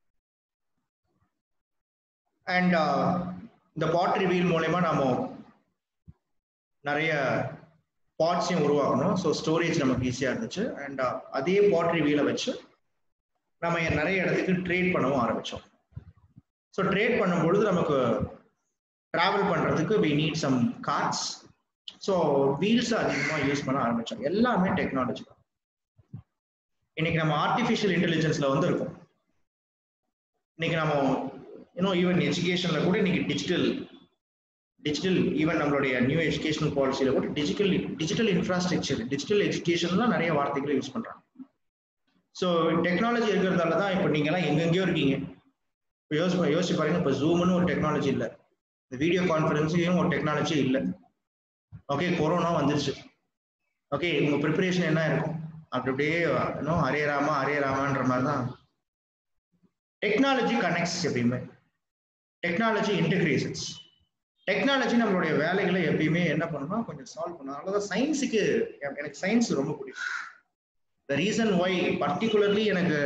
அண்ட் இந்த பாட்ரி வீல் மூலயமா நாம நிறைய பாட்ஸையும் உருவாக்கணும் ஸோ ஸ்டோரேஜ் நமக்கு ஈஸியாக இருந்துச்சு அண்ட் அதே பாட்ரி வீலை வச்சு நம்ம நிறைய இடத்துக்கு ட்ரேட் பண்ணவும் ஆரம்பித்தோம் ஸோ ட்ரேட் பண்ணும் பொழுது நமக்கு ட்ராவல் பண்ணுறதுக்கு we need some carts so wheels அதிகமாக யூஸ் பண்ண ஆரம்பித்தோம் எல்லாமே டெக்னாலஜி தான் இன்னைக்கு நம்ம ஆர்டிஃபிஷியல் இன்டெலிஜென்ஸ்ல வந்து இருக்கோம் இன்னைக்கு நம்ம இன்னும் ஈவன் எஜுகேஷன்ல கூட இன்னைக்கு டிஜிட்டல் டிஜிட்டல் ஈவன் நம்மளுடைய நியூ எஜுகேஷனல் பாலிசியில கூட டிஜிட்டல் டிஜிட்டல் இன்ஃப்ராஸ்ட்ரக்சர் டிஜிட்டல் எஜுகேஷன்லாம் நிறைய வார்த்தைகளை யூஸ் பண்றாங்க ஸோ டெக்னாலஜி இருக்கிறதால தான் இப்போ நீங்க எல்லாம் எங்கெங்கேயோ இருக்கீங்க இப்போ யோசி யோசிச்சு பாருங்க இப்போ ஜூம்னு ஒரு டெக்னாலஜி இல்லை இந்த வீடியோ கான்ஃபரன்ஸையும் ஒரு டெக்னாலஜி இல்லை ஓகே கொரோனா வந்துருச்சு ஓகே உங்க ப்ரிப்பரேஷன் என்ன இருக்கும் அப்படி அப்படியே இன்னும் ஹரே ராமா ஹரே ராமான்ற மாதிரி தான் டெக்னாலஜி கனெக்ட்ஸ் எப்பயுமே டெக்னாலஜி இன்டகிரேஷன்ஸ் டெக்னாலஜி நம்மளுடைய வேலைகளை எப்பயுமே என்ன பண்ணணும்னா கொஞ்சம் சால்வ் பண்ணணும் அதனாலதான் சயின்ஸுக்கு எனக்கு சயின்ஸ் ரொம்ப பிடிக்கும் த ரீசன் ஒய் பர்டிகுலர்லி எனக்கு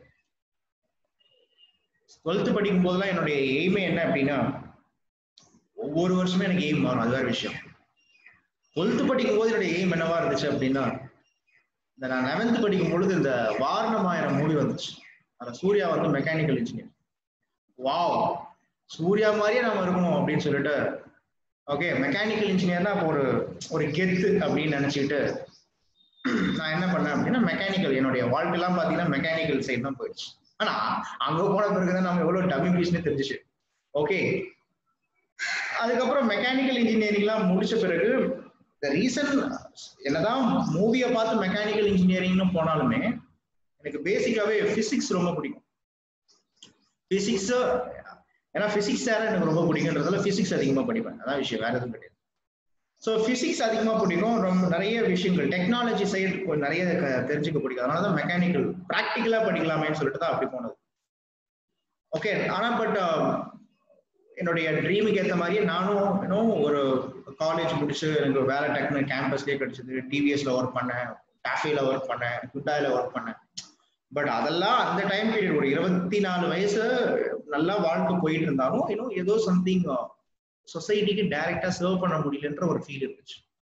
டுவெல்த் படிக்கும் போதெல்லாம் என்னுடைய எய்மே என்ன அப்படின்னா ஒவ்வொரு வருஷமே எனக்கு எய்ம் மாறும் அது வேற விஷயம் டுவெல்த் படிக்கும் போது என்னுடைய எய்ம் என்னவா இருந்துச்சு அப்படின்னா இந்த நான் லெவன்த் படிக்கும் பொழுது இந்த வாரணமாயிரம் மூவி வந்துச்சு அதுல சூர்யா வந்து மெக்கானிக்கல் இன்ஜினியர் வாவ் சூர்யா மாதிரியே நம்ம இருக்கணும் அப்படின்னு சொல்லிட்டு ஓகே மெக்கானிக்கல் இன்ஜினியர்னா இப்போ ஒரு ஒரு கெத்து அப்படின்னு நினைச்சிட்டு நான் என்ன பண்ணேன் அப்படின்னா மெக்கானிக்கல் என்னுடைய வாழ்க்கையெல்லாம் பார்த்தீங்கன்னா மெக்கானிக்கல் சைடு தான் போயிடுச்சு ஆனா அங்க போன பிறகுதான் நம்ம எவ்வளவு டம்மி பீஸ்னு தெரிஞ்சிச்சு ஓகே அதுக்கப்புறம் மெக்கானிக்கல் இன்ஜினியரிங்லாம் முடிச்ச பிறகு இந்த ரீசன் என்னதான் மூவியை பார்த்து மெக்கானிக்கல் இன்ஜினியரிங்னு போனாலுமே எனக்கு பேசிக்காவே பிசிக்ஸ் ரொம்ப பிடிக்கும் பிசிக்ஸ் ஏன்னா பிசிக்ஸ் சார் எனக்கு ரொம்ப பிடிக்குன்றதால பிசிக்ஸ் அதிகமா படிப்பேன் அதான் விஷயம் வேற எதுவும் கிடையாது ஸோ பிசிக்ஸ் அதிகமா பிடிக்கும் ரொம்ப நிறைய விஷயங்கள் டெக்னாலஜி சைடு நிறைய க- தெரிஞ்சுக்க பிடிக்கும் அதனால தான் மெக்கானிக்கல் ப்ராக்டிக்கலா படிக்கலாமேன்னு சொல்லிட்டு தான் அப்படி போனது ஓகே ஆனா பட் என்னுடைய ட்ரீமுக்கு ஏற்ற மாதிரியே நானும் இன்னும் ஒரு காலேஜ் முடிச்சு எனக்கு வேலை டக்குனு கேம்பஸ்லேயே கிடைச்சது டிவிஎஸ்ல ஒர்க் பண்ணேன் டாஃபில ஒர்க் பண்ணேன் குட்டாயில ஒர்க் பண்ணேன் பட் அதெல்லாம் அந்த டைம் பீரியட் ஒரு இருபத்தி நாலு வயசு நல்லா வாழ்க்கை போயிட்டு இருந்தாலும் இன்னும் ஏதோ சம்திங் சொசைட்டிக்கு டைரக்டா சர்வ் பண்ண முடியலன்ற ஒரு ஃபீல் இருந்துச்சு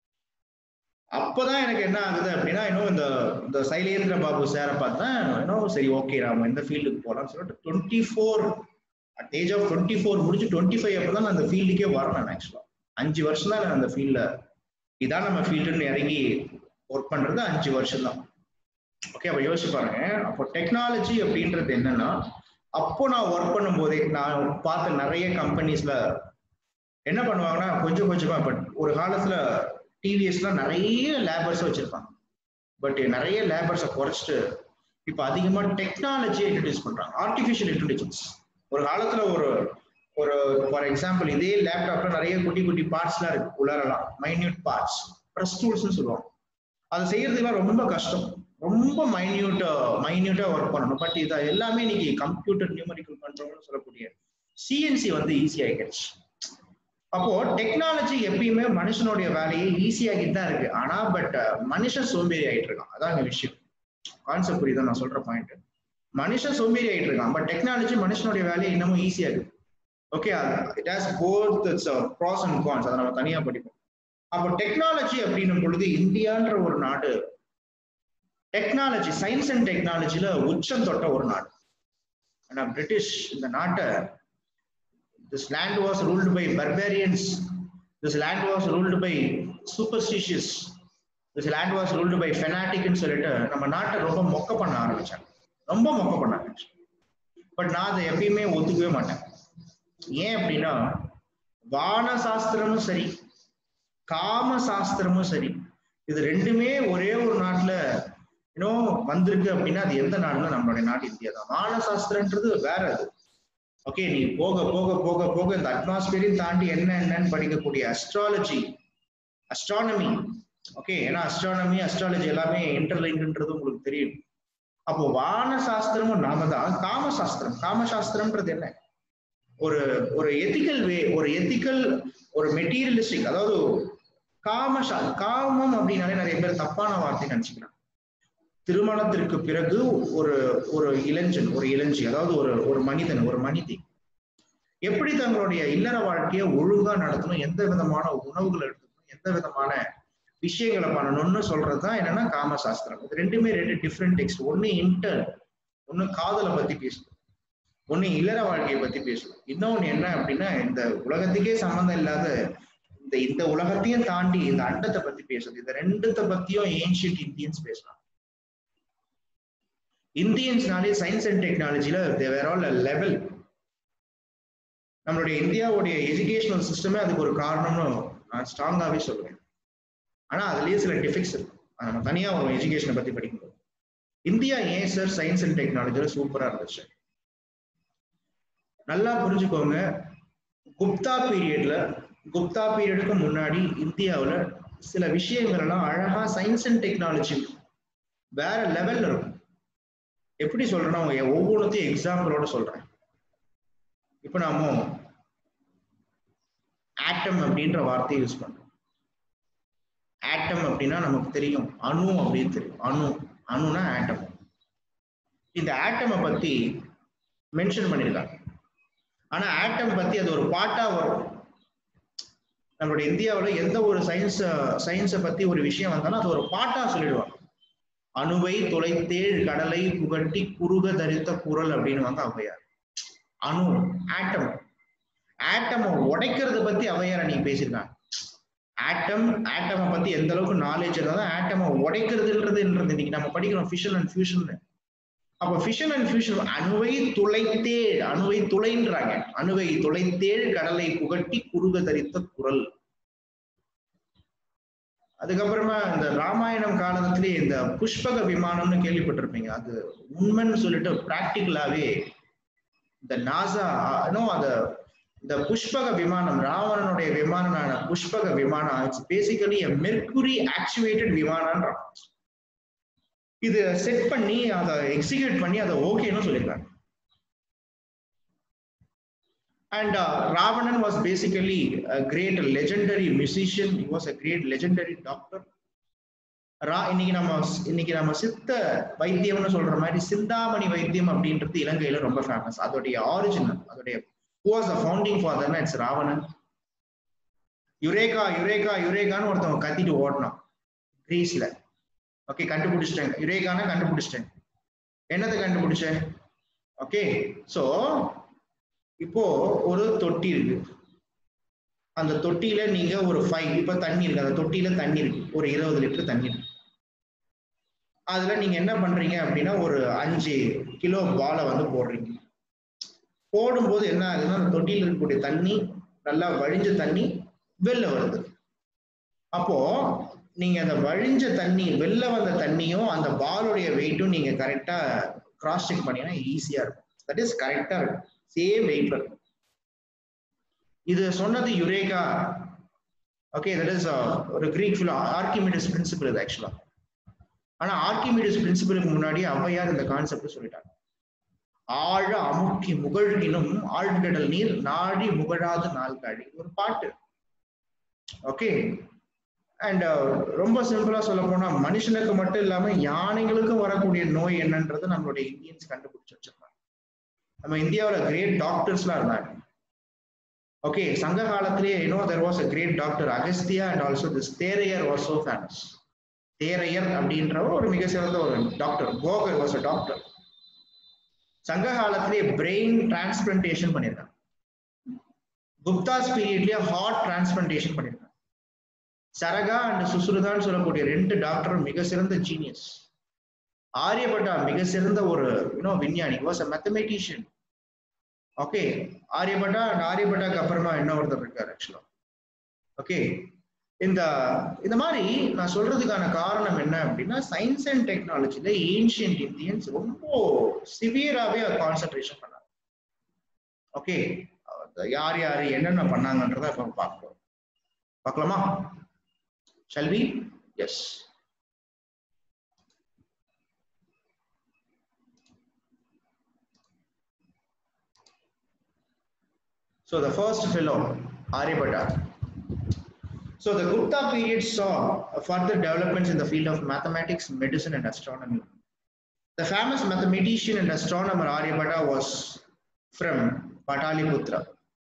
அப்பதான் எனக்கு என்ன ஆகுது அப்படின்னா இன்னும் இந்த இந்த சைலேந்திர பாபு சாரை பார்த்தா இன்னும் சரி ஓகே நாம இந்த ஃபீல்டுக்கு போகலாம்னு சொல்லிட்டு twenty four at age of twenty four முடிச்சு டுவெண்ட்டி ஃபைவ் அப்போ தான் நான் அந்த ஃபீல்டுக்கே வரணும் ஆக்சுவலா அஞ்சு வருஷம் தான் நான் அந்த ஃபீல்டில் இதான் நம்ம ஃபீல்டுன்னு இறங்கி ஒர்க் பண்றது அஞ்சு வருஷம் தான் ஓகே அப்போ யோசிச்சு பாருங்க அப்போ டெக்னாலஜி அப்படின்றது என்னன்னா அப்போ நான் ஒர்க் பண்ணும் போதே நான் பார்த்த நிறைய கம்பெனிஸ்ல என்ன பண்ணுவாங்கன்னா கொஞ்சம் கொஞ்சமா பட் ஒரு காலத்துல டிவிஎஸ்ல நிறைய லேபர்ஸ் வச்சிருப்பாங்க பட் நிறைய லேபர்ஸை குறைச்சிட்டு இப்போ அதிகமா டெக்னாலஜியை இன்ட்ரடியூஸ் பண்றாங்க ஆர்டிஃபிஷியல் இன்டெலிஜென்ஸ் ஒரு காலத்துல ஒரு ஒரு ஃபார் எக்ஸாம்பிள் இதே லேப்டாப்ல நிறைய குட்டி குட்டி பார்ட்ஸ்லாம் இருக்கு உலரலாம் மைன்யூட் பார்ட்ஸ் ப்ரெஸ் டூல்ஸ்னு சொல்லுவாங்க அதை செய்யறதுக்குலாம் ரொம்ப கஷ்டம் ரொம்ப மைன்யூட் மைன்யூட்டா ஒர்க் பண்ணணும் பட் இதை எல்லாமே இன்னைக்கு கம்ப்யூட்டர் நியூமரிக்கல் கண்ட்ரோல்னு சொல்லக்கூடிய சிஎன்சி வந்து ஈஸி ஆகிடுச்சு அப்போ டெக்னாலஜி எப்பயுமே மனுஷனுடைய வேலையை ஈஸியாகிட்டு தான் இருக்கு ஆனா பட் மனுஷன் சோம்பேறி ஆயிட்டு இருக்கான் அதான் இந்த விஷயம் கான்செப்ட் புரியுதா நான் சொல்ற பாயிண்ட் மனுஷன் சோம்பேறி ஆயிட்டு இருக்கான் பட் டெக்னாலஜி மனுஷனுடைய வேலையை இன்னமும் ஈஸியா இருக்கு okay it has both its pros and cons அதை நம்ம தனியா படிப்போம் அப்போ டெக்னாலஜி அப்படின்னும் பொழுது இந்தியான்ற ஒரு நாடு டெக்னாலஜி சயின்ஸ் அண்ட் டெக்னாலஜில உச்சம் தொட்ட ஒரு நாடு ஆனா பிரிட்டிஷ் இந்த நாட்டை this land was ruled by barbarians this land was ruled by superstitious this land was ruled by fanatic ன்னு சொல்லிட்டு நம்ம நாட்டை ரொம்ப மொக்க பண்ண ஆரம்பிச்சாங்க ரொம்ப மொக்க பண்ண ஆரம்பிச்சாங்க பட் நான் அதை எப்பயுமே ஒத்துக்கவே மாட்டேன் ஏன் அப்படின்னா வான சாஸ்திரமும் சரி காம சாஸ்திரமும் சரி இது ரெண்டுமே ஒரே ஒரு நாட்டுல இன்னும் வந்திருக்கு அப்படின்னா அது எந்த நாடுன்னா நம்மளுடைய நாடு இந்தியா தான் வான சாஸ்திரன்றது வேற அது ஓகே நீ போக போக போக போக இந்த அட்மாஸ்பியரையும் தாண்டி என்ன என்னன்னு படிக்கக்கூடிய அஸ்ட்ராலஜி அஸ்ட்ரானமி ஓகே ஏன்னா அஸ்ட்ரானமி அஸ்ட்ராலஜி எல்லாமே இன்டர்லிங்க்ன்றது உங்களுக்கு தெரியும் அப்போ வான சாஸ்திரமும் நாம தான் காம சாஸ்திரம் காம சாஸ்திரம்ன்றது என்ன ஒரு ஒரு எத்திக்கல் வே ஒரு எத்திக்கல் ஒரு மெட்டீரியலிஸ்டிக் அதாவது காம சா- காமம் அப்படின்னாலே நிறைய பேர் தப்பான வார்த்தை நினைச்சுக்கிறாங்க திருமணத்திற்கு பிறகு ஒரு ஒரு இளைஞன் ஒரு இளைஞி அதாவது ஒரு ஒரு மனிதன் ஒரு மனிதி எப்படி தங்களுடைய இல்லற வாழ்க்கையை ஒழுங்கா நடத்தணும் எந்த விதமான உணவுகள் எடுத்துக்கணும் எந்த விதமான விஷயங்களை பண்ணணும்னு சொல்றதுதான் என்னன்னா காமசாஸ்திரம் இது ரெண்டுமே ரெண்டு டிஃப்ரெண்ட் டெக்ஸ்ட் ஒண்ணு இன்டர் ஒண்ணு காதலை பத்தி பேசுது ஒண்ணு இல்லற வாழ்க்கையை பத்தி பேசுது இன்னொன்னு என்ன அப்படின்னா இந்த உலகத்துக்கே சம்மந்தம் இல்லாத இந்த இந்த உலகத்தையும் தாண்டி இந்த அண்டத்தை பத்தி பேசுது இந்த ரெண்டுத்தை பத்தியும் ஏன்ஷியன்ட் இந்தியன்ஸ் பேசலாம் இந்தியன்ஸ்னாலே சயின்ஸ் அண்ட் டெக்னாலஜில தேர் ஆல் லெவல் நம்மளுடைய இந்தியாவுடைய எஜுகேஷனல் சிஸ்டமே அதுக்கு ஒரு காரணம்னு நான் ஸ்ட்ராங்காவே சொல்லுவேன் ஆனா அதுலயே சில டிஃபிக்ஸ் இருக்கு அது நம்ம தனியா ஒரு எஜுகேஷனை பத்தி படிக்கும்போது இந்தியா ஏன் சார் சயின்ஸ் அண்ட் டெக்னாலஜில சூப்பரா இருந்துச்சு நல்லா புரிஞ்சுக்கோங்க குப்தா பீரியட்ல குப்தா பீரியடுக்கு முன்னாடி இந்தியாவுல சில விஷயங்கள் எல்லாம் அழகா சயின்ஸ் அண்ட் டெக்னாலஜி வேற லெவல்ல இருக்கும் எப்படி சொல்றேன்னா உங்க ஒவ்வொன்றத்தையும் எக்ஸாம்பிளோட சொல்றேன் இப்ப நாம ஆட்டம் அப்படின்ற வார்த்தையை யூஸ் பண்றோம் ஆட்டம் அப்படின்னா நமக்கு தெரியும் அணு அப்படின்னு தெரியும் அணு அணுனா ஆட்டம் இந்த ஆட்டமை பத்தி மென்ஷன் பண்ணிருக்காங்க ஆனா ஆட்டம் பத்தி அது ஒரு பாட்டா வரும் நம்மளுடைய இந்தியாவுல எந்த ஒரு சயின்ஸ் சயின்ஸை பத்தி ஒரு விஷயம் வந்தாலும் அது ஒரு பாட்டா சொல்லிடுவாங்க அணுவை தொலைத்தேழ் கடலை புகட்டி குறுக தரித்த குரல் அப்படின்னு வந்து ஔவையார் அணு ஆட்டம் ஆட்டமை உடைக்கிறத பத்தி ஔவையார் நீங்க பேசியிருக்காங்க ஆட்டம் ஆட்டமை பத்தி எந்த அளவுக்கு நாலேஜ் இருந்தாலும் ஆட்டமை உடைக்கிறதுன்றதுன்றது இன்னைக்கு நம்ம படிக்கிறோம் ஃபிஷன் அண்ட் ஃபியூஷன் அப்ப ஃபிஷன் அண்ட் ஃபியூஷன் அணுவை துளைத்தேழ் அணுவை துளைன்றாங்க அணுவை துளைத்தேழ் கடலை புகட்டி குறுக தரித்த குரல் அதுக்கப்புறமா இந்த ராமாயணம் காலத்திலே இந்த புஷ்பக விமானம்னு கேள்விப்பட்டிருப்பீங்க அது உண்மைன்னு சொல்லிட்டு பிராக்டிக்கலாவே இந்த நாசா நோ அத இந்த புஷ்பக விமானம் ராவணனுடைய விமானமான புஷ்பக விமானம் இட்ஸ் பேசிக்கலி மெர்குரி ஆக்சுவேட்டட் விமானன்றான் இது செட் பண்ணி அதை எக்ஸிக்யூட் பண்ணி அதை ஓகேன்னு சொல்லியிருக்காங்க And uh, Ravanan was basically a great legendary musician. He was a great legendary doctor. ரா இன்னைக்கு நம்ம இன்னைக்கு நம்ம சித்த வைத்தியம்னு சொல்ற மாதிரி சிந்தாமணி வைத்தியம் அப்படின்றது இலங்கையில ரொம்ப ஃபேமஸ் அதோடைய ஆரிஜின் அதோடைய வாஸ் அ ஃபவுண்டிங் ஃபாதர்னா இட்ஸ் ராவணன் யுரேகா யுரேகா யுரேகான்னு ஒருத்தவங்க கத்திட்டு ஓடணும் கிரீஸ்ல ஓகே கண்டுபிடிச்சிட்டேன் யுரேகான கண்டுபிடிச்சிட்டேன் என்னத்தை கண்டுபிடிச்சேன் ஓகே சோ இப்போ ஒரு தொட்டி இருக்கு அந்த தொட்டியில நீங்க ஒரு ஃபைவ் இப்ப தண்ணி இருக்கு அந்த தொட்டியில தண்ணி இருக்கு ஒரு இருபது லிட்டர் தண்ணி இருக்கு அதுல நீங்க என்ன பண்றீங்க அப்படின்னா ஒரு அஞ்சு கிலோ பாலை வந்து போடுறீங்க போடும்போது என்ன ஆகுதுன்னா அந்த தொட்டியில இருக்கக்கூடிய தண்ணி நல்லா வழிஞ்ச தண்ணி வெளில வருது அப்போ நீங்க அந்த வழிஞ்ச தண்ணி வெளில வந்த தண்ணியும் அந்த பாலுடைய வெயிட்டும் நீங்க கரெக்டா கிராஸ் செக் பண்ணீங்கன்னா ஈஸியா இருக்கும் தட் இஸ் கரெக்டா இருக்கும் சேம் வெயிட்ல இருக்கும் இது சொன்னது யுரேகா ஓகே தட் இஸ் ஒரு கிரீக் ஃபிலோ ஆர்கிமிடிஸ் பிரின்சிபல் இது ஆக்சுவலா ஆனா ஆர்கிமிடிஸ் பிரின்சிபலுக்கு முன்னாடி ஔவையார் இந்த கான்செப்ட் சொல்லிட்டாங்க ஆழ அமுக்கி முகழ்கினும் ஆழ்கடல் நீர் நாடி முகழாது நாள்காடி ஒரு பாட்டு ஓகே அண்ட் ரொம்ப சிம்பிளா சொல்ல போனா மனுஷனுக்கு மட்டும் இல்லாம யானைகளுக்கும் வரக்கூடிய நோய் என்னன்றது நம்மளுடைய இந்தியன்ஸ் கண்டுபிடிச்சு வச்சிருக்காங்க நம்ம இந்தியாவில் கிரேட் டாக்டர்ஸ்லாம் இருந்தாங்க ஓகே சங்க காலத்திலேயே you know there was a great doctor Agastya and also this Theraiyar was so famous Theraiyar அப்படின்றவர் ஒரு மிக சிறந்த ஒரு doctor Bogar was a doctor சங்க காலத்திலேயே பிரெயின் டிரான்ஸ்பிளன்டேஷன் பண்ணியிருக்காங்க குப்தாஸ் பீரியட்லயே ஹார்ட் டிரான்ஸ்பிளன்டேஷன் பண்ணியிருக்காங்க சரகா அண்ட் சுசுருதான்னு சொல்லக்கூடிய ரெண்டு டாக்டரும் மிக சிறந்த ஜீனியஸ் ஆரியபட்டா மிக சிறந்த ஒரு யூனோ விஞ்ஞானி was a mathematician okay Aryabhata and ஆரியபட்டாக்கு அப்புறமா என்ன ஒருத்தர் இருக்காரு ஆக்சுவலா ஓகே இந்த இந்த மாதிரி நான் சொல்றதுக்கான காரணம் என்ன அப்படின்னா சயின்ஸ் அண்ட் டெக்னாலஜில ஏன்ஷியன்ட் இந்தியன்ஸ் ரொம்ப சிவியராகவே கான்சென்ட்ரேஷன் பண்ணாங்க ஓகே யார் யார் என்னென்ன பண்ணாங்கன்றத இப்போ பார்க்கலாம் பார்க்கலாமா Shalvi yes So the first fellow, Aryabhatta. So the Gupta period saw further developments in the field of mathematics, medicine, and astronomy. The famous mathematician and astronomer Aryabhatta was from Pataliputra.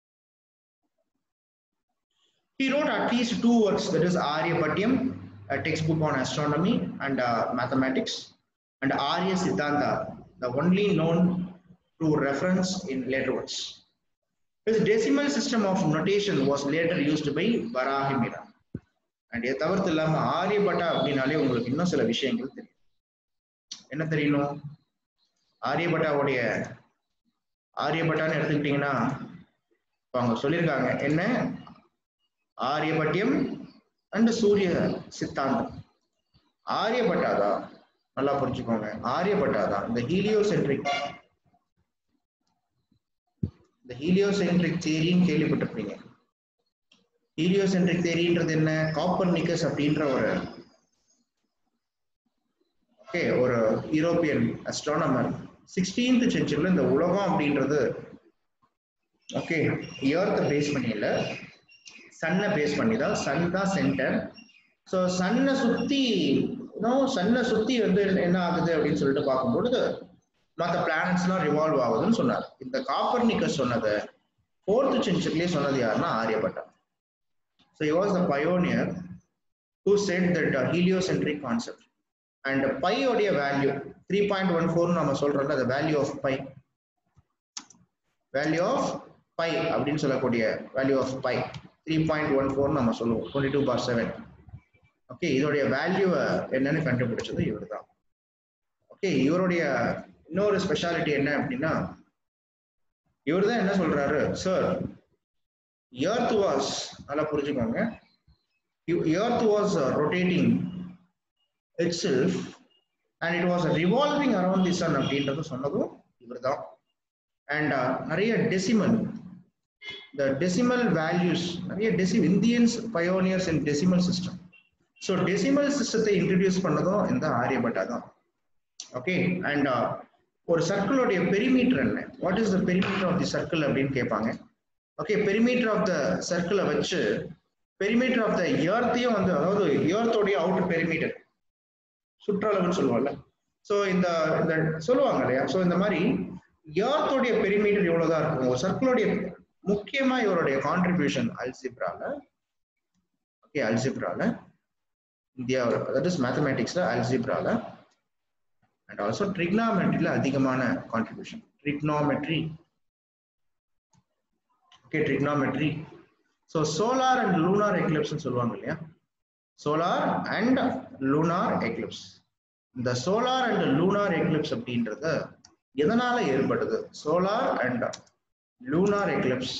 He wrote at least two works, that is Aryabhatyam, a textbook on astronomy and uh, mathematics, and Arya Siddhanta, the only known to reference in later works. His decimal system of notation was later used by Varahimira. And இதை தவிர்த்து இல்லாம ஆரியபட்டா அப்படின்னாலே உங்களுக்கு இன்னும் சில விஷயங்கள் தெரியும் என்ன தெரியணும் ஆரியபட்டாவுடைய ஆரியபட்டான்னு எடுத்துக்கிட்டீங்கன்னா இப்போ அவங்க சொல்லியிருக்காங்க என்ன ஆரியபட்டியம் அண்ட் சூரிய சித்தாந்தம் ஆரியபட்டா தான் நல்லா புரிஞ்சுக்கோங்க ஆரியபட்டா தான் இந்த ஹீலியோசென்ட்ரிக் இந்த ஹீலியோசென்ட்ரிக் தியரின்னு கேள்விப்பட்டிருப்பீங்க ஹீலியோசென்ட்ரிக் தியரின்றது என்ன காப்பர் நிக்கஸ் அப்படின்ற ஒரு ஓகே ஒரு யூரோப்பியன் அஸ்ட்ரானமர் சிக்ஸ்டீன்த் செஞ்சுரியில் இந்த உலகம் அப்படின்றது ஓகே ஏர்த்தை பேஸ் பண்ணி இல்லை சன்னை பேஸ் பண்ணி தான் சன் தான் சென்டர் ஸோ சன்னை சுற்றி சன்னை சுற்றி வந்து என்ன ஆகுது அப்படின்னு சொல்லிட்டு பார்க்கும்பொழுது மற்ற பிளானட்ஸ்லாம் ரிவால்வ் ஆகுதுன்னு சொன்னார் இந்த காப்பர் நிக்கஸ் சொன்னதை ஃபோர்த் செஞ்சுரிலேயே சொன்னது யாருன்னா Aryabhata so he was the pioneer who said that uh, heliocentric concept and pi உடைய value three point one four நம்ம சொல்றோம்ல the value of pi value of pi அப்படின்னு சொல்லக்கூடிய value of pi three point one four நம்ம சொல்லுவோம் twenty two by seven okay இதோடைய வேல்யூவை என்னன்னு கண்டுபிடிச்சது இவர் தான் ஓகே இவருடைய இன்னொரு ஸ்பெஷாலிட்டி என்ன அப்படின்னா இவர் தான் என்ன சொல்றாரு சார் எர்த் வாஸ் நல்லா புரிஞ்சுக்கோங்க earth was rotating itself and it was revolving around the sun அப்படின்றது சொன்னதும் இவர் தான் அண்ட் நிறைய டெசிமல் த டெசிமல் வேல்யூஸ் நிறைய டெசி Indians pioneers in decimal system so decimal சிஸ்டத்தை இன்ட்ரடியூஸ் பண்ணதும் இந்த ஆரியபட்டா தான் ஓகே அண்ட் ஒரு சர்க்கிளோடைய பெரிமீட்டர் என்ன what is the perimeter of the circle அப்படின்னு கேட்பாங்க ஓகே பெரிமீட்டர் ஆஃப் த சர்க்கிளை வச்சு பெரிமீட்டர் ஆஃப் த ஏர்த்தையும் வந்து அதாவது ஏர்த்தோடைய அவுட்டர் பெரிமீட்டர் சுற்றளவுன்னு சொல்லுவோம்ல ஸோ இந்த இந்த சொல்லுவாங்க இல்லையா ஸோ இந்த மாதிரி ஏர்த்தோடைய பெரிமீட்டர் எவ்வளோதான் இருக்கும் ஒரு சர்க்கிளோடைய முக்கியமா இவருடைய கான்ட்ரிபியூஷன் அல்சிப்ரால ஓகே அல்சிப்ரால இந்தியாவில் தட் இஸ் மேத்தமேட்டிக்ஸ்ல அல்சிப்ரால அண்ட் ஆல்சோ ட்ரிக்னாமெட்ரியில் அதிகமான contribution trigonometry okay trigonometry so solar and lunar எக்லிப்ஸ்னு சொல்லுவாங்க இல்லையா சோலார் அண்ட் லூனார் எக்லிப்ஸ் இந்த சோலார் அண்ட் லூனார் எக்லிப்ஸ் அப்படின்றது எதனால ஏற்படுது சோலார் அண்ட் லூனார் எக்லிப்ஸ்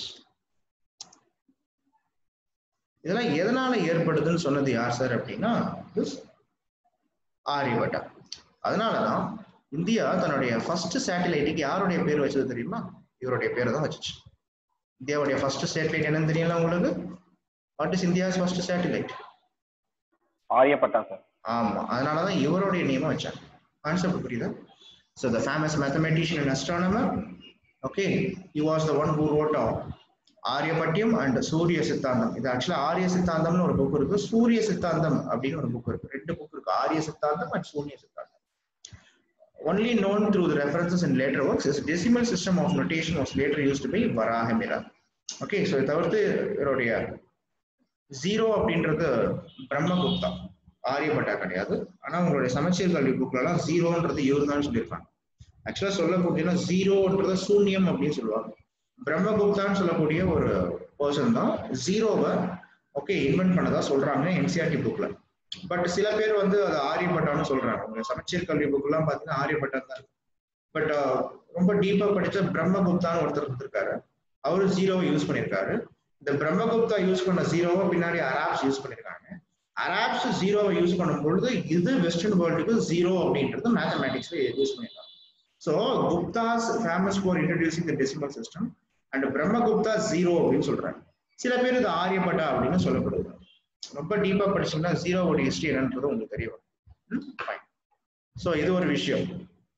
இதெல்லாம் எதனால ஏற்படுதுன்னு சொன்னது யார் சார் அப்படின்னா ஆரியபட்டா அதனாலதான் இந்தியா தன்னுடைய ஃபர்ஸ்ட் சேட்டலைட்டுக்கு யாருடைய பேர் வச்சது தெரியுமா இவருடைய பேரை தான் வச்சுச்சு இந்தியாவுடைய ஃபர்ஸ்ட் சேட்டலைட் என்னன்னு தெரியல உங்களுக்கு what is India's first satellite Aryabhata sir ஆமா அதனாலதான் இவருடைய நேமம் வச்சாங்க கான்செப்ட் புரியுதா so the famous mathematician and astronomer okay he was the one who wrote of Aryabhatiyam and Surya Siddhantam இது ஆக்சுவலா ஆரிய சித்தாந்தம்னு ஒரு புக் இருக்கு சூரிய சித்தாந்தம் அப்படின்னு ஒரு புக் இருக்கு ரெண்டு புக் இருக்கு ஆரிய சித்தாந்தம் அண்ட் சூரிய சித்தாந்தம் only known through the references in later works is decimal system of notation was later used by Varahamira. Okay so இதை தவிர்த்து இவருடைய ஜீரோ அப்படின்றது பிரம்மகுப்தா ஆரியப்பட்டா கிடையாது ஆனா உங்களுடைய சமச்சீர் கல்வி புக்ல எல்லாம் ஜீரோன்றது இவர் தான் சொல்லியிருக்காங்க ஆக்சுவலா சொல்ல போட்டீங்கன்னா ஜீரோன்றது சூன்யம் அப்படின்னு சொல்லுவாங்க பிரம்மகுப்தான்னு சொல்லக்கூடிய ஒரு பர்சன் தான் ஜீரோவை ஓகே இன்வென்ட் பண்ணதா சொல்றாங்க என்சிஆர்டி புக்ல பட் சில பேர் வந்து அது ஆரியப்பட்டான்னு சொல்றாங்க உங்க சமச்சீர் கல்வி புக் எல்லாம் பாத்தீங்கன்னா ஆரியப்பட்டா தான் இருக்கு பட் ரொம்ப டீப்பா படிச்ச பிரம்மகுப்தான்னு ஒருத்தர் இருந்திருக்காரு அவரு ஜீரோவை யூஸ் பண்ணியிருக்காரு இந்த பிரம்மகுப்தா யூஸ் பண்ண ஜீரோவை பின்னாடி அராப்ஸ் யூஸ் பண்ணியிருக்காங்க அராப்ஸ் ஜீரோவை யூஸ் பண்ணும் பொழுது இது வெஸ்டர்ன் வேர்ல்டுக்கு ஜீரோ அப்படின்றது மேத்தமேட்டிக்ஸ்ல யூஸ் பண்ணியிருக்காங்க so Guptas famous for introducing the decimal system and Brahmagupta zero அப்படின்னு சொல்றாங்க சில பேர் இது ஆரியப்பட்டா அப்படின்னு சொல்லப்படுது ரொம்ப டீப்பா படிச்சீங்கன்னா ஜீரோவோட ஹிஸ்டரி என்னன்றது உங்களுக்கு தெரியும் ஸோ இது ஒரு விஷயம்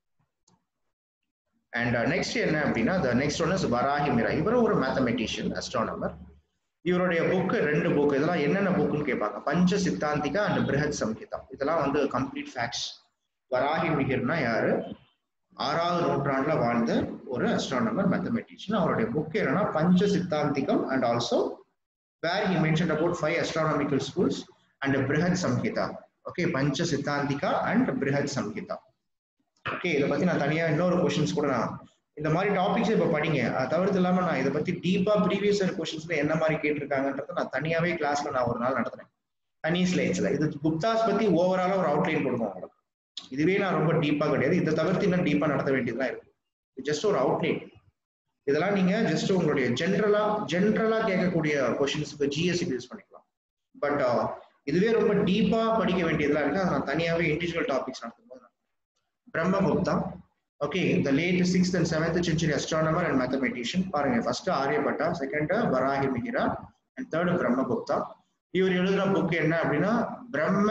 அண்ட் நெக்ஸ்ட் என்ன அப்படின்னா the next one is Varahamihira இவரும் ஒரு மேத்தமெட்டிஷியன் அஸ்ட்ரானமர் இவருடைய புக்கு ரெண்டு புக் இதெல்லாம் என்னென்ன புக்குன்னு கேட்பாங்க பஞ்ச சித்தாந்திகா அண்ட் பிருஹத் சம்ஹிதா இதெல்லாம் வந்து கம்ப்ளீட் ஃபேக்ட்ஸ் வராகி மிகிர்னா யாரு ஆறாவது நூற்றாண்டுல வாழ்ந்த ஒரு அஸ்ட்ரானமர் மேத்தமெட்டிஷியன் அவருடைய புக் என்னன்னா Pancha Siddhantikam and also where he mention about five astronomical schools and Brihat Samhita okay Pancha Siddhantika and Brihat Samhita okay இதை பத்தி நான் தனியா இன்னொரு கொஸ்டின்ஸ் கூட நான் இந்த மாதிரி டாபிக்ஸ் இப்ப படிங்க அது தவிர்த்து இல்லாம நான் இதை பத்தி டீப்பா ப்ரீவியஸ் இயர் கொஸ்டின்ஸ்ல என்ன மாதிரி கேட்டிருக்காங்கன்றத நான் தனியாவே கிளாஸ்ல நான் ஒரு நாள் நடத்துறேன் தனி ஸ்லைட்ஸ்ல இது குப்தாஸ் பத்தி ஓவராலா ஒரு அவுட்லைன் கொடுக்கும் உங்களுக்கு இதுவே நான் ரொம்ப டீப்பா கிடையாது இதை தவிர்த்து இன்னும் டீப்பா நடத்த வேண்டியதுலாம் இருக்கு ஜஸ்ட் ஒரு அவுட்லைன் இதெல்லாம் நீங்க ஜஸ்ட் உங்களுடைய ஜென்ரலா ஜென்ரலா கேட்கக்கூடிய கொஸ்டின்ஸ்க்கு ஜிஎஸ்சி யூஸ் பண்ணிக்கலாம் பட் இதுவே ரொம்ப டீப்பா படிக்க வேண்டியதெல்லாம் இருக்கு அதை நான் தனியாவே இண்டிவிஜுவல் டாபிக்ஸ் நடத்தும் போது Brahmagupta okay the late sixth and seventh century astronomer and mathematician பாருங்க first Aryabhata second Varahamihira and third Brahmagupta இவர் எழுதுன புக் என்ன அப்படின்னா பிரம்ம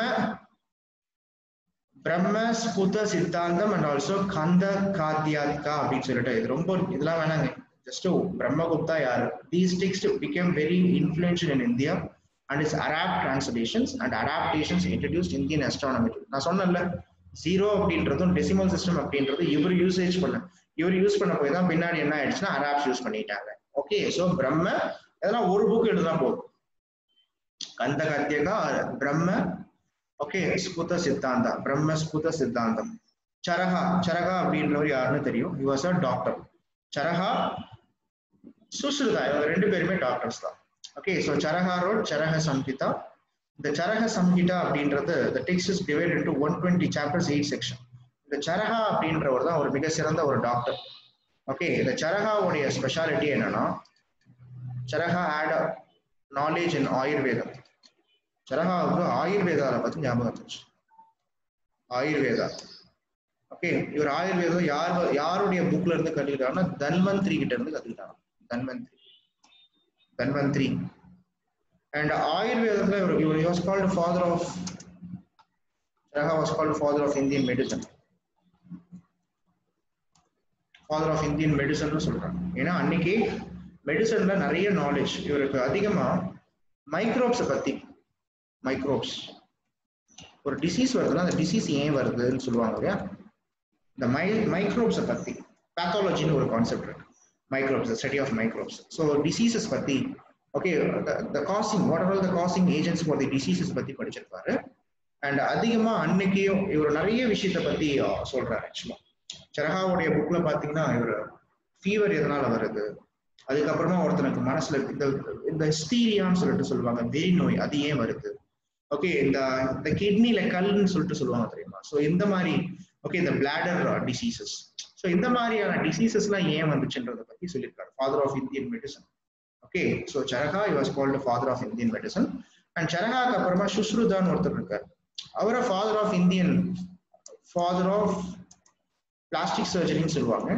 பிரம்ம ஸ்புத சித்தாந்தம் அண்ட் ஆல்சோ கந்த காத்தியாதிகா அப்படின்னு சொல்லிட்டு இது ரொம்ப இதெல்லாம் வேணாங்க ஜஸ்ட் பிரம்மகுப்தா யாரு these text became very influential in India and its Arab translations and adaptations introduced Indian astronomy நான் சொன்னேன்ல ஜீரோ அப்படின்றதும் டெசிமல் சிஸ்டம் அப்படின்றது இவர் யூசேஜ் பண்ண இவர் யூஸ் பண்ண போய் தான் பின்னாடி என்ன ஆயிடுச்சுன்னா அராப்ஸ் யூஸ் பண்ணிட்டாங்க ஓகே ஸோ பிரம்ம இதெல்லாம் ஒரு புக் எழுதுனா போதும் கந்த கத்தியகா பிரம்ம ஓகே ஸ்புத சித்தாந்தா பிரம்ம ஸ்புத சித்தாந்தம் சரகா சரகா அப்படின்றவர் யாருன்னு தெரியும் you was a doctor Charaka Sushruta இவங்க ரெண்டு பேருமே டாக்டர்ஸ் தான் ஓகே ஸோ சரகா ரோட் சரக சம்ஹிதா இந்த சரக சம்ஹிதா அப்படின்றது the text is divided into one twenty chapters eight section இந்த சரகா அப்படின்றவர் தான் ஒரு மிக சிறந்த ஒரு டாக்டர் ஓகே இந்த சரகாவுடைய ஸ்பெஷாலிட்டி என்னன்னா சரகா ஆட் நாலேஜ் இன் ஆயுர்வேதம் சரகாவுக்கு ஆயுர்வேதாவை பத்தி ஞாபகம் வந்துச்சு ஆயுர்வேதா ஓகே இவர் ஆயுர்வேதம் யார் யாருடைய புக்ல இருந்து கத்துக்கிட்டாருன்னா தன்வந்திரி கிட்ட இருந்து கத்துக்கிட்டாங்க தன்வந்திரி தன்வந்திரி அண்ட் ஆயுர்வேதத்துல இவர் இவர் was called father of Charaka was called father of Indian medicine father of Indian medicine சொல்றாங்க ஏன்னா அன்னைக்கு மெடிசன்ல நிறைய நாலேஜ் இவருக்கு அதிகமா மைக்ரோப்ஸை பத்தி மைக்ரோப்ஸ் ஒரு டிசீஸ் வருதுன்னா அந்த டிசீஸ் ஏன் வருதுன்னு சொல்லுவாங்க இல்லையா இந்த மை மைக்ரோப்ஸை பத்தி பேத்தாலஜின்னு ஒரு கான்செப்ட் இருக்கு microbes study of microbes so diseases பத்தி okay the causing what are the causing agents for the diseases பத்தி படிச்சிருப்பாரு அண்ட் அதிகமா அன்னைக்கும் இவர் நிறைய விஷயத்த பத்தி சொல்றாரு ஆக்சுவலா சரகாவுடைய புக்ல பாத்தீங்கன்னா இவர் ஃபீவர் எதனால வருது அதுக்கப்புறமா ஒருத்தனுக்கு மனசுல இந்த இந்த ஹிஸ்டீரியான்னு சொல்லிட்டு சொல்லுவாங்க வெறி நோய் அது ஏன் வருது ஓகே இந்த இந்த கிட்னில கல்னு சொல்லிட்டு சொல்லுவாங்க தெரியுமா ஸோ இந்த மாதிரி ஓகே இந்த பிளாடர் டிசீசஸ் ஸோ இந்த மாதிரியான டிசீசஸ்லாம் ஏன் வந்துச்சுன்றதை பத்தி சொல்லியிருக்காரு father of Indian medicine okay so Charaka was called father of Indian medicine and சரகாக்கு அப்புறமா சுஷ்ருதான்னு ஒருத்தர் இருக்கார் அவரை father of Indian father of plastic சர்ஜரின்னு சொல்லுவாங்க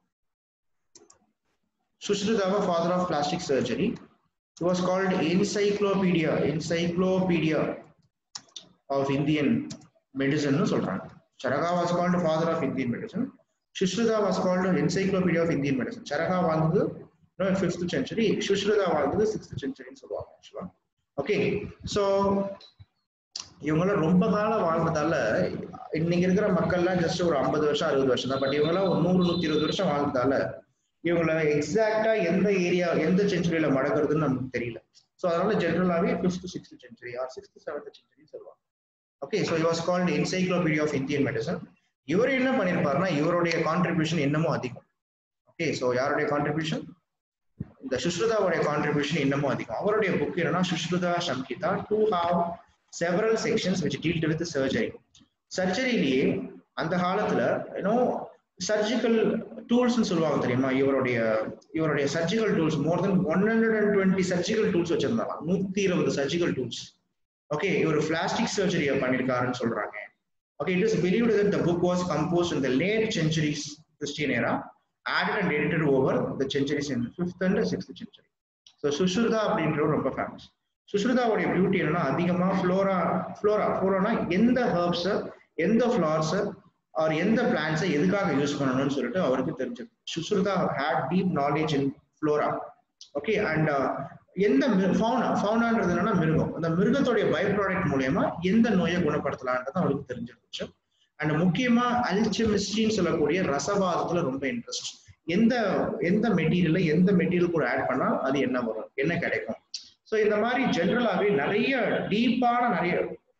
சுஷ்ருதாவை father of plastic surgery It was called Encyclopedia, Encyclopedia of Indian Medicine னு சொல்றாங்க Charaka was called father of Indian medicine Sushruta was called encyclopedia of Indian medicine Charaka வாழ்ந்தது ஃபிஃப்த் சென்ச்சுரி சுஷ்ருதா வாழ்ந்தது சிக்ஸ்த் சென்ச்சுரின்னு சொல்லுவாங்க ஆக்சுவலா ஓகே ஸோ இவங்கெல்லாம் ரொம்ப காலம் வாழ்ந்ததால இன்னைக்கு இருக்கிற மக்கள்லாம் ஜஸ்ட் ஒரு ஐம்பது வருஷம் அறுபது வருஷம் தான் பட் இவங்கெல்லாம் ஒரு நூறு நூத்தி இருபது வருஷம் வாழ்ந்ததால இவங்கள எக்ஸாக்டா எந்த ஏரியா எந்த செஞ்சுரியில மடக்கிறதுன்னு நமக்கு தெரியல ஸோ அதனால ஜென்ரலாவே fifth sixth century or sixth seventh century சொல்லுவாங்க okay so was called encyclopedia of Indian medicine இவர் என்ன பண்ணியிருப்பாருன்னா இவருடைய கான்ட்ரிபியூஷன் இன்னமும் அதிகம் ஓகே ஸோ யாருடைய கான்ட்ரிபியூஷன் இந்த சுஷ்ருதாவுடைய கான்ட்ரிபியூஷன் இன்னமும் அதிகம் அவருடைய புக் என்னன்னா Sushruta Samhita to have several sections which dealt with surgery சர்ஜரியிலேயே அந்த காலத்துல யூனோ சர்ஜிக்கல் டூல்ஸ்னு சொல்லுவாங்க தெரியுமா இவருடைய இவருடைய surgical tools more then one hundred and twenty surgical tools வச்சிருந்தாங்க நூத்தி இருபது சர்ஜிக்கல் டூல்ஸ் ஓகே இவர் பிளாஸ்டிக் சர்ஜரியை பண்ணிருக்காருன்னு சொல்றாங்க okay it is believed that the book was compose in the late centuries Christian era added and edited over the centuries in fifth and sixth century. So Sushruta அப்படின்றவர் ரொம்ப ஃபேமஸ் சுஷ்ருதாவுடைய பியூட்டி என்னன்னா அதிகமா ஃப்ளோரா ஃப்ளோரா ஃப்ளோரானா எந்த ஹர்ப்ஸை எந்த ஃப்ளார்ஸை அவர் எந்த பிளான்ஸை எதுக்காக யூஸ் பண்ணணும்னு சொல்லிட்டு அவருக்கு தெரிஞ்சது Sushruta had deep knowledge in flora okay and எந்த ஃபவுனா ஃபவுனான்றது என்னன்னா மிருகம் அந்த மிருகத்துடைய பை ப்ராடக்ட் மூலயமா எந்த நோயை குணப்படுத்தலான்றது அவருக்கு தெரிஞ்சிருந்துச்சு அண்ட் முக்கியமா அல்செமிஸ்ட்ரின்னு சொல்லக்கூடிய ரசவாதத்துல ரொம்ப இன்ட்ரெஸ்ட் எந்த எந்த மெட்டீரியல்ல எந்த மெட்டீரியல் கூட ஆட் பண்ணா அது என்ன வரும் என்ன கிடைக்கும் ஸோ இந்த மாதிரி ஜென்ரலாகவே நிறைய டீப்பான நிறைய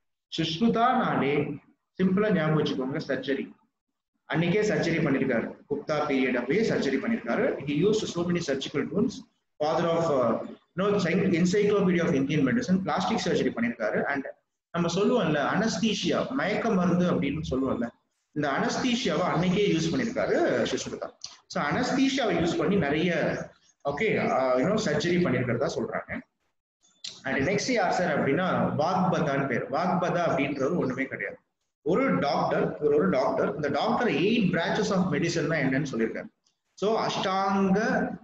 சுஷ்ருதானாலே சிம்பிளா ஞாபகம் வச்சுக்கோங்க சர்ஜரி அன்னைக்கே சர்ஜரி பண்ணிருக்காரு குப்தா பீரியட் அப்பயே சர்ஜரி பண்ணிருக்காரு he use so many surgical tools father of no encyclopedia of Indian medicine plastic surgery பண்ணிருக்காரு அண்ட் நம்ம சொல்லுவோம்ல அனஸ்தீஷியா மயக்க மருந்து அப்படின்னு சொல்லுவோம்ல இந்த அனஸ்தீஷியாவை அன்னைக்கே யூஸ் பண்ணிருக்காரு சுஷ்ருதா ஸோ அனஸ்தீஷியாவை யூஸ் பண்ணி நிறைய ஓகே யூனோ சர்ஜரி பண்ணிருக்கிறதா சொல்றாங்க அண்ட் நெக்ஸ்ட் யார் சார் அப்படின்னா வாக்பதான்னு பேர் வாக்பதா அப்படின்றது ஒண்ணுமே கிடையாது ஒரு டாக்டர் ஒரு ஒரு டாக்டர் இந்த doctor eight branches of medicine என்னன்னு சொல்லியிருக்காரு ஸோ அஷ்டாங்க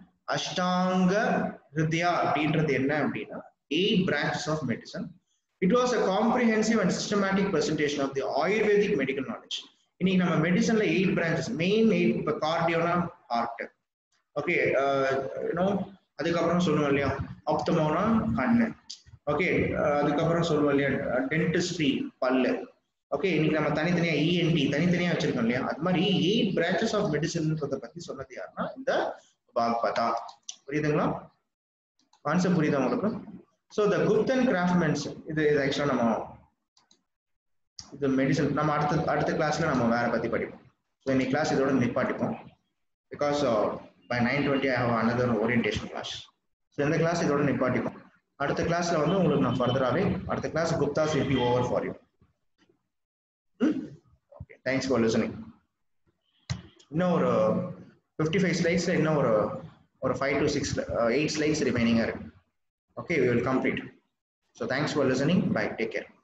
அஷ்டாங்க ஹிருத்யா அப்படின்றது என்ன அப்படின்னா eight branches of medicine it was a comprehensive and systematic presentation of the Ayurvedic medical knowledge இன்னைக்கு நம்ம மெடிசன்ல எயிட் பிரான்ச்சஸ் மெயின் எயிட் இப்போ கார்டியோனா ஹார்ட் ஓகே யூனோ அதுக்கப்புறம் சொல்லுவோம் இல்லையா ஆப்தமோனா கண்ணு ஓகே அதுக்கப்புறம் சொல்லுவோம் இல்லையா டென்டிஸ்ட்ரி பல்லு ஓகே இன்னைக்கு நம்ம தனித்தனியா இஎன்டி தனித்தனியா வச்சிருக்கோம் இல்லையா அது மாதிரி எயிட் பிரான்ச்சஸ் ஆஃப் மெடிசன்ன்றத பத்தி சொன்னது யாருன்னா இந்த வாக்பதா புரியுதுங்களா கான்செப்ட் புரியுதா உங்களுக்கு ஸோ த குப்தன் கிராஃப்ட்மென்ஸ் இது இது ஆக்சுவலாக நம்ம இது மெடிசன் நம்ம அடுத்த அடுத்த கிளாஸ்ல நம்ம வேற பத்தி படிப்போம் ஸோ இன்னைக்கு கிளாஸ் இதோட நிப்பாட்டிப்போம் because by nine twenty I have another orientation class so இந்த கிளாஸ் இதோட நிப்பாட்டிப்போம் அடுத்த கிளாஸ்ல வந்து உங்களுக்கு நான் ஃபர்தராகவே அடுத்த class Guptas will be over for you okay thanks for listening இன்னும் ஒரு ஃபிஃப்டி ஃபைவ் ஸ்லைட்ஸ்ல இன்னும் ஒரு ஒரு five to six eight slides ரிமைனிங்காக இருக்கு okay we will complete so thanks for listening bye take care